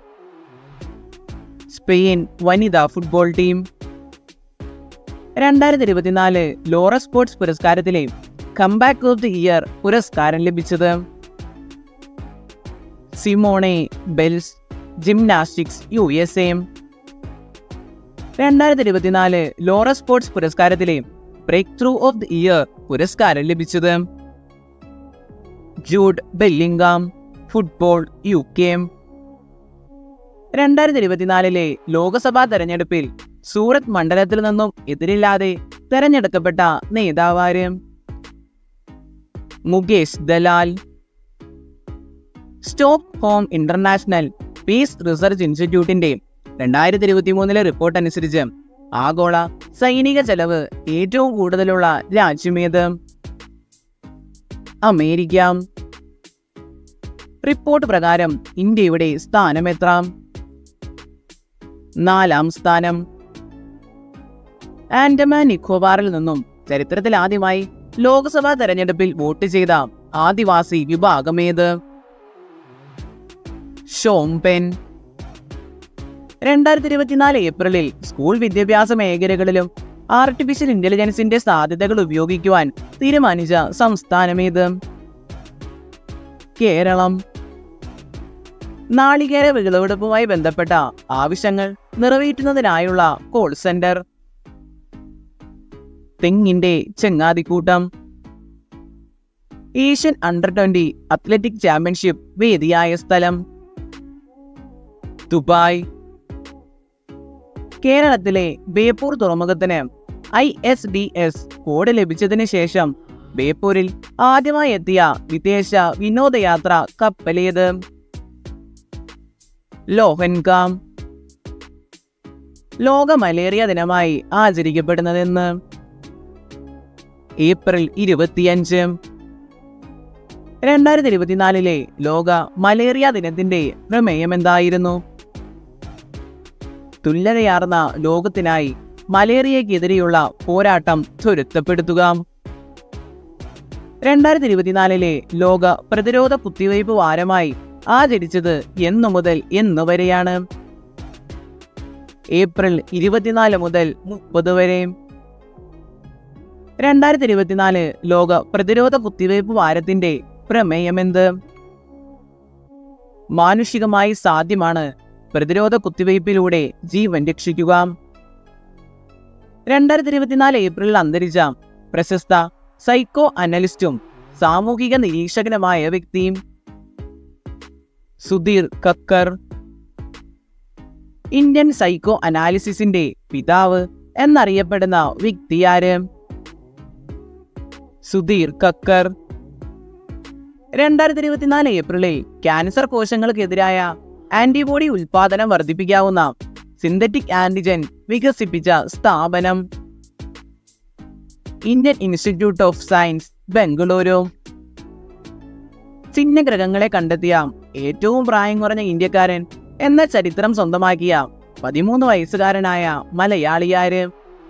സ്പെയിൻ വനിതാ ഫുട്ബോൾ ടീം രണ്ടായിരത്തി ഇരുപത്തിനാല് ലോറസ് സ്പോർട്സ് പുരസ്കാരത്തിലെ കംബാക്ക് ഓഫ് ദി ഇയർ പുരസ്കാരം ലഭിച്ചത് Simone Biles gymnastics U S A രണ്ടായിരത്തി ഇരുപത്തിനാല് ലോറസ് സ്പോർട്സ് പുരസ്കാരത്തിലെ breakthrough of the year പുരസ്കാരം ലഭിച്ചത് Jude Bellingham football U K രണ്ടായിരത്തി ഇരുപത്തിനാലിലെ ലോക്സഭാ തെരഞ്ഞെടുപ്പിൽ സൂറത്ത് മണ്ഡലത്തിൽ നിന്നും എതിരില്ലാതെ തെരഞ്ഞെടുക്കപ്പെട്ട നേതാവാര് Mukesh Dalal Stockholm international peace research ഇൻസ്റ്റിറ്റ്യൂട്ടിന്റെ രണ്ടായിരത്തി ഇരുപത്തി മൂന്നിലെ റിപ്പോർട്ട് അനുസരിച്ച് ആഗോള സൈനിക ചെലവ് ഏറ്റവും കൂടുതലുള്ള രാജ്യമേത് അമേരിക്ക റിപ്പോർട്ട് പ്രകാരം ഇന്ത്യയുടെ സ്ഥാനം എത്ര നാലാം സ്ഥാനം ആൻഡമാൻ നിക്കോബാറിൽ നിന്നും ചരിത്രത്തിൽ ആദ്യമായി ലോക്സഭാ തെരഞ്ഞെടുപ്പിൽ വോട്ട് ചെയ്ത ആദിവാസി വിഭാഗമേത് ഷോംപെൻ രണ്ടായിരത്തി ഇരുപത്തിനാല് ഏപ്രിലിൽ സ്കൂൾ വിദ്യാഭ്യാസ മേഖലകളിലും ആർട്ടിഫിഷ്യൽ ഇന്റലിജൻസിന്റെ സാധ്യതകൾ ഉപയോഗിക്കുവാൻ തീരുമാനിച്ച സംസ്ഥാനമേത് കേരളം നാളികേര വിളവെടുപ്പുമായി ബന്ധപ്പെട്ട ആവശ്യങ്ങൾ നിറവേറ്റുന്നതിനായുള്ള കോൾ സെന്റർ തെങ്ങിന്റെ ചെങ്ങാതിക്കൂട്ടം Asian under twenty athletic championship വേദിയായ സ്ഥലം ദുബായ് കേരളത്തിലെ ബേപ്പൂർ തുറമുഖത്തിന് I S D S code ലഭിച്ചതിന് ശേഷം ബേപ്പൂരിൽ ആദ്യമായി എത്തിയ വിദേശ വിനോദയാത്ര കപ്പലേത് ലോഹൻകാം ലോക മലേറിയ ദിനമായി ആചരിക്കപ്പെടുന്നതെന്ന് ഏപ്രിൽ ഇരുപത്തിയഞ്ച് രണ്ടായിരത്തി ഇരുപത്തിനാലിലെ ലോക മലേറിയ ദിനത്തിന്റെ പ്രമേയം എന്തായിരുന്നു തുല്യതയാർന്ന ലോകത്തിനായി മലേറിയക്കെതിരെയുള്ള പോരാട്ടം ത്വരിതപ്പെടുത്തുക രണ്ടായിരത്തി ഇരുപത്തിനാലിലെ ലോക പ്രതിരോധ കുത്തിവയ്പ് വാരമായി ആചരിച്ചത് എന്നു മുതൽ എന്നു വരെയാണ് ഏപ്രിൽ ഇരുപത്തിനാല് മുതൽ മുപ്പത് വരെ രണ്ടായിരത്തി ഇരുപത്തിനാല് ലോക പ്രതിരോധ കുത്തിവയ്പ് വാരത്തിന്റെ പ്രമേയമെന്ത് മാനുഷികമായി സാധ്യമാണ് പ്രതിരോധ കുത്തിവയ്പിലൂടെ ജീവൻ രക്ഷിക്കുക രണ്ടായിരത്തി ഇരുപത്തിനാല് ഏപ്രിലിൽ അന്തരിച്ച പ്രശസ്ത സൈക്കോ അനലിസ്റ്റും സാമൂഹിക നിരീക്ഷകനുമായ വ്യക്തിയും സുധീർ കക്കർ ഇന്ത്യൻ സൈക്കോ അനാലിസിസിന്റെ പിതാവ് എന്നറിയപ്പെടുന്ന വ്യക്തിയാര് സുധീർ കക്കർ രണ്ടായിരത്തി ഇരുപത്തിനാല് ഏപ്രിലിൽ ക്യാൻസർ കോശങ്ങൾക്കെതിരായ ആന്റിബോഡി ഉൽപാദനം വർദ്ധിപ്പിക്കാവുന്ന സിന്തറ്റിക് ആന്റിജൻ വികസിപ്പിച്ച സ്ഥാപനം Indian institute of science Bengaluru ചിഹ്നഗ്രഹങ്ങളെ കണ്ടെത്തിയ ഏറ്റവും പ്രായം കുറഞ്ഞ ഇന്ത്യക്കാരൻ എന്ന ചരിത്രം സ്വന്തമാക്കിയ പതിമൂന്ന് വയസ്സുകാരനായ മലയാളിയാര്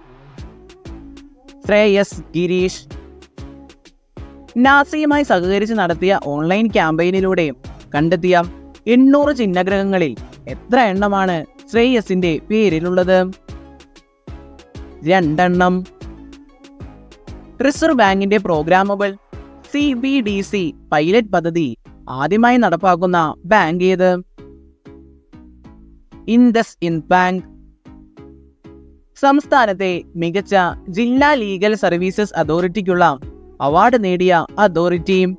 ശ്രേയസ് ഗിരീഷ് നാസയുമായി സഹകരിച്ച് നടത്തിയ ഓൺലൈൻ ക്യാമ്പയിനിലൂടെ കണ്ടെത്തിയ എണ്ണൂറ് ചിഹ്നഗ്രഹങ്ങളിൽ എത്ര എണ്ണമാണ് ശ്രേയസിന്റെ പേരിലുള്ളത് രണ്ടെണ്ണം റിസർവ് ബാങ്കിന്റെ programmable C B D C pilot പദ്ധതി ആദ്യമായി നടപ്പാക്കുന്ന ബാങ്ക് ഏത് ഇൻഡസ് ഇൻ ബാങ്ക് സംസ്ഥാനത്തെ മികച്ച ജില്ലാ ലീഗൽ സർവീസസ് അതോറിറ്റിക്കുള്ള അവാർഡ് നേടിയ അതോറിറ്റിയും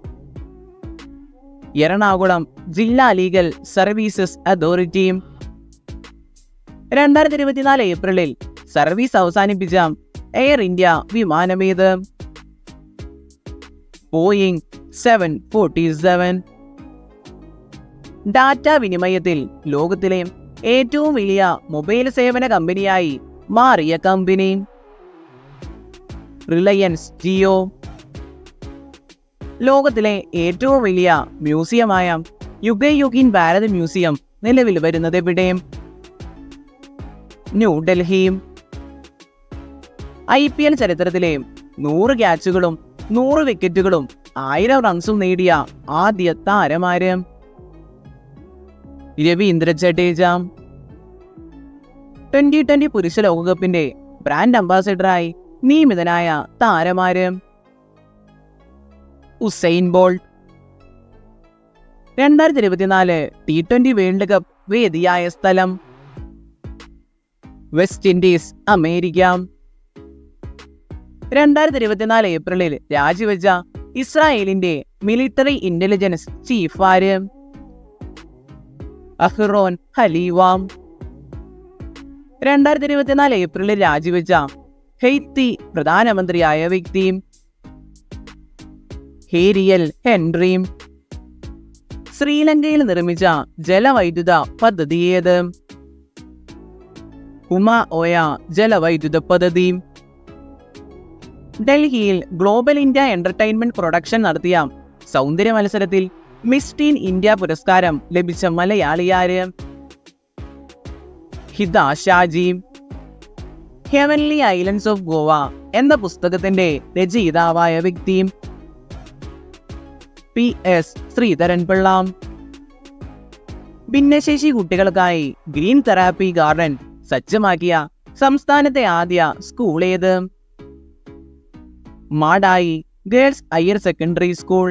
എറണാകുളം ജില്ലാ ലീഗൽ സർവീസസ് അതോറിറ്റിയും രണ്ടായിരത്തി ഇരുപത്തിനാല് ഏപ്രിലിൽ സർവീസ് അവസാനിപ്പിച്ച എയർ ഇന്ത്യ വിമാനമേത് Boeing seven forty seven data വിനിമയത്തിൽ ലോകത്തിലെ ഏറ്റവും വലിയ മൊബൈൽ സേവന കമ്പനിയായി മാറിയ കമ്പനി റിലയൻസ് ജിയോ ലോകത്തിലെ ഏറ്റവും വലിയ മ്യൂസിയമായ യുഗയുഗിൻ ഭാരത് മ്യൂസിയം നിലവിൽ വരുന്നത് എവിടെ ന്യൂഡൽഹിയും ഐ പി എൽ ചരിത്രത്തിലെ നൂറ് ക്യാച്ചുകളും നൂറ് വിക്കറ്റുകളും ആയിരം റൺസും നേടിയ ആദ്യ താരമാര് രവീന്ദ്ര ജഡേജ ട്വന്റി ട്വന്റി പുരുഷ ലോകകപ്പിന്റെ ബ്രാൻഡ് അംബാസിഡറായി നിയമിതനായ താരമാര് ഉസൈൻ ബോൾട്ട് രണ്ടായിരത്തി ഇരുപത്തിനാല് ടി ട്വന്റി വേൾഡ് കപ്പ് വേദിയായ സ്ഥലം വെസ്റ്റ് ഇൻഡീസ് അമേരിക്ക രണ്ടായിരത്തി ഇരുപത്തിനാല് ഏപ്രിലിൽ രാജിവെച്ച ഇസ്രായേലിന്റെ മിലിറ്ററി ഇന്റലിജൻസ് ചീഫ് ആര് അഹ്റോൻ ഹലീവാം രണ്ടായിരത്തി ഇരുപത്തിനാല് ഏപ്രിലിൽ രാജിവെച്ച ഹെയ്ത്തി പ്രധാനമന്ത്രിയായ വ്യക്തിയും ഹേരിയൽ ഹെൻറിയും ശ്രീലങ്കയിൽ നിർമ്മിച്ച ജലവൈദ്യുത പദ്ധതി ഏത് ഉമ ഓയ ജലവൈദ്യുത പദ്ധതി ഡൽഹിയിൽ ഗ്ലോബൽ ഇന്ത്യ എന്റർടൈൻമെന്റ് പ്രൊഡക്ഷൻ നടത്തിയ സൗന്ദര്യ മത്സരത്തിൽ മിസ് ടീൻ ഇന്ത്യ പുരസ്കാരം ലഭിച്ച മലയാളിയാര് Hitha Shaji heavenly islands of Goa എന്ന പുസ്തകത്തിന്റെ രചയിതാവായ വ്യക്തിയും പി എസ് ശ്രീധരൻ പിള്ള ഭിന്നശേഷി കുട്ടികൾക്കായി ഗ്രീൻ തെറാപ്പി ഗാർഡൻ സജ്ജമാക്കിയ സംസ്ഥാനത്തെ ആദ്യ സ്കൂൾ ഏത് Madayi girls higher secondary school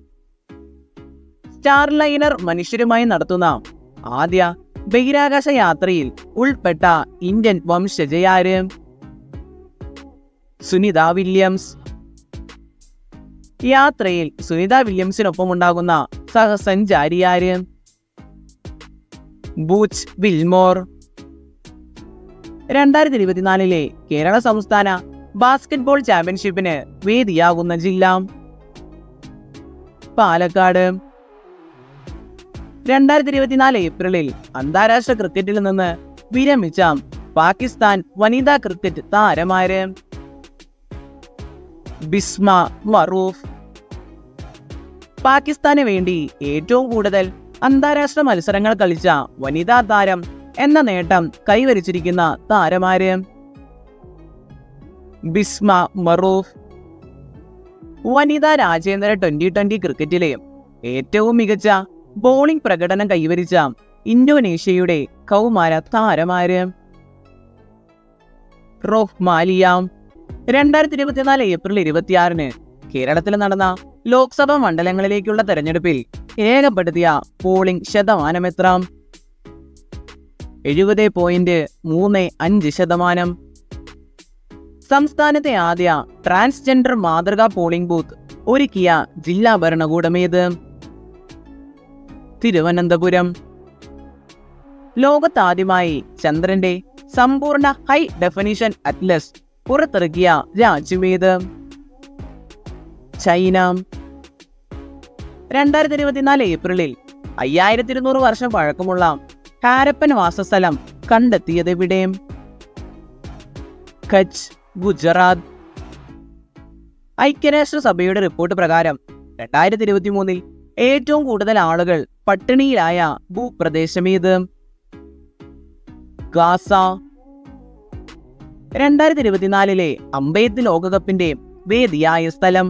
Starliner മനുഷ്യരുമായി നടത്തുന്ന ആദ്യ ബഹിരാകാശ യാത്രയിൽ ഉൾപ്പെട്ട ഇന്ത്യൻ വംശജയാര് സുനിത വില്യംസ് യാത്രയിൽ സുനിത വില്യംസിനൊപ്പം ഉണ്ടാകുന്ന സഹസഞ്ചാരിയാര് ബൂച്ച് വിൽമോർ രണ്ടായിരത്തി ഇരുപത്തിനാലിലെ കേരള സംസ്ഥാന ബാസ്കറ്റ്ബോൾ ചാമ്പ്യൻഷിപ്പിന് വേദിയാകുന്ന ജില്ല പാലക്കാട് രണ്ടായിരത്തി ഇരുപത്തിനാല് ഏപ്രിലിൽ അന്താരാഷ്ട്ര ക്രിക്കറ്റിൽ നിന്ന് വിരമിച്ച പാകിസ്ഥാൻ വനിതാ ക്രിക്കറ്റ് താരമാര് ബിസ്മ മറൂഫ് പാകിസ്ഥാന് വേണ്ടി ഏറ്റവും കൂടുതൽ അന്താരാഷ്ട്ര മത്സരങ്ങൾ കളിച്ച വനിതാ താരം എന്ന നേട്ടം കൈവരിച്ചിരിക്കുന്ന താരമാര് ബിസ്മ മറൂഫ് വനിതാ രാജ്യാന്തര ട്വന്റി ട്വന്റി ക്രിക്കറ്റിലെ ഏറ്റവും മികച്ച ബോളിംഗ് പ്രകടനം കൈവരിച്ച ഇന്തോനേഷ്യയുടെ കൗമാര താരമാര് റോഹ് മാലിയ രണ്ടായിരത്തി ഇരുപത്തിനാല് ഏപ്രിൽ ഇരുപത്തിയാറിന് കേരളത്തിൽ നടന്ന ലോക്സഭാ മണ്ഡലങ്ങളിലേക്കുള്ള തെരഞ്ഞെടുപ്പിൽ രേഖപ്പെടുത്തിയ പോളിംഗ് ശതമാനം എത്ര എഴുപത് പോയിന്റ് മൂന്ന് അഞ്ച് ശതമാനം സംസ്ഥാനത്തെ ആദ്യ ട്രാൻസ്ജെൻഡർ മാതൃകാ പോളിംഗ് ബൂത്ത് ഒരുക്കിയ ജില്ലാ ഭരണകൂടമേത് തിരുവനന്തപുരം ലോകത്താദ്യമായി ചന്ദ്രന്റെ സമ്പൂർണ്ണ ഹൈ ഡെഫിനിഷൻ അറ്റ്ലസ് പുറത്തിറക്കിയ രാജ്യമേത് ചൈന രണ്ടായിരത്തി ഇരുപത്തിനാല് ഏപ്രിലിൽ അയ്യായിരത്തി ഇരുന്നൂറ് വർഷം പഴക്കമുള്ള ഹാരപ്പൻ വാസസ്ഥലം കണ്ടെത്തിയതെവിടെ കച്ച് ഗുജറാത്ത് ഐക്യരാഷ്ട്രസഭയുടെ റിപ്പോർട്ട് പ്രകാരം രണ്ടായിരത്തി ഇരുപത്തി മൂന്നിൽ ഏറ്റവും കൂടുതൽ ആളുകൾ പട്ടിണിയിലായ ഭൂപ്രദേശമേത് ഗാസ രണ്ടായിരത്തി ഇരുപത്തിനാലിലെ അമ്പെയ്ത്ത് ലോകകപ്പിന്റെ വേദിയായ സ്ഥലം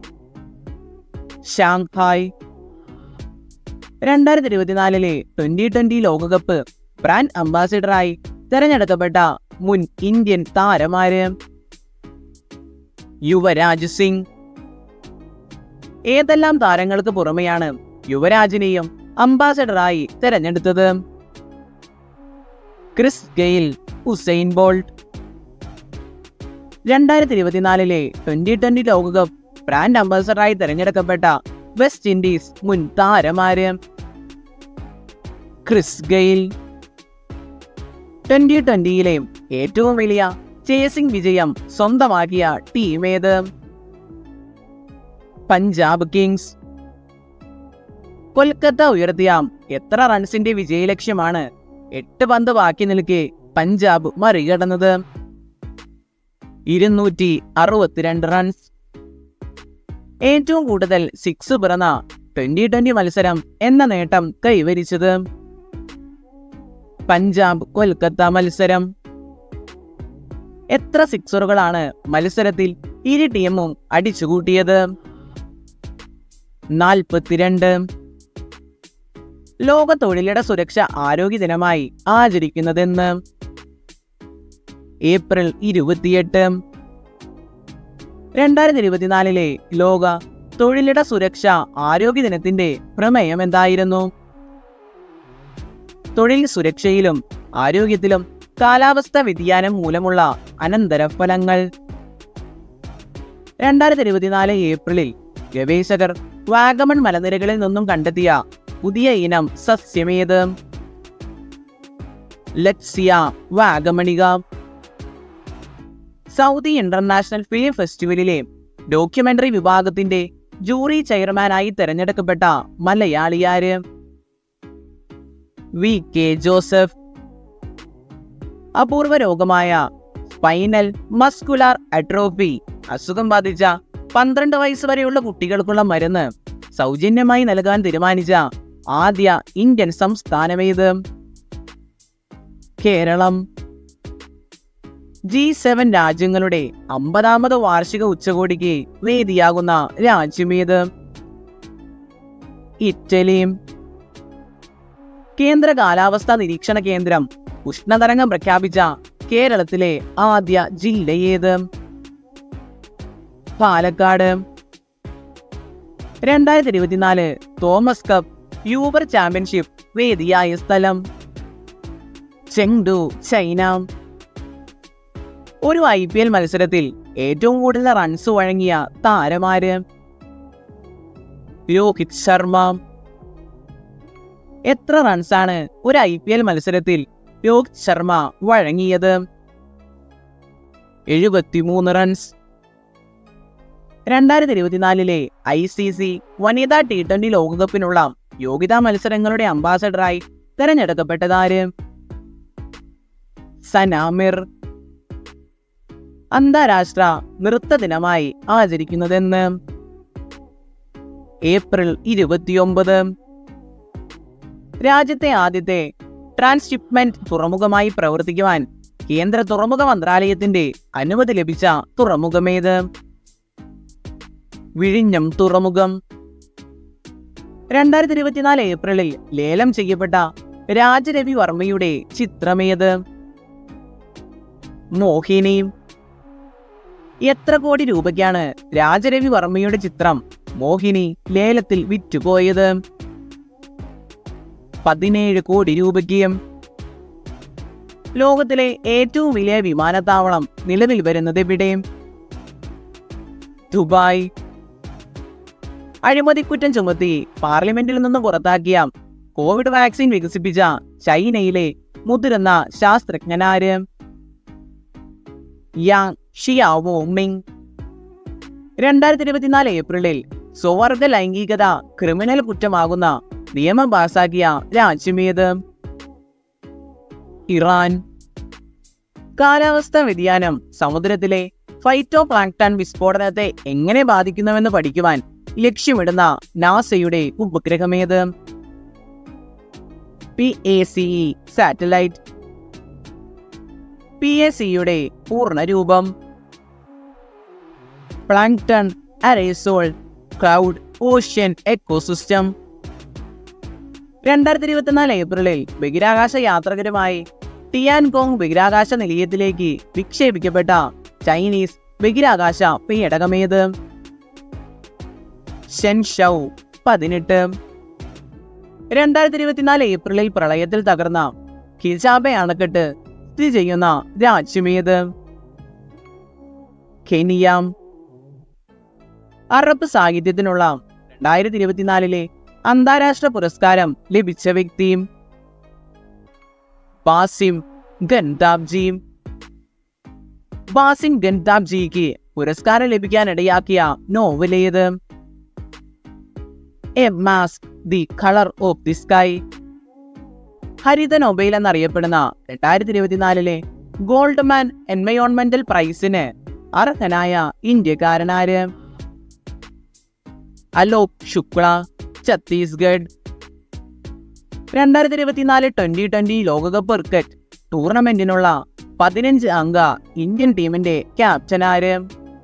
ഷാങ്ഹായ് രണ്ടായിരത്തി ഇരുപത്തിനാലിലെ ട്വന്റി ട്വന്റി ലോകകപ്പ് ബ്രാൻഡ് അംബാസിഡറായി തെരഞ്ഞെടുക്കപ്പെട്ട മുൻ ഇന്ത്യൻ താരമാര് യുവരാജ് സിംഗ് ഏതെല്ലാം താരങ്ങൾക്ക് പുറമെയാണ് യുവരാജിനെയും അംബാസഡറായി തെരഞ്ഞെടുത്തത് ക്രിസ് ഗെയിൽ ഉസൈൻ ബോൾട്ട് രണ്ടായിരത്തി ഇരുപത്തിനാലിലെ ട്വന്റി ട്വന്റി ലോകകപ്പ് ബ്രാൻഡ് അംബാസഡറായി തെരഞ്ഞെടുക്കപ്പെട്ട വെസ്റ്റ് ഇൻഡീസ് മുൻ താരമാര് ക്രിസ് ഗെയിൽ ട്വന്റി ട്വന്റിയിലെ ഏറ്റവും വലിയ ചേസിംഗ് വിജയം സ്വന്തമാക്കിയ ടീം ഏത് പഞ്ചാബ് കിങ്സ് കൊൽക്കത്ത ഉയർത്തിയ എത്ര റൺസിന്റെ വിജയലക്ഷ്യമാണ് എട്ട് പന്ത് ബാക്കി നിൽക്കെ പഞ്ചാബ് മറികടന്നത് ഇരുന്നൂറ്റി അറുപത്തിരണ്ട് റൺസ് ഏറ്റവും കൂടുതൽ സിക്സ് പിറന്ന ട്വന്റി ട്വന്റി മത്സരം എന്ന നേട്ടം കൈവരിച്ചത് പഞ്ചാബ് കൊൽക്കത്ത മത്സരം എത്ര സിക്സറുകളാണ് മത്സരത്തിൽ ഇരു ടീമും അടിച്ചുകൂട്ടിയത് നാൽപ്പത്തിരണ്ട് ലോക തൊഴിലിട സുരക്ഷ ആരോഗ്യ ദിനമായി ആചരിക്കുന്നതെന്ന് ഏപ്രിൽ ഇരുപത്തിയെട്ട് രണ്ടായിരത്തി ഇരുപത്തിനാലിലെ ലോക തൊഴിലിട സുരക്ഷ ആരോഗ്യ ദിനത്തിന്റെ പ്രമേയം എന്തായിരുന്നു തൊഴിൽ സുരക്ഷയിലും ആരോഗ്യത്തിലും കാലാവസ്ഥ വ്യതിയാനം മൂലമുള്ള അനന്തരഫലങ്ങൾ രണ്ടായിരത്തി ഇരുപത്തിനാല് ഏപ്രിലിൽ ഗവേഷകർ വാഗമൺ മലനിരകളിൽ നിന്നും കണ്ടെത്തിയ പുതിയ ഇനം സസ്യമേത് ലക്സിയ വാഗമണിക സൗദി ഇന്റർനാഷണൽ ഫിലിം ഫെസ്റ്റിവലിലെ ഡോക്യുമെന്ററി വിഭാഗത്തിന്റെ ജൂറി ചെയർമാനായി തെരഞ്ഞെടുക്കപ്പെട്ട മലയാളിയാര് വി കെ ജോസഫ് അപൂർവ രോഗമായ സ്പൈനൽ മസ്കുലാർ അട്രോഫി അസുഖം ബാധിച്ച പന്ത്രണ്ട് വയസ്സ് വരെയുള്ള കുട്ടികൾക്കുള്ള മരുന്ന് സൗജന്യമായി നൽകാൻ തീരുമാനിച്ച ആദ്യ ഇന്ത്യൻ സംസ്ഥാനമേത് കേരളം ജി സെവൻ രാജ്യങ്ങളുടെ അമ്പതാമത് വാർഷിക ഉച്ചകോടിക്ക് വേദിയാകുന്ന രാജ്യമേത് ഇറ്റലിയും കേന്ദ്ര കാലാവസ്ഥാ നിരീക്ഷണ കേന്ദ്രം ഉഷ്ണതരംഗം പ്രഖ്യാപിച്ച കേരളത്തിലെ ആദ്യ ജില്ലയേത് പാലക്കാട് രണ്ടായിരത്തി ഇരുപത്തിനാല് തോമസ് കപ്പ് യൂബർ ചാമ്പ്യൻഷിപ്പ് വേദിയായ സ്ഥലം ചെങ്ഡു ചൈന ഒരു ഐ പി എൽ മത്സരത്തിൽ ഏറ്റവും കൂടുതൽ റൺസ് വഴങ്ങിയ താരമാര് രോഹിത് ശർമ്മ എത്ര റൺസാണ് ഒരു ഐ പി എൽ മത്സരത്തിൽ രോഹിത് ശർമ്മ വഴങ്ങിയത് എഴുപത്തിമൂന്ന് റൺസ് രണ്ടായിരത്തി ഇരുപത്തിനാലിലെ ഐ സി സി വനിതാ ടി ട്വന്റി ലോകകപ്പിനുള്ള യോഗ്യതാ മത്സരങ്ങളുടെ അംബാസഡറായി തെരഞ്ഞെടുക്കപ്പെട്ടതാര് സനാമിർ അന്താരാഷ്ട്ര നൃത്ത ദിനമായി ആചരിക്കുന്നതെന്ന് ഏപ്രിൽ ഇരുപത്തിയൊമ്പത് രാജ്യത്തെ ആദ്യത്തെ ട്രാൻസ്ഷിപ്മെന്റ് തുറമുഖമായി പ്രവർത്തിക്കുവാൻ കേന്ദ്ര തുറമുഖ മന്ത്രാലയത്തിന്റെ അനുമതി ലഭിച്ച തുറമുഖമേത് വിഴിഞ്ഞം തുറമുഖം രണ്ടായിരത്തി ഇരുപത്തിനാല് ഏപ്രിലിൽ ലേലം ചെയ്യപ്പെട്ട രാജരവി വർമ്മയുടെ ചിത്രമേത് മോഹിനി എത്ര കോടി രൂപയ്ക്കാണ് രാജരവി വർമ്മയുടെ ചിത്രം മോഹിനി ലേലത്തിൽ വിറ്റുപോയത് പതിനേഴ് കോടി രൂപയ്ക്ക് ലോകത്തിലെ ഏറ്റവും വലിയ വിമാനത്താവളം നിലവിൽ വരുന്നത് എവിടെ ദുബായ് അഴിമതിക്കുറ്റം ചുമത്തി പാർലമെന്റിൽ നിന്ന് പുറത്താക്കിയ കോവിഡ് വാക്സിൻ വികസിപ്പിച്ച ചൈനയിലെ മുതിർന്ന ശാസ്ത്രജ്ഞനാര് യാങ് ഷിയാവോ മിങ് രണ്ടായിരത്തി ഇരുപത്തിനാല് ഏപ്രിലിൽ സ്വവർഗ ലൈംഗികത ക്രിമിനൽ കുറ്റമാകുന്ന നിയമം പാസാക്കിയ രാജ്യമേത് ഇറാൻ കാലാവസ്ഥാ വ്യതിയാനം സമുദ്രത്തിലെ ഫൈറ്റോ പ്ലാങ്ടൺ വിസ്ഫോടനത്തെ എങ്ങനെ ബാധിക്കുന്നുവെന്ന് പഠിക്കുവാൻ ലക്ഷ്യമിടുന്ന നാസയുടെ ഉപഗ്രഹമേത് P A C satellite P A സിയുടെ പൂർണ്ണരൂപം plankton aerosol cloud ocean ecosystem രണ്ടായിരത്തി ഇരുപത്തിനാല് ഏപ്രിലിൽ ബഹിരാകാശ യാത്രികരുമായി ടിയാൻകോങ് ബഹിരാകാശ നിലയത്തിലേക്ക് വിക്ഷേപിക്കപ്പെട്ട ചൈനീസ് ബഹിരാകാശ പേടകമേത് ഷെൻഷൗ പതിനെട്ട് രണ്ടായിരത്തി ഇരുപത്തിനാല് ഏപ്രിലിൽ പ്രളയത്തിൽ തകർന്ന ഹിജാബെ അണക്കെട്ട് സ്ഥിതി ചെയ്യുന്ന രാജ്യമേത് കെനിയാം അറബ് സാഹിത്യത്തിനുള്ള രണ്ടായിരത്തി ഇരുപത്തിനാലിലെ അന്താരാഷ്ട്ര പുരസ്കാരം ലഭിച്ച വ്യക്തിയും ബാസിം ഗൻതാബ്ജി ബാസിം ഗൻതാബ്ജിക്ക് പുരസ്കാരം ലഭിക്കാനിടയാക്കിയ നോവലേത് A mask the colour of the sky ഹരിത നൊബൈൽ എന്നറിയപ്പെടുന്ന രണ്ടായിരത്തി ഇരുപത്തിനാലിലെ ഗോൾഡ്മാൻ എൻവയോൺമെന്റൽ പ്രൈസിന് അർഹനായ ഇന്ത്യക്കാരനാര് അലോക് ശുക്ല ഛത്തീസ്ഗഡ് രണ്ടായിരത്തി ഇരുപത്തിനാല് ട്വന്റി ട്വന്റി ലോകകപ്പ് ക്രിക്കറ്റ് ടൂർണമെന്റിനുള്ള പതിനഞ്ച് അംഗ ഇന്ത്യൻ ടീമിന്റെ ക്യാപ്റ്റനാര്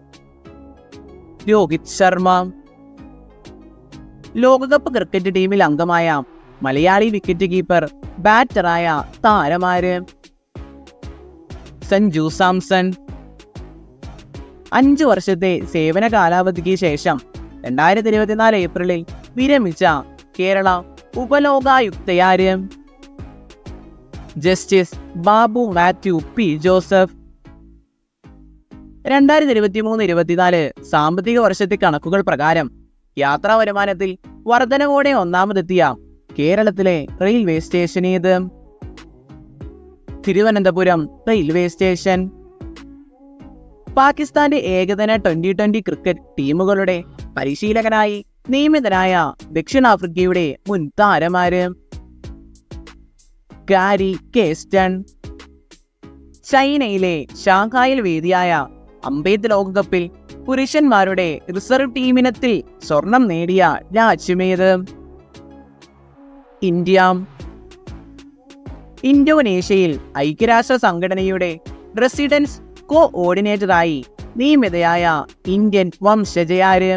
രോഹിത് ശർമ്മ ലോകകപ്പ് ക്രിക്കറ്റ് ടീമിൽ അംഗമായ മലയാളി വിക്കറ്റ് കീപ്പർ ബാറ്ററായ താരമാര് സഞ്ജു സാംസൺ അഞ്ചു വർഷത്തെ സേവന കാലാവധിക്ക് ശേഷം രണ്ടായിരത്തി ഇരുപത്തിനാല് ഏപ്രിലിൽ വിരമിച്ച കേരള ഉപലോകായുക്തയാര് ജസ്റ്റിസ് ബാബു മാത്യു പി ജോസഫ് രണ്ടായിരത്തി ഇരുപത്തി മൂന്ന് ഇരുപത്തിനാല് സാമ്പത്തിക വർഷത്തെ കണക്കുകൾ പ്രകാരം യാത്രാ വരുമാനത്തിൽ വർധനവോടെ ഒന്നാമതെത്തിയ കേരളത്തിലെ റെയിൽവേ സ്റ്റേഷൻ ഏത് തിരുവനന്തപുരം റെയിൽവേ സ്റ്റേഷൻ പാകിസ്ഥാന്റെ ഏകദിന ട്വന്റി ട്വന്റി ക്രിക്കറ്റ് ടീമുകളുടെ പരിശീലകനായി നിയമിതനായ ദക്ഷിണാഫ്രിക്കയുടെ മുൻ താരമാര് ഗാരി കേസ്റ്റൺ ചൈനയിലെ ഷാങ്ഹായിൽ വേദിയായ അമ്പെയ്ത്ത് ലോകകപ്പിൽ പുരുഷന്മാരുടെ റിസർവ് ടീമിനത്തിൽ സ്വർണം നേടിയ രാജ്യമേത് ഇന്ത്യ ഇന്തോനേഷ്യയിൽ ഐക്യരാഷ്ട്ര സംഘടനയുടെ റെസിഡൻസ് കോ ഓർഡിനേറ്ററായി നിയമിതയായ ഇന്ത്യൻ വംശജയാര്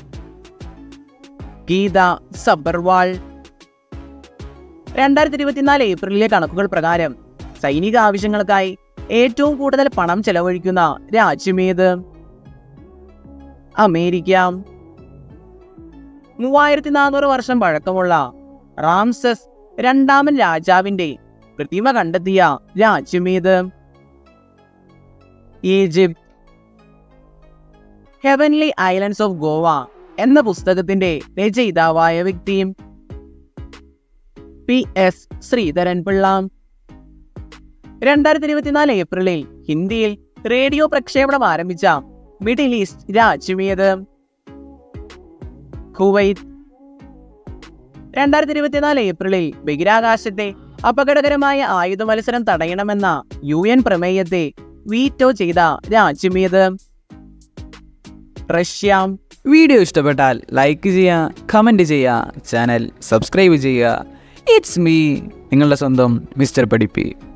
ഗീത സബർവാൾ രണ്ടായിരത്തി ഇരുപത്തിനാല് ഏപ്രിലിലെ കണക്കുകൾ പ്രകാരം സൈനിക ആവശ്യങ്ങൾക്കായി ഏറ്റവും കൂടുതൽ പണം ചെലവഴിക്കുന്ന രാജ്യമേത് അമേരിക്ക മൂവായിരത്തി നാനൂറ് വർഷം പഴക്കമുള്ള റാംസസ് രണ്ടാമൻ രാജാവിന്റെ പ്രതിമ കണ്ടെത്തിയ രാജ്യമേത് Egypt heavenly islands of Goa എന്ന പുസ്തകത്തിന്റെ രചയിതാവായ വ്യക്തിയും പി എസ് ശ്രീധരൻ പിള്ള രണ്ടായിരത്തി ഇരുപത്തിനാല് ഏപ്രിലിൽ ഹിന്ദിയിൽ റേഡിയോ പ്രക്ഷേപണം ആരംഭിച്ച മിഡിൽ ഈസ്റ്റ് രാജ്യമേത് കുവൈത്ത് രണ്ടായിരത്തി ഇരുപത്തിനാല് ഏപ്രിലിൽ ബഹിരാകാശത്തെ അപകടകരമായ ആയുധ മത്സരം തടയണമെന്ന യു എൻ പ്രമേയത്തെ വീറ്റോ ചെയ്ത രാജ്യമേത് റഷ്യ വീഡിയോ ഇഷ്ടപ്പെട്ടാൽ ലൈക്ക് ചെയ്യുക കമൻറ്റ് ചെയ്യുക ചാനൽ സബ്സ്ക്രൈബ് ചെയ്യുക ഇറ്റ്സ് മീ നിങ്ങളുടെ സ്വന്തം മിസ്റ്റർ പഠിപ്പി